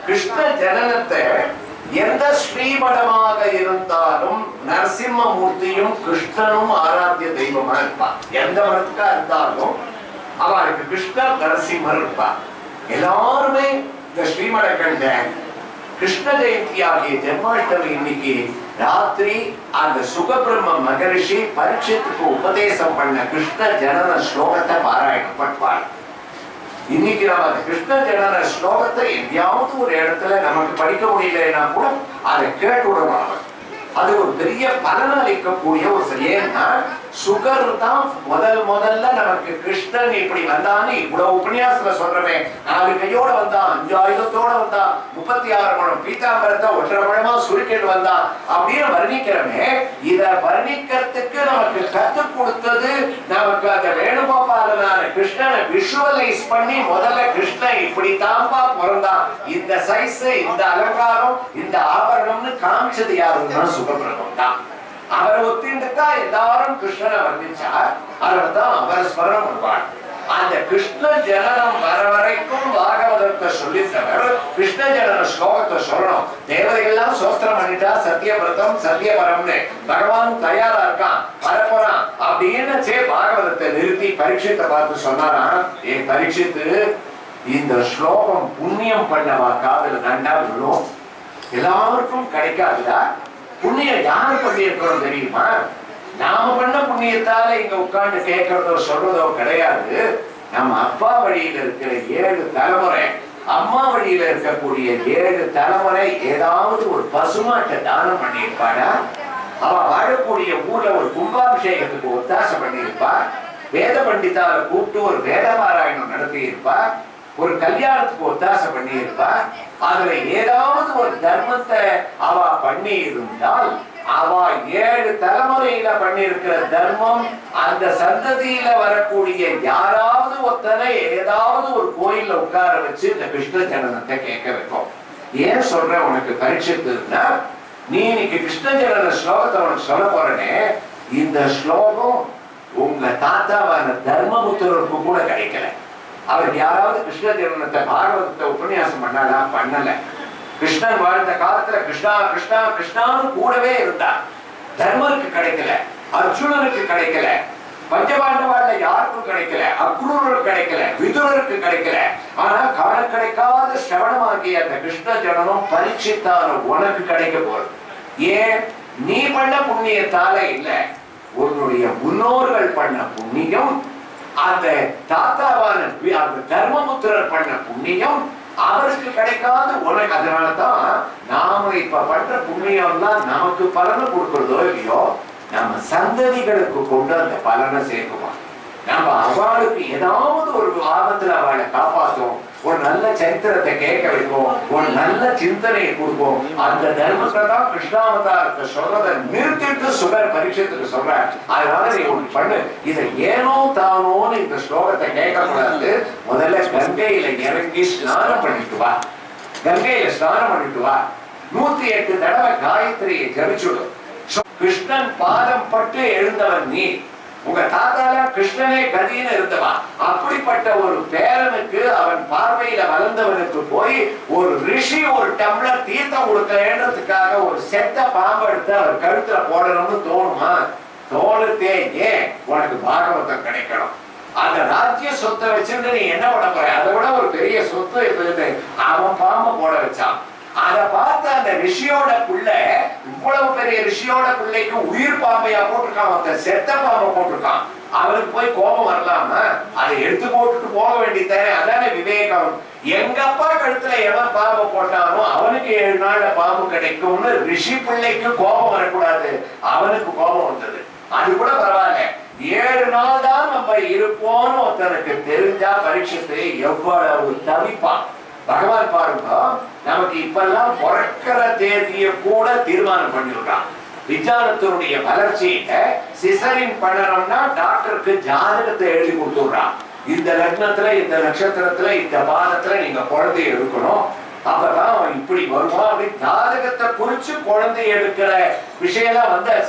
கிருஷ்ண ஜனனத்தை எந்த ஸ்ரீமடமாக இருந்தாலும் நரசிம்மமூர்த்தியும் கிருஷ்ணனும் ஆராத்திய தெய்வமா இருப்பான் எந்த மதத்துக்கா இருந்தாலும் அவருக்கு கிருஷ்ணர் நரசிம்மர் இருப்பார் எல்லாருமே இந்த ஸ்ரீமட கண்ட கிருஷ்ண ஜெயந்தி ஆகிய ஜென்மாஷ்டமி இன்னைக்கு ராத்திரி அந்த சுகபிரம்ம மகரிஷி பரீட்சத்துக்கு உபதேசம் பண்ண கிருஷ்ண ஜனன ஸ்லோகத்தை பாராயணம் பண்ணுவார் இன்னைக்கு நம்ம அந்த கிருஷ்ண ஜனன ஸ்லோகத்தை எங்கேயாவது ஒரு இடத்துல நமக்கு படிக்க முடியலன்னா கூட அதை கேட்டு விடணும் அது ஒரு பெரிய பலன் அளிக்கக்கூடிய ஒரு சரி- ஏன்னா சுகர் தான் முதல் முதல்ல நமக்கு கிருஷ்ணன் இப்படி வந்தான்னு இவ்வளவு உபன்யாசத்துல சொல்றமே நாலு கையோட வந்தான் அஞ்சு ஆயுதத்தோட வந்தான் முப்பத்தி ஆறு முழம் பீதாம்பரத்தை ஒன்றரை முழமா சுருக்கிட்டு வந்தான் அப்படின்னு வர்ணிக்கிறோமே இத வர்ணிக்கிறதுக்கு நமக்கு கத்துக் கொடுத்தது நமக்கு அந்த வேணுகோபாலனான கிருஷ்ணனை விஷுவலைஸ் பண்ணி முதல்ல கிருஷ்ணன் இப்படி தாம்பா பிறந்தான் இந்த சைஸ் இந்த அலங்காரம் இந்த ஆபரணம்னு காமிச்சது யாருன்னா சுகபிரமம் தான் அவரை ஒத்திண்டுட்டா எல்லாரும் கிருஷ்ணனை வர்ணிச்சார் அவர் தான் அவரை ஸ்மரணம் பண்ணுவார் அந்த கிருஷ்ண ஜனனம் வர வரைக்கும் பாகவதத்தை சொல்லித்தவர் கிருஷ்ண ஜனன ஸ்லோகத்தை சொல்லணும் தேவதைகள்லாம் சோஸ்திரம் பண்ணிட்டா சத்தியபிரதம் சத்தியபரம்னு பகவான் தயாரா இருக்கான் வரப்போறான் அப்படின்னு சே பாகவதத்தை நிறுத்தி பரீட்சித்தை பார்த்து சொன்னாராம் ஏ பரீட்சித்து இந்த ஸ்லோகம் புண்ணியம் பண்ணவா காதல நண்டா விழும் எல்லாருக்கும் கிடைக்காதுடா புண்ணியம் யாரு பண்ணியிருக்கிறோம் தெரியுமா நாம பண்ண புண்ணியத்தால இங்க உட்கார்ந்து கேட்கறதோ சொல்றதோ கிடையாது நம்ம அப்பா வழியில இருக்கிற ஏழு தலைமுறை அம்மா வழியில இருக்கக்கூடிய ஏழு தலைமுறை ஏதாவது ஒரு பசுமாட்டை தானம் பண்ணியிருப்பாடா அவ வாழக்கூடிய ஊர்ல ஒரு கும்பாபிஷேகத்துக்கு ஒத்தாசை பண்ணியிருப்பா வேத பண்டிதால கூப்பிட்டு ஒரு வேத பாராயணம் நடத்தி இருப்பா ஒரு கல்யாணத்துக்கு ஒத்தாசை பண்ணி இருப்பா அதுல ஏதாவது ஒரு தர்மத்தை அவ பண்ணி இருந்தால் அவ ஏழு தலைமுறையில பண்ணியிருக்கிற தர்மம் அந்த சந்ததியில வரக்கூடிய யாராவது ஒருத்தனை ஏதாவது ஒரு கோயில்ல உட்கார வச்சு இந்த கிருஷ்ண ஜனனத்தை கேட்க வைக்கும் ஏன் சொல்றேன் உனக்கு பரீட்சித்துன்னா நீ இன்னைக்கு கிருஷ்ண ஜனன ஸ்லோகத்தை உனக்கு சொல்ல போறனே இந்த ஸ்லோகம் உங்க தாத்தாவான தர்மபுத்திரருக்கு கூட கிடைக்கல அவர் யாராவது கிருஷ்ண ஜனனத்தை பாகவதத்தை உபன்யாசம் பண்ணாரா பண்ணல கிருஷ்ணன் வாழ்ந்த காலத்துல கிருஷ்ணா கிருஷ்ணா கிருஷ்ணான்னு கூடவே இருந்தார் தர்மருக்கு கிடைக்கல அர்ஜுனனுக்கு கிடைக்கல பஞ்சபாண்டவாள்ல யாருக்கும் கிடைக்கல அக்ரூருக்கு கிடைக்கல விதுரருக்கு கிடைக்கல ஆனா காண கிடைக்காத சிரவணமாகிய அந்த கிருஷ்ண ஜனனம் பரீட்சித்தான உனக்கு கிடைக்க போறது ஏன் நீ பண்ண புண்ணியத்தால இல்ல உன்னுடைய முன்னோர்கள் பண்ண புண்ணியம் அந்த தாத்தாவான வி- அந்த தர்மபுத்திரர் பண்ண புண்ணியம் அவருக்கு கிடைக்காது உனக்கு அதனால தான் நாம இப்ப பண்ற புண்ணியம்லாம் நமக்கு பலனை கொடுக்கறதோ இல்லையோ நம்ம சந்ததிகளுக்கு கொண்டு அந்த பலனை சேர்க்குவோம் நம்ம அவளுக்கு ஏதாவது ஒரு ஆபத்துல அவளை காப்பாத்தும் ஒரு நல்ல சரித்திரத்தை கேட்க வைப்போம் ஒரு நல்ல சிந்தனையை கொடுப்போம் அந்த தர்மத்தை தான் கிருஷ்ணாவதாரத்தை சொல்றதை நிறுத்திட்டு சுகர் பரீட்சத்துக்கு சொல்றார் அதனால நீ ஒண்ணு பண்ணு இதை ஏனோ தானோன்னு இந்த ஸ்லோகத்தை கேட்க கூடாது முதல்ல கங்கையில இறங்கி ஸ்நானம் பண்ணிட்டு வா கங்கையில ஸ்நானம் பண்ணிட்டு வா நூத்தி எட்டு தடவை காயத்ரியை ஜபிச்சுடு கிருஷ்ணன் பாதம் பட்டு எழுந்தவன் நீ உங்க தாத்தால கிருஷ்ணனே கதின்னு இருந்தவா அப்படிப்பட்ட ஒரு பேரனுக்கு அவன் பார்வையில வளர்ந்தவனுக்கு போய் ஒரு ரிஷி ஒரு டம்ளர் தீர்த்தம் கொடுக்கலன்றதுக்காக ஒரு செத்த பாம்பு எடுத்து அவர் கழுத்துல போடணும்னு தோணுமா தோணுத்தே ஏன் உனக்கு பாகவதம் கிடைக்கணும் அந்த ராஜ்ய சொத்தை வச்சுட்டு நீ என்ன பண்ண போற அதை விட ஒரு பெரிய சொத்து இப்ப இருக்கு அவன் பாம்பை போட வச்சான் அத பார்த்த அந்த ரிஷியோட புள்ள இவ்வளவு பெரிய ரிஷியோட பிள்ளைக்கு உயிர் பாம்பையா போட்டிருக்கான் ஒருத்தன் செத்த பாம்பை போட்டிருக்கான் அவனுக்கு போய் கோபம் வரலாமா அதை எடுத்து போட்டுட்டு போக வேண்டியதானே அதானே விவேகம் எங்க அப்பா கழுத்துல எவன் பாம்பை போட்டானோ அவனுக்கு ஏழு நாள்ல பாம்பு கிடைக்கும்னு ரிஷி பிள்ளைக்கு கோபம் வரக்கூடாது அவனுக்கு கோபம் வந்தது அது கூட பரவாயில்ல ஏழு நாள் தான் நம்ம இருப்போம்னு ஒருத்தனுக்கு தெரிஞ்சா பரீட்சத்தை எவ்வளவு தவிப்பான் பகவான் பாருங்க நமக்கு இப்பெல்லாம் பிறக்கிற தேதியை கூட தீர்மானம் பண்ணிவிடுறான் விஞ்ஞானத்தினுடைய வளர்ச்சியில சிசரின் பண்ணணும்னா டாக்டருக்கு ஜாதகத்தை எழுதி கொடுத்துடுறான் இந்த லக்னத்துல இந்த நட்சத்திரத்துல இந்த பாதத்துல நீங்க குழந்தைய எடுக்கணும் அப்பதான் அவன் இப்படி வருவான் அப்படி ஜாதகத்தை குறிச்சு குழந்தை எடுக்கிற விஷயம் வந்தாச்சு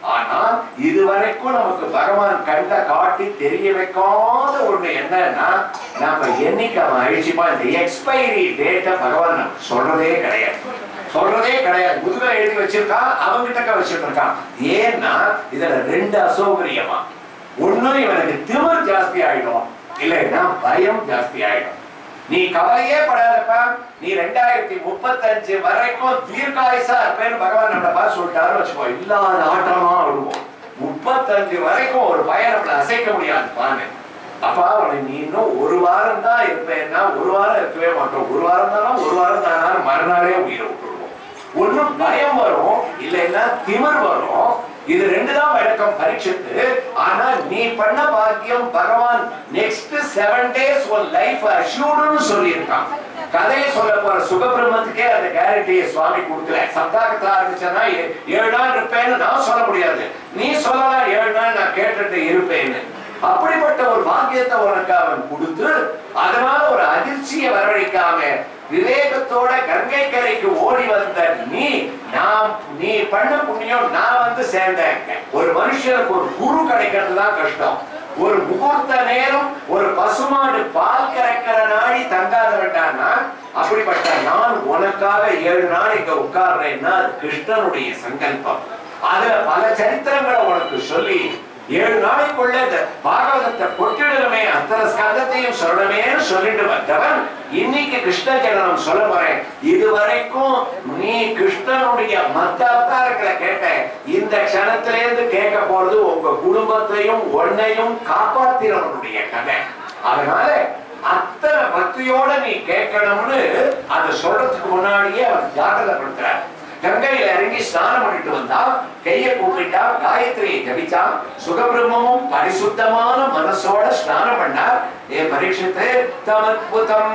ஆனால் இதுவரைக்கும் நமக்கு பகவான் கண்ட காட்டி தெரிய வைக்காத ஒண்ணு என்னன்னா நம்ம என்னைக்கு அவன் அழிச்சுப்பா இந்த எக்ஸ்பைரி டேட்டை பகவான் நமக்கு சொல்றதே கிடையாது சொல்றதே கிடையாது முதுகுல எழுதி வச்சிருக்கான் அவங்கிட்ட வச்சுட்டு இருக்கான் ஏன்னா இதுல ரெண்டு அசௌகரியமா ஒண்ணு இவனுக்கு திமிர் ஜாஸ்தி ஆயிடும் இல்லைன்னா பயம் ஜாஸ்தி ஆயிடும் நீ கவலையே படாதப்பா நீ ரெண்டாயிரத்தி முப்பத்தஞ்சு வரைக்கும் தீர்க்காயுசா இருப்பேன்னு பகவான் நம்மள பார்த்து சொல்லிட்டாரு வச்சுக்கோ இல்லாத ஆட்டமா விடுவோம் முப்பத்தஞ்சு வரைக்கும் ஒரு பையன் நம்மள அசைக்க முடியாது பாருங்க அப்பா அவனை நீ இன்னும் ஒரு வாரம் தான் இருப்பேன்னா ஒரு வாரம் இருக்கவே மாட்டோம் ஒரு வாரம் தானா ஒரு வாரம் தானா மறுநாளே உயிரை விட்டுருவோம் ஒண்ணும் பயம் வரும் இல்லைன்னா திமிர் வரும் இது ரெண்டு தான் வழக்கம் பரீட்சத்து ஆனா நீ பண்ண பாக்கியம் பகவான் நெக்ஸ்ட் செவன் டேஸ் உன் லைஃப் அஷ்யூர்டுன்னு சொல்லியிருக்கான் கதையை சொல்ல போற சுகபிரம்மத்துக்கே அந்த கேரண்டியை சுவாமி கொடுக்கல சப்தாகத்தை ஆரம்பிச்சனா ஏ- ஏழு நாள் இருப்பேன்னு நான் சொல்ல முடியாது நீ சொல்லலாம் ஏழு நாள் நான் கேட்டுட்டு இருப்பேன்னு அப்படிப்பட்ட ஒரு பாக்கியத்தை உனக்கு அவன் கொடுத்து அதனால ஒரு அதிர்ச்சியை வரவழைக்காம விவேகத்தோட கங்கை கரைக்கு ஓடி வந்த நீ நாம் நீ பண்ண புண்ணியம் நான் வந்து சேர்ந்தேன் ஒரு மனுஷனுக்கு ஒரு குரு கிடைக்கிறது தான் கஷ்டம் ஒரு முகூர்த்த நேரம் ஒரு பசுமாடு பால் கறக்கிற நாடி தங்காத வேண்டாம்னா அப்படிப்பட்ட நான் உனக்காக ஏழு நாள் இங்க உட்கார்றேன்னா அது கிருஷ்ணனுடைய சங்கல்பம் அதுல பல சரித்திரங்களை உனக்கு சொல்லி ஏழு நாளைக்குள்ள இந்த பாகவதத்தை கொட்டிடணுமே அத்தனை ஸ்கந்தத்தையும் சொல்லணுமேன்னு சொல்லிட்டு வந்தவன் இன்னைக்கு கிருஷ்ண ஜனனம் சொல்ல போறேன் இதுவரைக்கும் நீ கிருஷ்ணனுடைய மத்த அவதாரங்களை கேட்ட இந்த க்ஷணத்திலேருந்து கேட்க போறது உங்க குடும்பத்தையும் ஒன்னையும் காப்பாத்தினவனுடைய கதை அதனால அத்தனை பக்தியோட நீ கேட்கணும்னு அதை சொல்றதுக்கு முன்னாடியே அவன் ஜாக்கிரதைப்படுத்துறார் கங்கையில இறங்கி ஸ்நானம் பண்ணிட்டு வந்தா கைய கூப்பிட்டா காயத்ரியை ஜபிச்சான் சுகபிரம்மமும் பரிசுத்தமான மனசோட ஸ்நானம் பண்ணார் ஏ பரீட்சித்து தமத்புதம்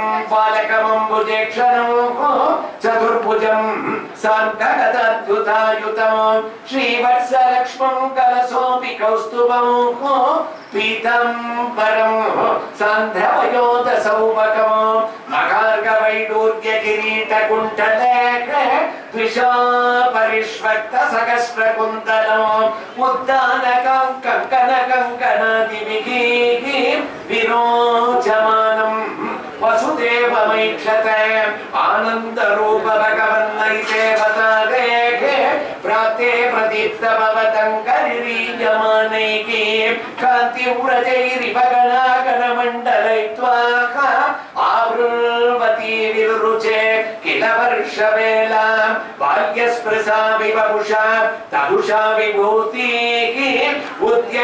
பாலகமம்புஜேக்ஷணம் சதுர்புஜம் சாந்தகதத்யுதாயுதம் ஸ்ரீவத்ஸலக்ஷ்மம் கலசோபி கௌஸ்துபம் பீதம்பரம் சாந்தவயோத சௌபகம் மகார்க வைடூர்ய கிரீட குண்டலேக द्विषा परिष्वक्त सहस्र कुन्दलम् उद्दानकं कङ्कन कङ्कणादिभिः विरोचमानम् वसुदेवमैक्षत आनन्दरूप भगवन्नैतेवतारेः प्राते प्रदीप्त भवतङ्करिरीयमानैः कान्तिव्रजैरिव गणागणमण्डलैत्वाः आवृण्वती विरुचे किल वर्षवेला बाल्यस्पृशा विवपुषा तदुषा विभूतिः उद्य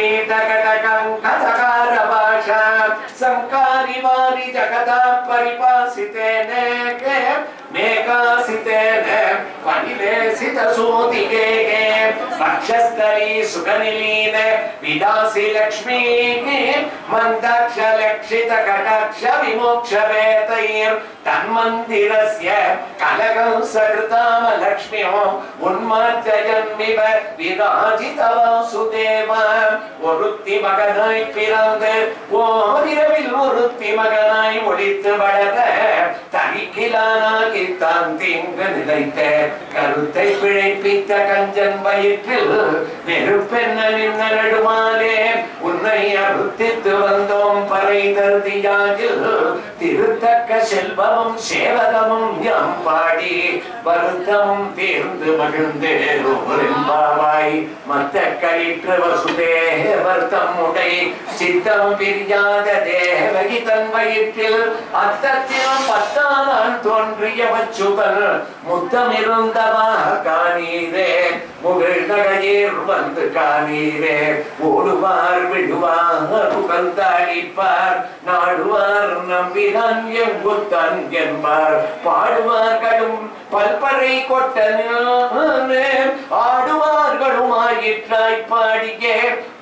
किरीटकटकङ्कधकारभाषा संकारि वारि जगता परिपासितेन मेघासितेन परिलेसितसूतिके वक्षस्थली सुखनिलीन विदासि लक्ष्मीः मन्दाक्षलक्षित कटाक्ष विमोक्ष वेतैर् तन्मन्दिरस्य कलकं सकृताम लक्ष्म्यो उन्मार्जयन्मिव विराजित वासुदेव ஒருத்தி மகனாய் பிறந்து ஓரிரவில் ஒருத்தி மகனாய் ஒழித்து வளர தனிக்கிலானாகி தான் தீங்கு நிலைத்த கருத்தை பிழைப்பித்த கஞ்சன் வயிற்றில் நெருப்பென்ன நின்ன நடுமாலே உன்னை அறுத்தித்து வந்தோம் பறை தருதியாகில் திருத்தக்க செல்வமும் சேவகமும் யாம் பாடி வருத்தமும் தேர்ந்து மகிழ்ந்து பாவாய் மத்த கயிற்று வசுதே வர்த்தம் உடை சித்தம் பிரியாத தேவகி தன் வயிற்றில் அத்தத்திலும் பத்தானால் தோன்றிய வச்சுபல் முத்தம் இருந்தவா காணீரே முகிழ் நகையீர் வந்து காணீரே ஓடுவார் விடுவார் புகழ்ந்தாளிப்பார் நாடுவார் நம்பினான் எங்குத்தான் என்பார் பாடுவார்களும் பல்பறை கொட்ட ஆடுவார்களும் ஆயிற்றாய் பாடிய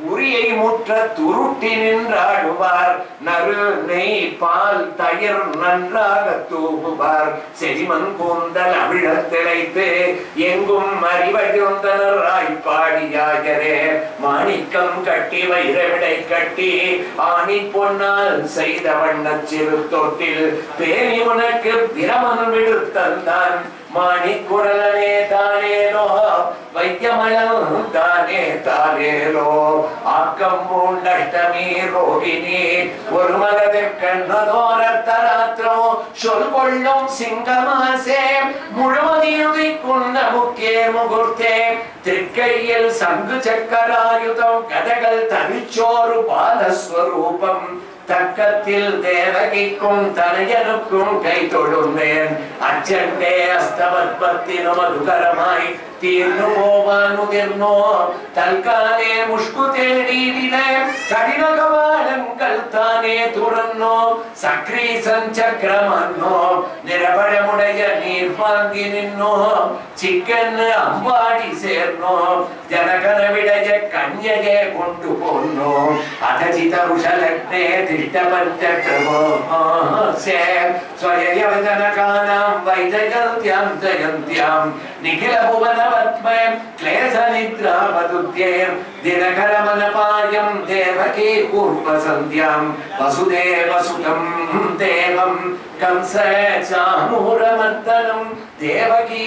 உரியை முற்ற துருட்டி நின்றாடுவார் நறு நெய் பால் தயிர் நன்றாக தூவுவார் செடிமன் கூந்தல் அவிழத் திளைத்து எங்கும் அறிவழிந்தனர் பாடியாயரே மாணிக்கம் கட்டி வைரவிடை கட்டி ஆணி பொன்னால் செய்த வண்ணச் சிறு தொட்டில் பேணி உனக்கு பிரமன் விடுத்தந்தான் மாணி குரலனே தானேனோ வைத்தியமலம் தானே தானேலோ ஆக்கம் பூண்டஷ்டமி ரோகிணி ஒரு மகது கண்ணதோர தராத்திரோ சொல் கொள்ளும் சிங்கமாசே முழுவதியுதி குந்த முக்கிய முகூர்த்தே திருக்கையில் சங்கு சக்கராயுதம் கதகள் தனிச்சோறு பாலஸ்வரூபம் தக்கத்தில் தேவகிக்கும் தனையனுக்கும் கை தொழுந்தேன் அச்சண்டே அஸ்தபத்பத்தினு மதுகரமாய் தீர்ന്നു പോവാനുതിർന്നോ തൽക്കാലേ മുഷ്കു തേടിയിടിലെ കഠിന കവാടങ്ങൾ താനേ തുറന്നോ സക്രീസൻ ചക്രമന്നോ നിരപഴമുടയ നീർ വാങ്ങി നിന്നോ ചിക്കൻ അമ്പാടി ചേർന്നോ ജനകനവിടയ കന്യകെ കൊണ്ടുപോന്നോ അധചിത ഉഷലഗ്നേ തിഷ്ടപഞ്ചക്രമോ സ്വയവചനകാനാം വൈജയന്ത്യാം ജയന്ത്യാം നിഖില ഭുവനവത്മയം ക്ലേശനിദ്രാവതുദ്യേം ദിനകരമനപായം ദേവകീ പൂർവസന്ധ്യാം വസുദേവസുതം ദേവം കംസ ചാമൂരമർദ്ദനം ദേവകീ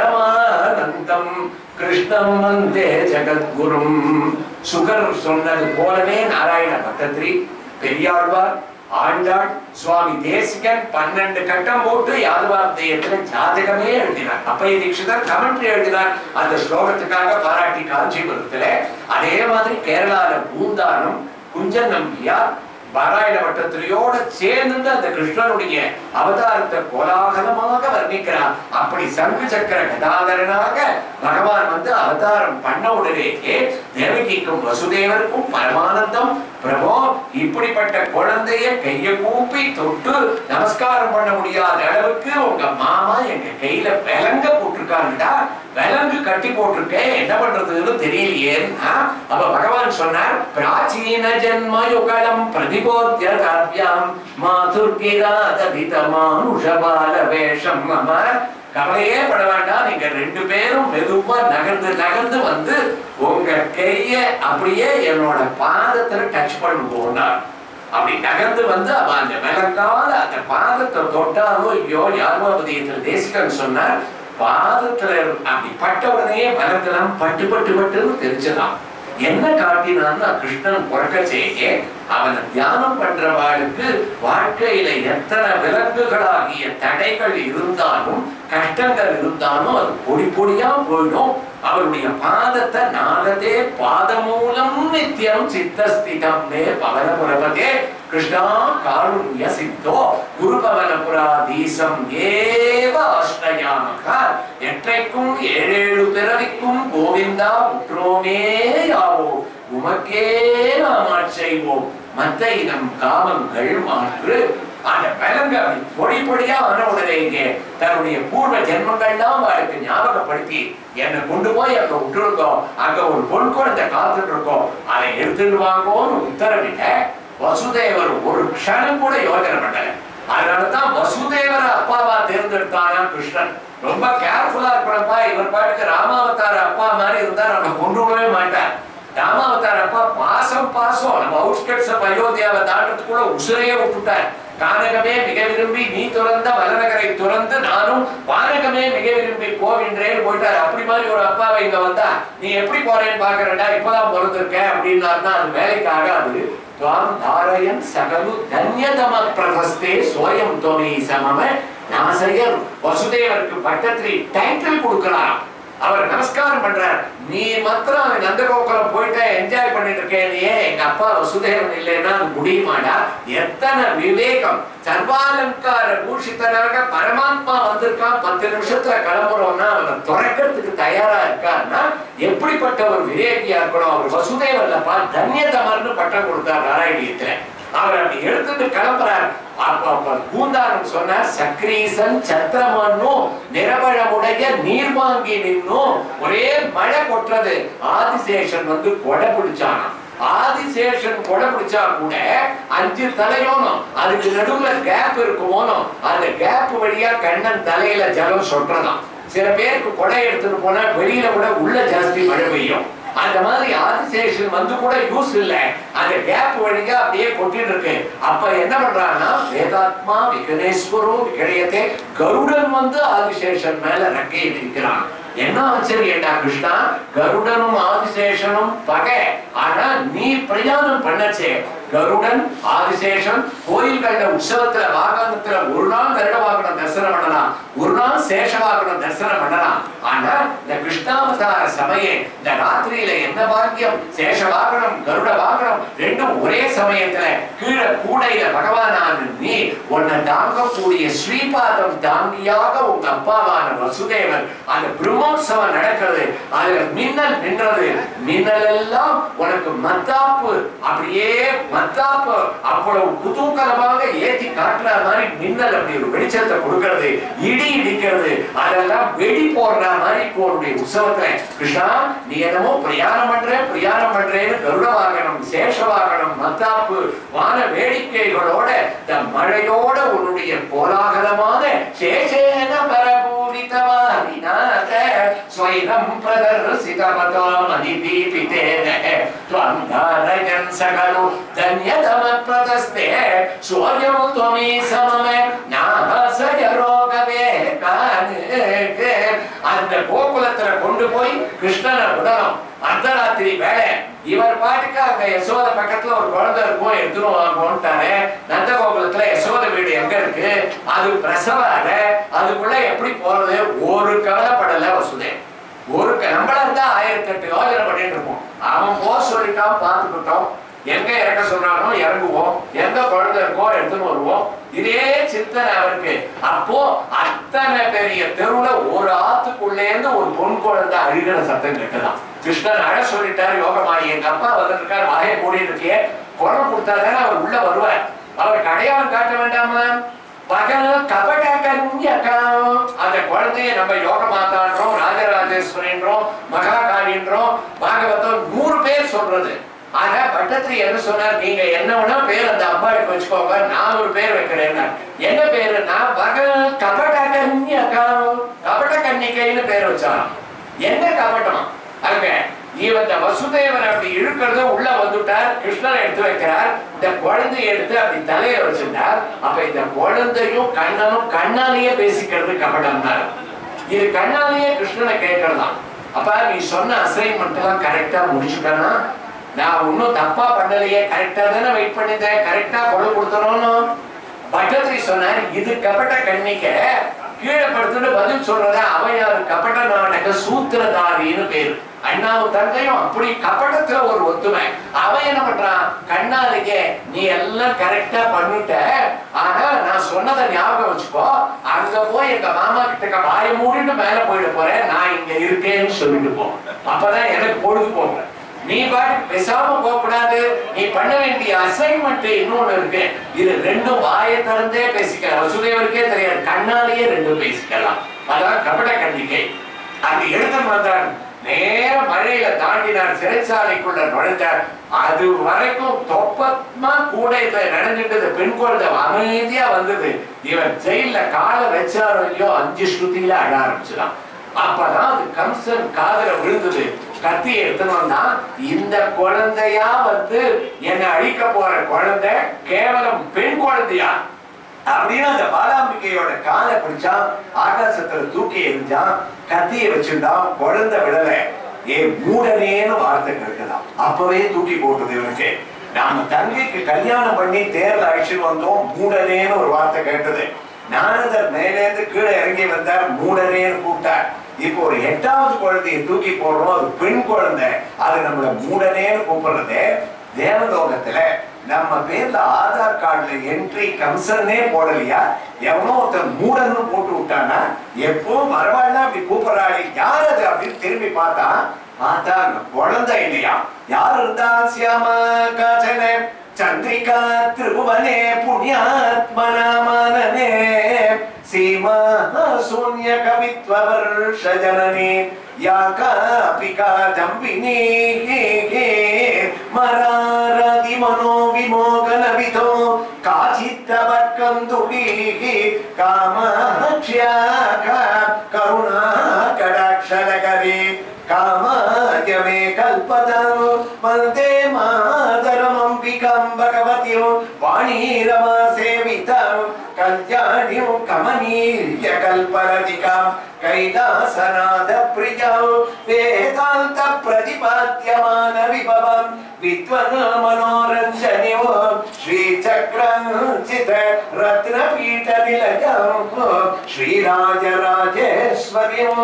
പരമാനந்தம் கிருஷ்ணம் வந்தே ஜெகத்குரும் சுகர் சொன்னது போலவே நாராயண பட்டத்திரி பெரியாழ்வார் ஆண்டாள் சுவாமி தேசிகன் பன்னெண்டு கட்டம் போட்டு யாதவார்த்தையத்துல ஜாதகமே எழுதினார் அப்பைய தீட்சிதர் கமெண்ட்ரி எழுதினார் அந்த ஸ்லோகத்துக்காக பாராட்டி காஞ்சிபுரத்துல அதே மாதிரி கேரளால பூந்தானம் குஞ்சன் நம்பியார் பாராயண வட்டத்திலையோட சேர்ந்து அந்த கிருஷ்ணனுடைய அவதாரத்தை கோலாகலமாக வர்ணிக்கிறார் அப்படி சங்கு சக்கர கதாதரனாக பகவான் வந்து அவதாரம் பண்ண உடனேயே தேவகிக்கும் வசுதேவருக்கும் பரமானந்தம் பிரபோ இப்படிப்பட்ட குழந்தைய கைய கூப்பி தொட்டு நமஸ்காரம் பண்ண முடியாத அளவுக்கு உங்க மாமா எங்க கையில விலங்க போட்டிருக்காங்கடா விலங்கு கட்டி போட்டிருக்கேன் என்ன பண்றதுன்னு தெரியலையேன்னா அப்ப பகவான் சொன்னார் பிராச்சீன ஜென்ம யுகலம் பிரதிபோத்திய காவ்யாம் மாதுர்கிராதபித மானுஷபால வேஷம் மம கவலையே பட வேண்டாம் நீங்க ரெண்டு பேரும் மெதுவா நகர்ந்து நகர்ந்து வந்து உங்க கைய அப்படியே என்னோட பாதத்துல டச் பண்ணுவோம்னா அப்படி நகர்ந்து வந்து அவ அந்த விளக்கால அந்த பாதத்தை தொட்டாலோ ஐயோ யார்மாபதியத்தில் தேசிகன் சொன்னார் பாதத்துல அப்படி பட்ட உடனே மலர்ந்தெல்லாம் பட்டு பட்டு பட்டுன்னு தெரிஞ்சதாம் என்ன காட்டினான்னா கிருஷ்ணன் பிறக்க செய்ய அவனை தியானம் பண்றவாளுக்கு வாழ்க்கையில எத்தனை விலங்குகளாகிய தடைகள் இருந்தாலும் கஷ்டங்கள் இருந்தாலும் அது பொடி பொடியா போயிடும் அவருடைய பாதத்தை நாததே பாதமூலம் நித்தியம் சித்தஸ்திதம் மே பவனபுரபதே கிருஷ்ணா காருண்ய சித்தோ குருபவனபுராதீசம் ஏவ ஆஷ்டயாமக எற்றைக்கும் ஏழேழு பிறவிக்கும் கோவிந்தா உற்றோமே யாவோ உமக்கே நாம் செய்வோம் மற்ற இனம் காமங்கள் மாற்று அந்த விலங்கு அப்படி பொடி பொடியா ஆன உடனேயே தன்னுடைய பூர்வ ஜென்மங்கள்லாம் அவளுக்கு ஞாபகப்படுத்தி என்னை கொண்டு போய் அங்க விட்டுருக்கோம் அங்க ஒரு பொன் குழந்தை காத்துட்டு இருக்கோம் அதை எடுத்துட்டு வாங்கோன்னு உத்தரவிட்ட வசுதேவர் ஒரு க்ஷணம் கூட யோசனை பண்ணல அதனாலதான் வசுதேவர அப்பாவா தேர்ந்தெடுத்தானா கிருஷ்ணன் ரொம்ப கேர்ஃபுல்லா இருக்கணும்ப்பா இவர் பாட்டுக்கு ராமாவதார அப்பா மாதிரி இருந்தா நம்ம கொண்டு விடவே மாட்டார் ராமாவதார அப்பா பாசம் பாசம் நம்ம அவுட்ஸ்கட்ஸ் ஆஃப் அயோத்தியாவை தாண்டத்துக்குள்ள உசுரையே விட்டுட்டார் கானகமே மிக விரும்பி நீ துறந்த வல்லநகரை துறந்து நானும் வானகமே மிக விரும்பி போகின்றேன்னு போயிட்டார் அப்படி மாதிரி ஒரு அப்பாவை இங்க வந்தா நீ எப்படி போறேன்னு பாக்குறடா இப்பதான் பிறந்திருக்க அப்படின்னாருன்னா அது வேலைக்கு ஆகாது துவாம் தாரயன் சகலு தன்யதம பிரதஸ்தே சோயம் தோமி சமம நாசையர் வசுதேவருக்கு பட்டத்திரி டைட்டில் கொடுக்கிறாராம் அவர் நமஸ்காரம் பண்றார் நீ மாத்திரம் அவன் நந்தகோகுலம் போயிட்டு என்ஜாய் பண்ணிட்டு இருக்கேனியே எங்க அப்பா வசுதேவன் இல்லைன்னா அது முடியுமாடா எத்தனை விவேகம் சர்வாலங்கார பூஷித்தனாக பரமாத்மா வந்திருக்கான் பத்து நிமிஷத்துல கிளம்புறோம்னா அவனை துறக்கிறதுக்கு தயாரா இருக்கான்னா எப்படிப்பட்ட ஒரு விவேகியா இருக்கணும் அவர் வசுதேவன்லப்பா தன்யதமர்னு பட்டம் கொடுத்தார் நாராயணியத்துல அவர் அப்படி எடுத்துட்டு கிளம்புறார் அப்ப அப்ப பூந்தாரம் சொன்னார் சக்ரீசன் சத்திரமன்னும் நிரபழமுடைய நீர் வாங்கி நின்னும் ஒரே மழை கொட்டுறது ஆதிசேஷன் வந்து கொடை பிடிச்சானாம் ஆதிசேஷன் கொடை பிடிச்சா கூட அஞ்சு தலையோனும் அதுக்கு நடுவுல கேப் இருக்குமோனும் அந்த கேப் வழியா கண்ணன் தலையில ஜலம் சொட்டுறதாம் சில பேருக்கு கொடை எடுத்துட்டு போனா வெளியில கூட உள்ள ஜாஸ்தி மழை பெய்யும் அந்த மாதிரி ஆதிசேஷன் வந்து கூட யூஸ் இல்ல அந்த கேப் வழியா அப்படியே கொட்டிட்டு இருக்கு அப்ப என்ன பண்றாங்கன்னா வேதாத்மா விகனேஸ்வரோ விகடையத்தே கருடன் வந்து ஆதிசேஷன் மேல ரெக்கையை விரிக்கிறான் என்ன ஆச்சரியண்டா கிருஷ்ணா கருடனும் ஆதிசேஷனும் பகை ஆனா நீ பிரயாணம் பண்ணச்சே கருடன் ஆதிசேஷன் கோயில்கள்ல உற்சவத்துல வாகனத்துல ஒரு நாள் கருட வாகனம் தரிசனம் பண்ணலாம் ஒரு நாள் சேஷ வாகனம் தரிசனம் பண்ணலாம் ஆனா இந்த கிருஷ்ணாவதார சமயம் இந்த ராத்திரியில என்ன பாக்கியம் சேஷ வாகனம் கருட வாகனம் ரெண்டும் ஒரே சமயத்துல கீழே கூடையில பகவானான நீ உன்னை தாங்கக்கூடிய ஸ்ரீபாதம் தாங்கியாக உங்க அப்பாவான வசுதேவன் அந்த பிரம்மோற்சவம் நடக்கிறது அதுல மின்னல் நின்றது மின்னல் எல்லாம் உனக்கு மத்தாப்பு அப்படியே மத்தாப்பு அவ்வளவு குதூகலமாக ஏத்தி காட்டுற மாதிரி மின்னல் அப்படி ஒரு வெளிச்சத்தை கொடுக்கிறது இடி இடிக்கிறது அதெல்லாம் வெடி போடுற மாதிரி இப்போ உன்னுடைய உற்சவத்துல கிருஷ்ணா நீ என்னமோ பிரயாணம் பண்ற பிரயாணம் பண்றேன்னு கருட வாகனம் சேஷ வாகனம் மத்தாப்பு வான வேடிக்கைகளோட இந்த மழையோட உன்னுடைய கோலாகலமான சேஷேன பரபூரிதவாரிநாத ஸ்வைரம் பிரதர்சிதமதோ மதிதீபிதேன त्वं धारयन् सकलो धन्यतम प्रतस्ते सोऽयं त्वमी सममे नाहसय ரோகவேகானுக்கு அந்த கோகுலத்துல கொண்டு போய் கிருஷ்ணனை விடணும் அர்த்தராத்திரி வேலை இவர் பாட்டுக்கு அங்க யசோத பக்கத்துல ஒரு குழந்தை இருக்கும் எடுத்துட்டு வாங்கோன்ட்டாரு நந்த கோகுலத்துல யசோத வீடு எங்க இருக்கு அது பிரசவ அறை அதுக்குள்ள எப்படி போறது ஒரு கவலைப்படல வசுதேவ் ஒரு க- நம்மளா இருந்தா ஆயிரத்தி எட்டு யோஜனை பண்ணிட்டு இருப்போம் அவன் போ சொல்லிட்டான் பார்த்துக்கிட்டோம் எங்க இறக்க சொன்னானோ இறங்குவோம் எங்க குழந்தை இருக்கோ எடுத்துன்னு வருவோம் இதே சிந்தனை அவருக்கு அப்போ அத்தனை பெரிய தெருவுல ஒரு ஆத்துக்குள்ளே இருந்து ஒரு பொன் குழந்தை அழுகிற சத்தம் கேட்கலாம் கிருஷ்ணன் அழ சொல்லிட்டாரு யோகமாயி எங்க அப்பா வந்துருக்காரு வாயை மூடிட்டு இருக்கியே குரல் கொடுத்தாதானே அவர் உள்ள வருவார் அவருக்கு அடையாளம் காட்ட வேண்டாமா பகல் கபட கன்யகம் அந்த குழந்தைய நம்ம யோக மாதான்றோம் ராஜராஜேஸ்வரின்றோம் மகாகாளின்றோம் பாகவதம் நூறு பேர் சொல்றது ஆனா பட்டத்திரி என்ன சொன்னார் நீங்க என்ன வேணா பேர் அந்த அம்பாளுக்கு வச்சுக்கோங்க நான் ஒரு பேர் வைக்கிறேன் என்ன பேருன்னா பகல் கபட கன்யகம் கபட கன்னிகைன்னு பேர் வச்சாராம் என்ன கபடம் அங்க இவன் இந்த வசுதேவன் அப்படி இழுக்கிறது உள்ள வந்துட்டார் கிருஷ்ணரை எடுத்து வைக்கிறார் இந்த குழந்தையை எடுத்து அப்படி தலையில வச்சிருந்தார் அப்ப இந்த குழந்தையும் கண்ணனும் கண்ணாலேயே பேசிக்கிறது கபடம்னார் இது கண்ணாலேயே கிருஷ்ணனை கேட்கறதாம் அப்ப நீ சொன்ன அசைன்மெண்ட் எல்லாம் கரெக்டா முடிச்சுட்டானா நான் ஒன்னும் தப்பா பண்ணலையே கரெக்டா தானே வெயிட் பண்ணிட்டேன் கரெக்டா குரல் கொடுத்தனோன்னு பட்டத்திரி சொன்னார் இது கபட கண்ணிக்க கீழே படுத்துட்டு பதில் சொல்றத அவையார் கபட நாடக சூத்திரதாரின்னு பேரு அண்ணாவும் தந்தையும் அப்படி கபடத்துல ஒரு ஒத்துமை அவன் என்ன பண்றான் கண்ணாலேயே நீ எல்லாம் கரெக்டா பண்ணிட்ட ஆனா நான் சொன்னதை ஞாபகம் வச்சுக்கோ அங்க போய் எங்க மாமா கிட்ட வாய மூடிட்டு மேல போயிட போறேன் நான் இங்க இருக்கேன்னு சொல்லிட்டு போ அப்பதான் எனக்கு பொழுது போகிறேன் நீ பாட்டு பேசாம போக கூடாது நீ பண்ண வேண்டிய அசைன்மெண்ட் இன்னொன்னு இருக்கு இது ரெண்டும் வாயை திறந்தே பேசிக்கலாம் வசுதேவருக்கே தெரியாது கண்ணாலேயே ரெண்டும் பேசிக்கலாம் அதான் கபட கண்டிகை அங்க எடுத்து வந்தார் நேர மழையில தாண்டினார் சிறைச்சாலைக்குள்ள நுழைஞ்சார் அது வரைக்கும் தொப்பமா கூடையில நனைஞ்சிட்டது பெண் குழந்தை அமைதியா வந்தது இவர் ஜெயில காலை வச்சாரோ இல்லையோ அஞ்சு ஸ்ருதியில அழ ஆரம்பிச்சுதான் அப்பதான் அது கம்சன் காதல விழுந்தது கத்தி எடுத்துன்னு வந்தா இந்த குழந்தையா வந்து என்னை அழிக்க போற குழந்தை கேவலம் பெண் குழந்தையா அப்படின்னு அந்த பாலாம்பிகையோட காலை பிடிச்சான் ஆகாசத்துல தூக்கி எரிஞ்சான் கத்திய வச்சிருந்தான் குழந்தை விடல ஏ மூடனேன்னு வார்த்தை கேட்கலாம் அப்பவே தூக்கி போட்டது இவனுக்கு நாம தங்கைக்கு கல்யாணம் பண்ணி தேர்ல அழிச்சுட்டு வந்தோம் மூடனேன்னு ஒரு வார்த்தை கேட்டது நாரதர் மேலேந்து கீழே இறங்கி வந்தார் மூடனேன்னு கூப்பிட்டார் இப்போ ஒரு எட்டாவது குழந்தையை தூக்கி போடுறோம் அது பெண் குழந்தை அது நம்மள மூடனேன்னு கூப்பிடுறது தேவலோகத்துல நம்ம பேர்ல ஆதார் கார்டுல என்ட்ரி கம்சன்னே போடலையா எவனோ ஒருத்தன் மூடன்னு போட்டு விட்டானா எப்பவும் பரவாயில்ல அப்படி கூப்பிடுறாளே யார் அது அப்படின்னு திரும்பி பார்த்தா பார்த்தா அந்த குழந்தை இல்லையா யார் இருந்தா சியாம காச்சன चन्द्रिका त्रिभुवने पुण्यात्मनामानने सीमा शून्यकवित्ववर्षजननी या कापिका जम्बिनी मरारतिमनोविमोगनविधो काचित्तवक्कन्दुलीः कामाक्ष्या करुणा कडाक्षरकरे कामाय मे कल्पतौ वन्दे मातरमम्बिकां भगवतीं वाणीरमा सेवितां कल्याणीं कमनीयकल्परदिकां कैलासनाथप्रियां वेदान्तप्रतिपाद्यमान विभवं विद्वन् मनोरञ्जनिव श्रीचक्रञ्चित रत्नपीठनिलयं श्रीराजराजेश्वर्यं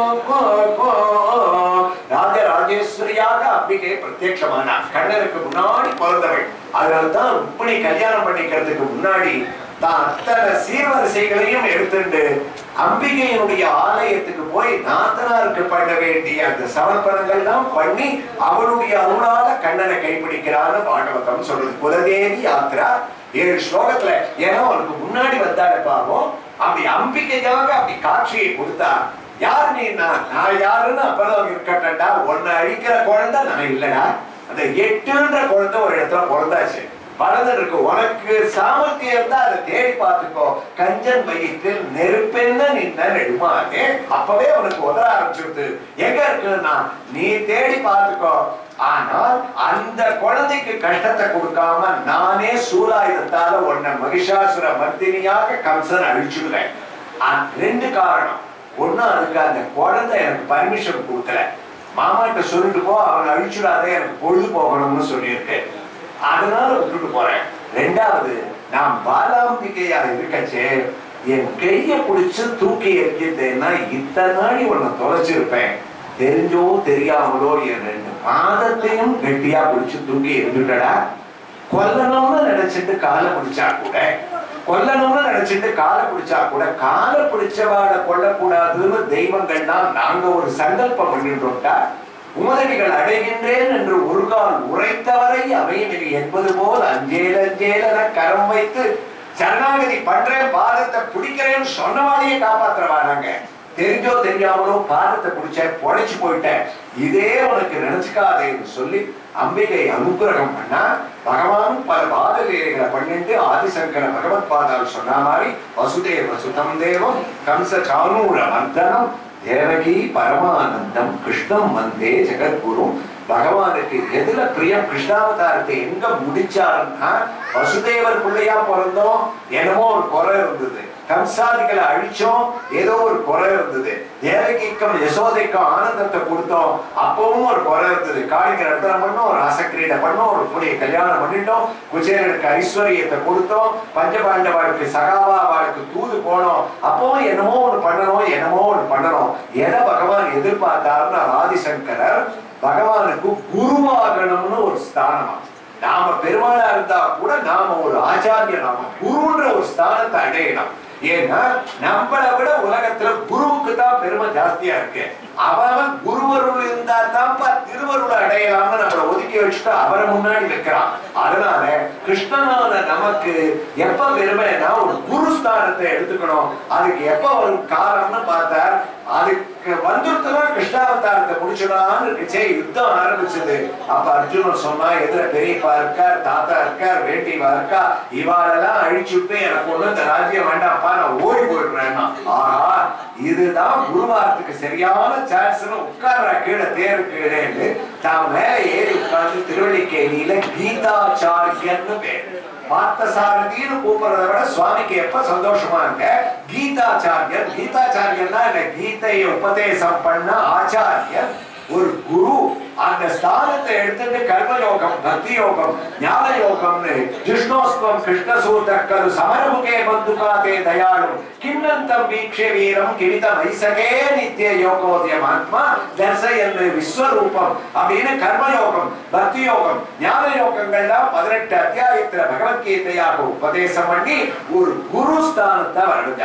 ராஜராஜேஸ்வரியாக அம்பிகை பிரத்யட்சமானார் கண்ணனுக்கு முன்னாடி பிறந்தவள் அதனால்தான் ருக்மிணி கல்யாணம் பண்ணிக்கிறதுக்கு முன்னாடி தான் அத்தனை சீர்வரிசைகளையும் எடுத்துட்டு அம்பிகையினுடைய ஆலயத்துக்கு போய் நாத்தனாருக்கு பண்ண வேண்டிய அந்த சமர்ப்பணங்கள்லாம் பண்ணி அவளுடைய அருளால கண்ணனை கைப்பிடிக்கிறான்னு பாகவதம் சொல்றது குலதேவி யாத்ரா ஏழு ஸ்லோகத்துல ஏன்னா அவனுக்கு முன்னாடி வந்தாரு பாவம் அப்படி அம்பிகைக்காக அப்படி காட்சியை கொடுத்தா யார் நீ நான் நான் யாருன்னு அப்பதான் இருக்கட்டா உன்னை அழிக்கிற குழந்தை நான் இல்லடா அந்த எட்டுன்ற குழந்தை ஒரு இடத்துல பிறந்தாச்சு வளர்ந்து இருக்கு உனக்கு சாமர்த்தியம் இருந்தா அதை தேடி பார்த்துக்கோ கஞ்சன் வயிற்றில் நெருப்பென்ன நின்ன நெடுமானே அப்பவே உனக்கு உதற ஆரம்பிச்சிருது எங்க இருக்குன்னா நீ தேடி பார்த்துக்கோ ஆனால் அந்த குழந்தைக்கு கஷ்டத்தை கொடுக்காம நானே சூலாயுதத்தால உன்னை மகிஷாசுர மர்தினியாக கம்சன் அழிச்சுடுவேன் அ- ரெண்டு காரணம் ஒண்ணு அதுக்கு அந்த குழந்தை எனக்கு பர்மிஷன் கொடுக்கல மாமாட்ட சொல்லிட்டு போ அவனை அழிச்சுடாதே எனக்கு பொழுது போகணும்னு சொல்லியிருக்கேன் அதனால விட்டுட்டு போறேன் ரெண்டாவது நான் பாலாம்பிகையா இருக்கச்சே என் கைய பிடிச்சு தூக்கி எறிஞ்சிட்டேன்னா இத்தனை நாடி உன்னை தொலைச்சிருப்பேன் தெரிஞ்சோ தெரியாமலோ என் ரெண்டு பாதத்தையும் கெட்டியா பிடிச்சு தூக்கி எறிஞ்சுட்டடா கொல்லணும்னு நினைச்சிட்டு காலை பிடிச்சா கூட கொல்லணும்னு நினைச்சிட்டு காலை பிடிச்சா கூட காலை பிடிச்சவாட கொல்லக்கூடாதுன்னு தெய்வங்கள்லாம் நாங்க ஒரு சங்கல்பம் பண்ணிட்டோம்டா உமதடிகள் அடைகின்றேன் என்று ஒரு கால் உரைத்தவரை அமையமில்லை என்பது போல் அஞ்சேல் அஞ்சேலன கரம் வைத்து சரணாகதி பண்றேன் பாதத்தை பிடிக்கிறேன்னு சொன்னவாளையே காப்பாத்துறவா நாங்க தெரிஞ்சோ தெரியாமலோ பாதத்தை பிடிச்சேன் பொழைச்சு போயிட்டேன் இதே உனக்கு நினைச்சுக்காதேன்னு சொல்லி அம்பிகை அனுகிரகம் பண்ணா பகவான் பல பாத லீலைகளை பண்ணிட்டு ஆதிசங்கர பகவத் பாதால் சொன்ன மாதிரி வசுதேவ சுதம் தேவம் கம்ச சானூர மர்தனம் தேவகி பரமானந்தம் கிருஷ்ணம் வந்தே ஜெகத்குரு பகவானுக்கு எதுல பிரியம் கிருஷ்ணாவதாரத்தை எங்க முடிச்சாருன்னா வசுதேவர் பிள்ளையா பிறந்தோம் என்னமோ ஒரு குறை இருந்தது கம்சாதிகளை அழிச்சோம் ஏதோ ஒரு குறை இருந்தது தேவகிக்கும் யசோதைக்கும் ஆனந்தத்தை கொடுத்தோம் அப்பவும் ஒரு குறை இருந்தது காளிங்க நர்த்தனம் பண்ணோம் ஒரு ரசக்கிரீடை பண்ணோம் ஒரு புதிய கல்யாணம் பண்ணிட்டோம் குச்சேரனுக்கு ஐஸ்வர்யத்தை கொடுத்தோம் பஞ்சபாண்டவாளுக்கு சகாவா அவளுக்கு தூது போனோம் அப்பவும் என்னமோ ஒண்ணு பண்ணணும் என்னமோ ஒண்ணு பண்ணணும் எதை பகவான் எதிர்பார்த்தாருன்னா ஆதிசங்கரர் பகவானுக்கு குருவாகணும்னு ஒரு ஸ்தானமா நாம பெருமாளா இருந்தா கூட நாம ஒரு ஆச்சாரிய நாம குருன்ற ஒரு ஸ்தானத்தை அடையணும் ஏன்னா நம்மளை விட உலகத்துல குருவுக்கு தான் பெருமை ஜாஸ்தியா இருக்கு அவன் குருவருள் இருந்தா தான்ப்பா திருவருளை அடையலாம்னு நம்மளை ஒதுக்கி வச்சுட்டு அவரை முன்னாடி வைக்கிறான் அதனால கிருஷ்ணனான நமக்கு எப்ப பெருமைன்னா ஒரு குரு ஸ்தானத்தை எடுத்துக்கணும் அதுக்கு எப்ப வரும் காரணம்னு பார்த்தா அதுக்கு வந்துருத்தனா கிருஷ்ணாவதாரத்தை முடிச்சிடலாம்னு இருந்துச்சே யுத்தம் ஆரம்பிச்சது அப்ப அர்ஜுனன் சொன்னா எதிர பெரியப்பா இருக்கார் தாத்தா இருக்கார் வேட்டிவா இருக்கா இவாளெல்லாம் அழிச்சு விட்டு எனக்கு ஒண்ணு இந்த ராஜ்யம் வேண்டாம்ப்பா நான் ஓடி போயிடுறேன்னா ஆஹா இதுதான் குருவாரத்துக்கு சரியான சான்ஸ்னு உட்கார்ற கீழே தேரு கீழேன்னு தான் மேல ஏறி உட்கார்ந்து திருவள்ளிக்கேணியில கீதாச்சாரியன்னு பேர் பார்த்தசாரதின்னு கூப்பிடுறத விட சுவாமிக்கு எப்ப சந்தோஷமா இருக்க கீதாச்சாரியர் கீதாச்சாரியர்னா என்ன கீதையை உபதேசம் பண்ண ஆச்சாரியர் ஒரு குரு அந்த ஸ்தானத்தை எடுத்துட்டு கர்மயோகம் பக்தி யோகம் ஞான யோகம்னு ஜிஷ்ணோஸ்வம் கிருஷ்ணசூதக்கரு சமரமுகே பந்துகாதே தயாளு கிண்ணந்தம் வீக்ஷ வீரம் கிரித வைசகே நித்திய யோகோதயம் ஆத்மா தர்சயன்னு விஸ்வரூபம் அப்படின்னு கர்மயோகம் பக்தி யோகம் ஞான யோகங்கள்லாம் பதினெட்டு அத்தியாயத்துல பகவத்கீதையாக உபதேசம் பண்ணி ஒரு குரு ஸ்தானத்தை வருடா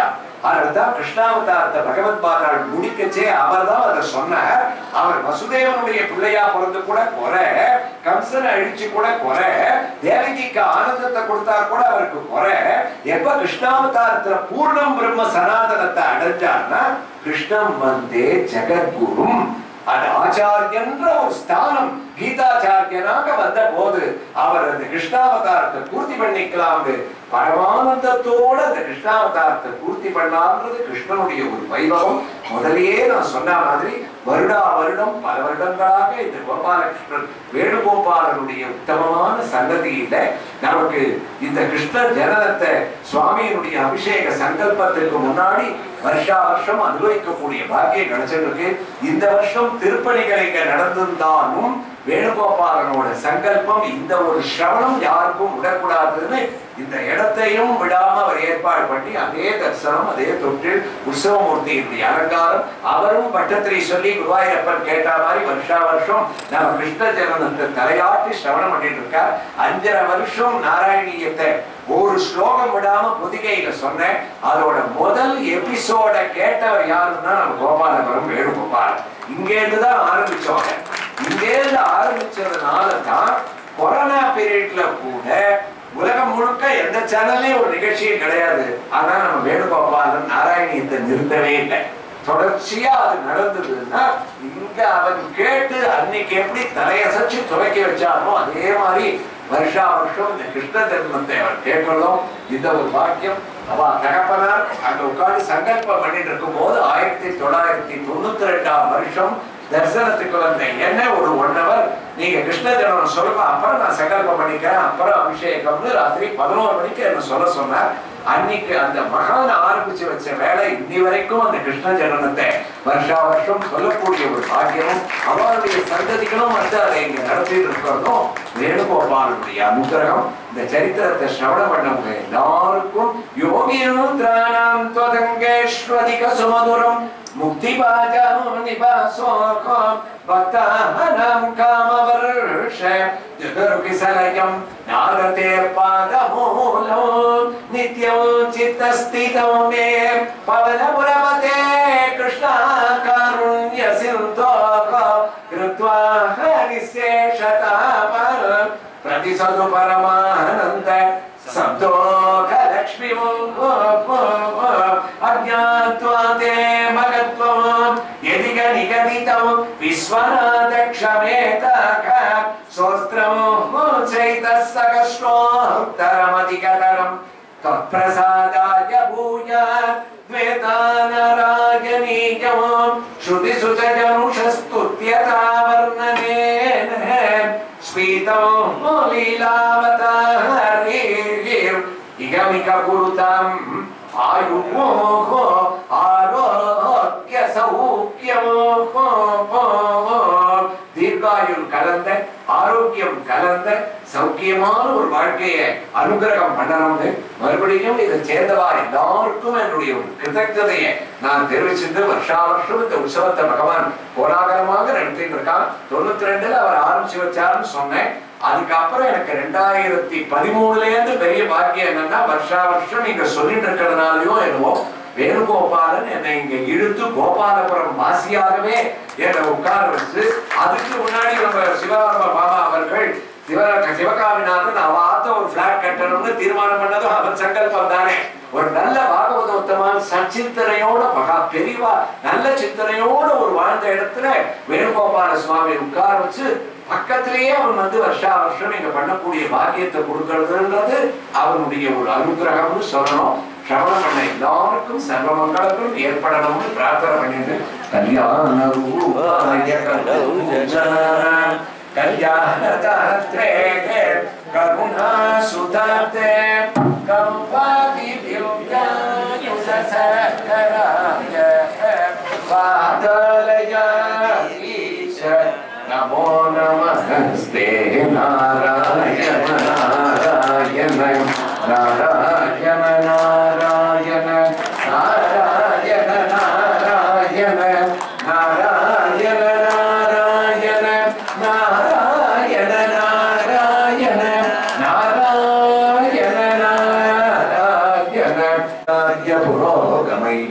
அதனால்தான் கிருஷ்ணாவதாரத்தை பகவத் பாதாள் முடிக்கச்சே அவர் தான் அதை சொன்னார் அவர் வசுதேவனுடைய பிள்ளையா பிறந்து கூட குறை கம்சனை அழிச்சு கூட குறை தேவகிக்கு ஆனந்தத்தை கொடுத்தா கூட அவருக்கு குறை எப்ப கிருஷ்ணாவதாரத்துல பூர்ணம் பிரம்ம சனாதனத்தை அடைஞ்சார்னா கிருஷ்ணம் வந்தே ஜெகத்குரும் அது ஆச்சாரியன்ற ஒரு ஸ்தானம் கீதாச்சாரியனாக வந்த போது அவர் அந்த கிருஷ்ணாவதாரத்தை பூர்த்தி பண்ணிக்கலாம் பரமானந்தத்தோட அந்த கிருஷ்ணாவதாரத்தை பூர்த்தி பண்ணான்றது கிருஷ்ணனுடைய ஒரு வைபவம் முதலியே நான் சொன்ன மாதிரி வருடா வருடம் பல வருடங்களாக இந்த கோபாலகிருஷ்ணன் வேணுகோபாலனுடைய உத்தமமான சந்ததியில நமக்கு இந்த கிருஷ்ண ஜனனத்தை சுவாமியினுடைய அபிஷேக சங்கல்பத்திற்கு முன்னாடி வருஷா வருஷம் அனுபவிக்கக்கூடிய பாக்கியம் கிடைச்சிருக்கு இந்த வருஷம் திருப்பணிகள் இங்க நடந்திருந்தாலும் வேணுகோபாலனோட சங்கல்பம் இந்த ஒரு சிரவணம் யாருக்கும் விடக்கூடாதுன்னு இந்த இடத்தையும் விடாம அவர் ஏற்பாடு பண்ணி அதே தரிசனம் அதே தொற்று உற்சவமூர்த்தியினுடைய அலங்காரம் அவரும் பட்டத்திரை சொல்லி குருவாயூரப்பன் கேட்ட மாதிரி வருஷா வருஷம் நம்ம கிருஷ்ண ஜனனத்தை தலையாட்டி சிரவணம் பண்ணிட்டு இருக்கார் அஞ்சரை வருஷம் நாராயணியத்தை ஒரு ஸ்லோகம் விடாம புதிகையில சொன்னேன் அதோட முதல் எபிசோட கேட்டவர் யாருன்னா நம்ம கோபாலபுரம் வேணுகோபால் இங்கேருந்து தான் ஆரம்பிச்சோங்க இங்கேருந்து ஆரம்பிச்சதுனால தான் கொரோனா பீரியட்ல கூட உலகம் முழுக்க எந்த சேனல்லையும் ஒரு நிகழ்ச்சியும் கிடையாது ஆனா நம்ம வேணுகோபாலன் நாராயணியத்தை நிறுத்தவே இல்லை தொடர்ச்சியா அது நடந்ததுன்னா இங்க அவன் கேட்டு அன்னைக்கு எப்படி தலையசைச்சு துவைக்க வச்சானோ அதே மாதிரி வருஷா வருஷம் இந்த கிருஷ்ண ஜென்மத்தை அவர் கேட்கணும் இந்த ஒரு பாக்கியம் அவ தகப்பனார் அங்க உட்கார்ந்து சங்கல்பம் பண்ணிட்டு இருக்கும் போது ஆயிரத்தி தொள்ளாயிரத்தி தொண்ணூத்தி ரெண்டாம் வருஷம் தரிசனத்துக்கு வந்த என்ன ஒரு ஒன் ஹவர் நீங்க கிருஷ்ண ஜனம் சொல்லுங்க அப்புறம் நான் சங்கல்பம் பண்ணிக்கிறேன் அப்புறம் அபிஷேகம்னு ராத்திரி பதினோரு மணிக்கு என்ன சொல்ல சொன்னார் அன்னைக்கு அந்த மகான் ஆரம்பிச்சு வச்ச வேலை இன்னி வரைக்கும் அந்த கிருஷ்ண ஜனனத்தை வருஷா வருஷம் சொல்லக்கூடிய ஒரு பாக்கியமும் அவருடைய சந்ததிகளும் வந்து அதை இங்க நடத்திட்டு இருக்கிறதும் வேணுகோபாலனுடைய அனுகிரகம் இந்த சரித்திரத்தை சிரவணம் பண்ணவங்க எல்லாருக்கும் யோகியும் திராணாம் त्वदङ्गेष्वधिक सुमधुरम् मुक्तिपाजां निवासोऽहं भक्तानां कामवर्ष जगरुकिसलयं नागते पादमूलं नित्यं चित्तस्थितं मे पवनपुरमते कृष्णाकारुण्यसिन्धोः कृत्वा हरिशेषतापर प्रतिसदु परमानन्द सब्दोघलक्ष्मीं अज्ञात्वा ते मगत्वं यदि निगदितं विश्वनाथक्षमेतक सोऽस्त्रं चैतः सकष्टोत्तरमधिकतरं तत्प्रसादाय भूयात् द्वेतानरायणीयं श्रुतिसुतजनुषस्तुत्यता वर्णनेन स्फीतं लीलावतारीर् इगमिक कुरुतम् आयुः आरोग्य सौख्यमो தீர்காயுள் கலந்த ஆரோக்கியம் கலந்த சௌக்கியமான ஒரு வாழ்க்கையை அனுகிரகம் பண்ணணும்னு மறுபடியும் இதை சேர்ந்தவா எல்லாருக்கும் என்னுடைய ஒரு கிருதஜதையை நான் தெரிவிச்சிட்டு வருஷா வருஷம் இந்த உற்சவத்தை பகவான் கோலாகலமாக நடத்திட்டு இருக்கான் தொண்ணூத்தி ரெண்டுல அவர் ஆரம்பிச்சு வச்சாருன்னு சொன்னேன் அதுக்கப்புறம் எனக்கு ரெண்டாயிரத்தி பதிமூணுல இருந்து பெரிய பாக்கியம் என்னன்னா வருஷா வருஷம் நீங்க சொல்லிட்டு இருக்கிறதுனாலயோ என்னவோ வேணுகோபாலன் என்னை இங்க இழுத்து கோபாலபுரம் வாசியாகவே என்னை உட்கார வச்சு அதுக்கு முன்னாடி நம்ம சிவராம மாமா அவர்கள் சிவ சிவகாமிநாதன் அவ ஆத்த ஒரு பிளாட் கட்டணும்னு தீர்மானம் பண்ணதும் அவன் சங்கல்பம் தானே ஒரு நல்ல பாகவதோத்தமான சச்சிந்தனையோட மகா பெரிவா நல்ல சிந்தனையோட ஒரு வாழ்ந்த இடத்துல வேணுகோபால சுவாமி உட்கார வச்சு பக்கத்திலேயே அவன் வந்து வருஷா வருஷம் இங்க பண்ணக்கூடிய பாக்கியத்தை கொடுக்கறதுன்றது அவனுடைய ஒரு அனுகிரகம்னு சொல்லணும் சிரவணம் பண்ண எல்லாருக்கும் சர்வ மங்களங்களும் ஏற்படணும்னு பிரார்த்தனை பண்ணிட்டு கல்யாண ரூபாய கல்யாண கல்யாணதாத்ரே கருணா சுதாத்தே கம்பாதி சசகராய பாதலய ஈஷ நமோ நமஸ்தே நாராயண நாராயண நாராயண நாராயண நாராயண நாராயண நாராயண நாராயண நாராயண நாராயண நாராயண நாராயண நாராய புரோகமை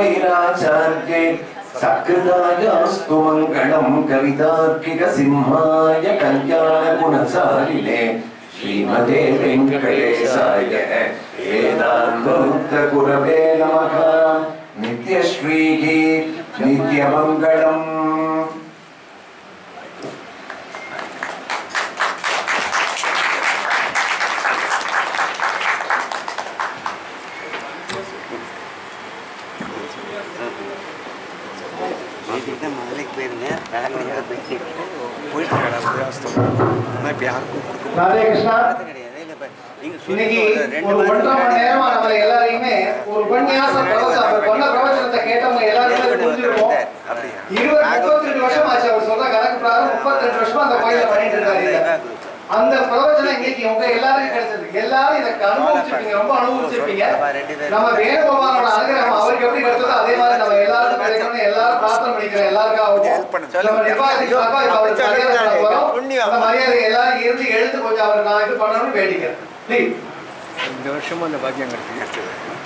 कविराचार्ये सकृतायास्तु मङ्गलम् कवितार्किकसिंहाय कल्याणगुणचारिणे श्रीमते वेङ्कटेशाय वेदान्तमुक्तगुरवे नमः नित्यश्रीः नित्यमङ्गलम् வீட்டுக்கு முதலுக்கு போயிருந்தேன் விளக்கணையோட பேசிட்டு போயிட்டு ஆனால் இப்போ யாருக்கும் கொடுக்க ராதே கிருஷ்ணா கிடையாது இல்லை இப்போ நீங்கள் இன்னைக்கு ரெண்டு ஒரு ஒன்றரை மணி நேரமா நம்ம எல்லாரையுமே ஒரு உபன்யாசம் பிரவச்சனம் அவர் சொன்ன பிரவச்சனத்தை கேட்டவங்க எல்லாருமே புரிஞ்சிருப்போம் அப்படியா இருபது முப்பத்தி ரெண்டு வருஷம் ஆச்சு அவர் சொல்ற கணக்கு பிரகாரம் முப்பத்தி ரெண்டு வருஷமா அந்த கோயில பண்ணிட்டு இருக்காரு இதை. அந்த பிரவச்சனம் இன்னைக்கு உங்க எல்லாருக்கும் கிடைச்சது எல்லாரும் இதை அனுபவிச்சிருப்பீங்க ரொம்ப அனுபவிச்சிருப்பீங்க நம்ம வேணுகோபாலோட அனுகிரகம் அவருக்கு எப்படி கிடைச்சதோ அதே மாதிரி நம்ம எல்லாருக்கும் கிடைக்கணும்னு எல்லாரும் பிரார்த்தனை பண்ணிக்கிறோம் எல்லாருக்கும் நம்ம நிர்வாகத்துக்கு சார்பா இப்ப அவருக்கு மரியாதை பண்ண போறோம். அந்த மரியாதை எல்லாரும் இருந்து எழுந்து கொஞ்சம் அவர் நான் இது பண்ணணும்னு வேண்டிக்கிறேன் Please. இந்த வருஷமும் அந்த பாக்கியம் கிடைச்சிருக்கு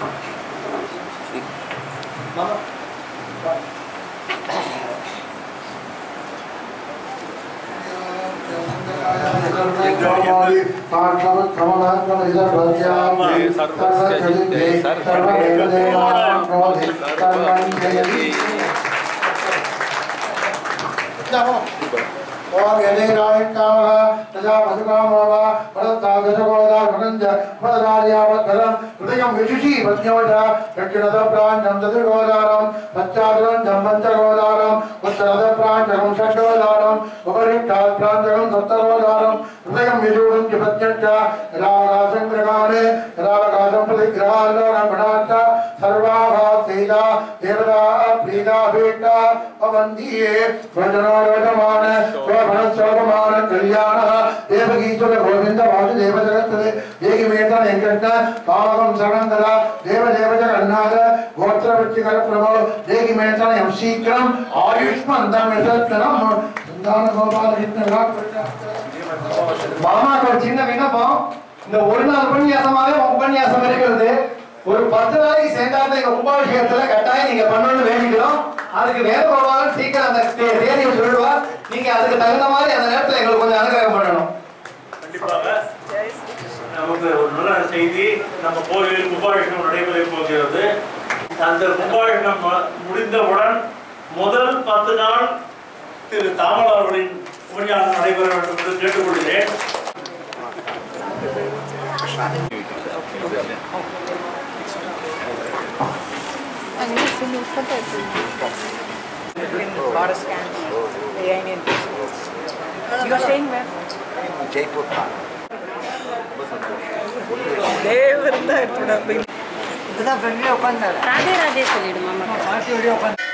హృదయం విశుషి పద్యోజ దక్షిణద ప్రాంతం చతుర్గోదారం పశ్చాదరం జంబంచగోదారం ఉత్తరద ప్రాంతకం షడ్గోదారం ఉపరిష్టాత్ ప్రాంతకం సప్తగోదారం హృదయం విశూడం పద్యంచ రావకాశంగ్రగానే రావకాశం ప్రతిగ్రహాల్లోకం గణార్థ సర్వాభాసీదా దేవతా ప్రీతా భీష్ట అవందియే భజనోరజమాన శోభనశోభమాన కళ్యాణ దేవగీశ్వర గోవింద వాసుదేవ జగత్తే దేగి మేత వెంకట పావకం సగంధర దేవ దేవ జగన్నాథ గోత్ర వృత్తికర ప్రభో దేగి మేత ఎం శీఘ్రం ఆయుష్మంతం యశస్కరం సంతాన గోపాల மாமாக்கு ஒரு சின்ன விண்ணப்பம் இந்த ஒரு நாள் உபன்யாசமாவே உபன்யாசம் இருக்கிறது ஒரு பத்து நாளைக்கு சேர்ந்தாத எங்க கும்பாபிஷேகத்துல கட்டாயம் நீங்க பண்ணணும்னு வேண்டிக்கிறோம் அதுக்கு வேதகோபாலன் சீக்கிரம் அந்த தே- தேதியை சொல்லிடுவார் நீங்க அதுக்கு தகுந்த மாதிரி அந்த நேரத்துல எங்களுக்கு கொஞ்சம் அனுகிரகம் பண்ணணும் கண்டிப்பாக நமக்கு ஒரு நல்ல செய்தி நம்ம கோயிலில் கும்பாபிஷேகம் நடைபெற போகிறது அந்த கும்பாபிஷேகம் ம- முடிந்தவுடன் முதல் பத்து நாள் திரு தாமல் அவர்களின் உபன்யாசம் நடைபெற வேண்டும் என்று கேட்டுக்கொள்கிறேன் You are staying where? Jaipur தான் ராதே ராதே சொல்லிடு மாமா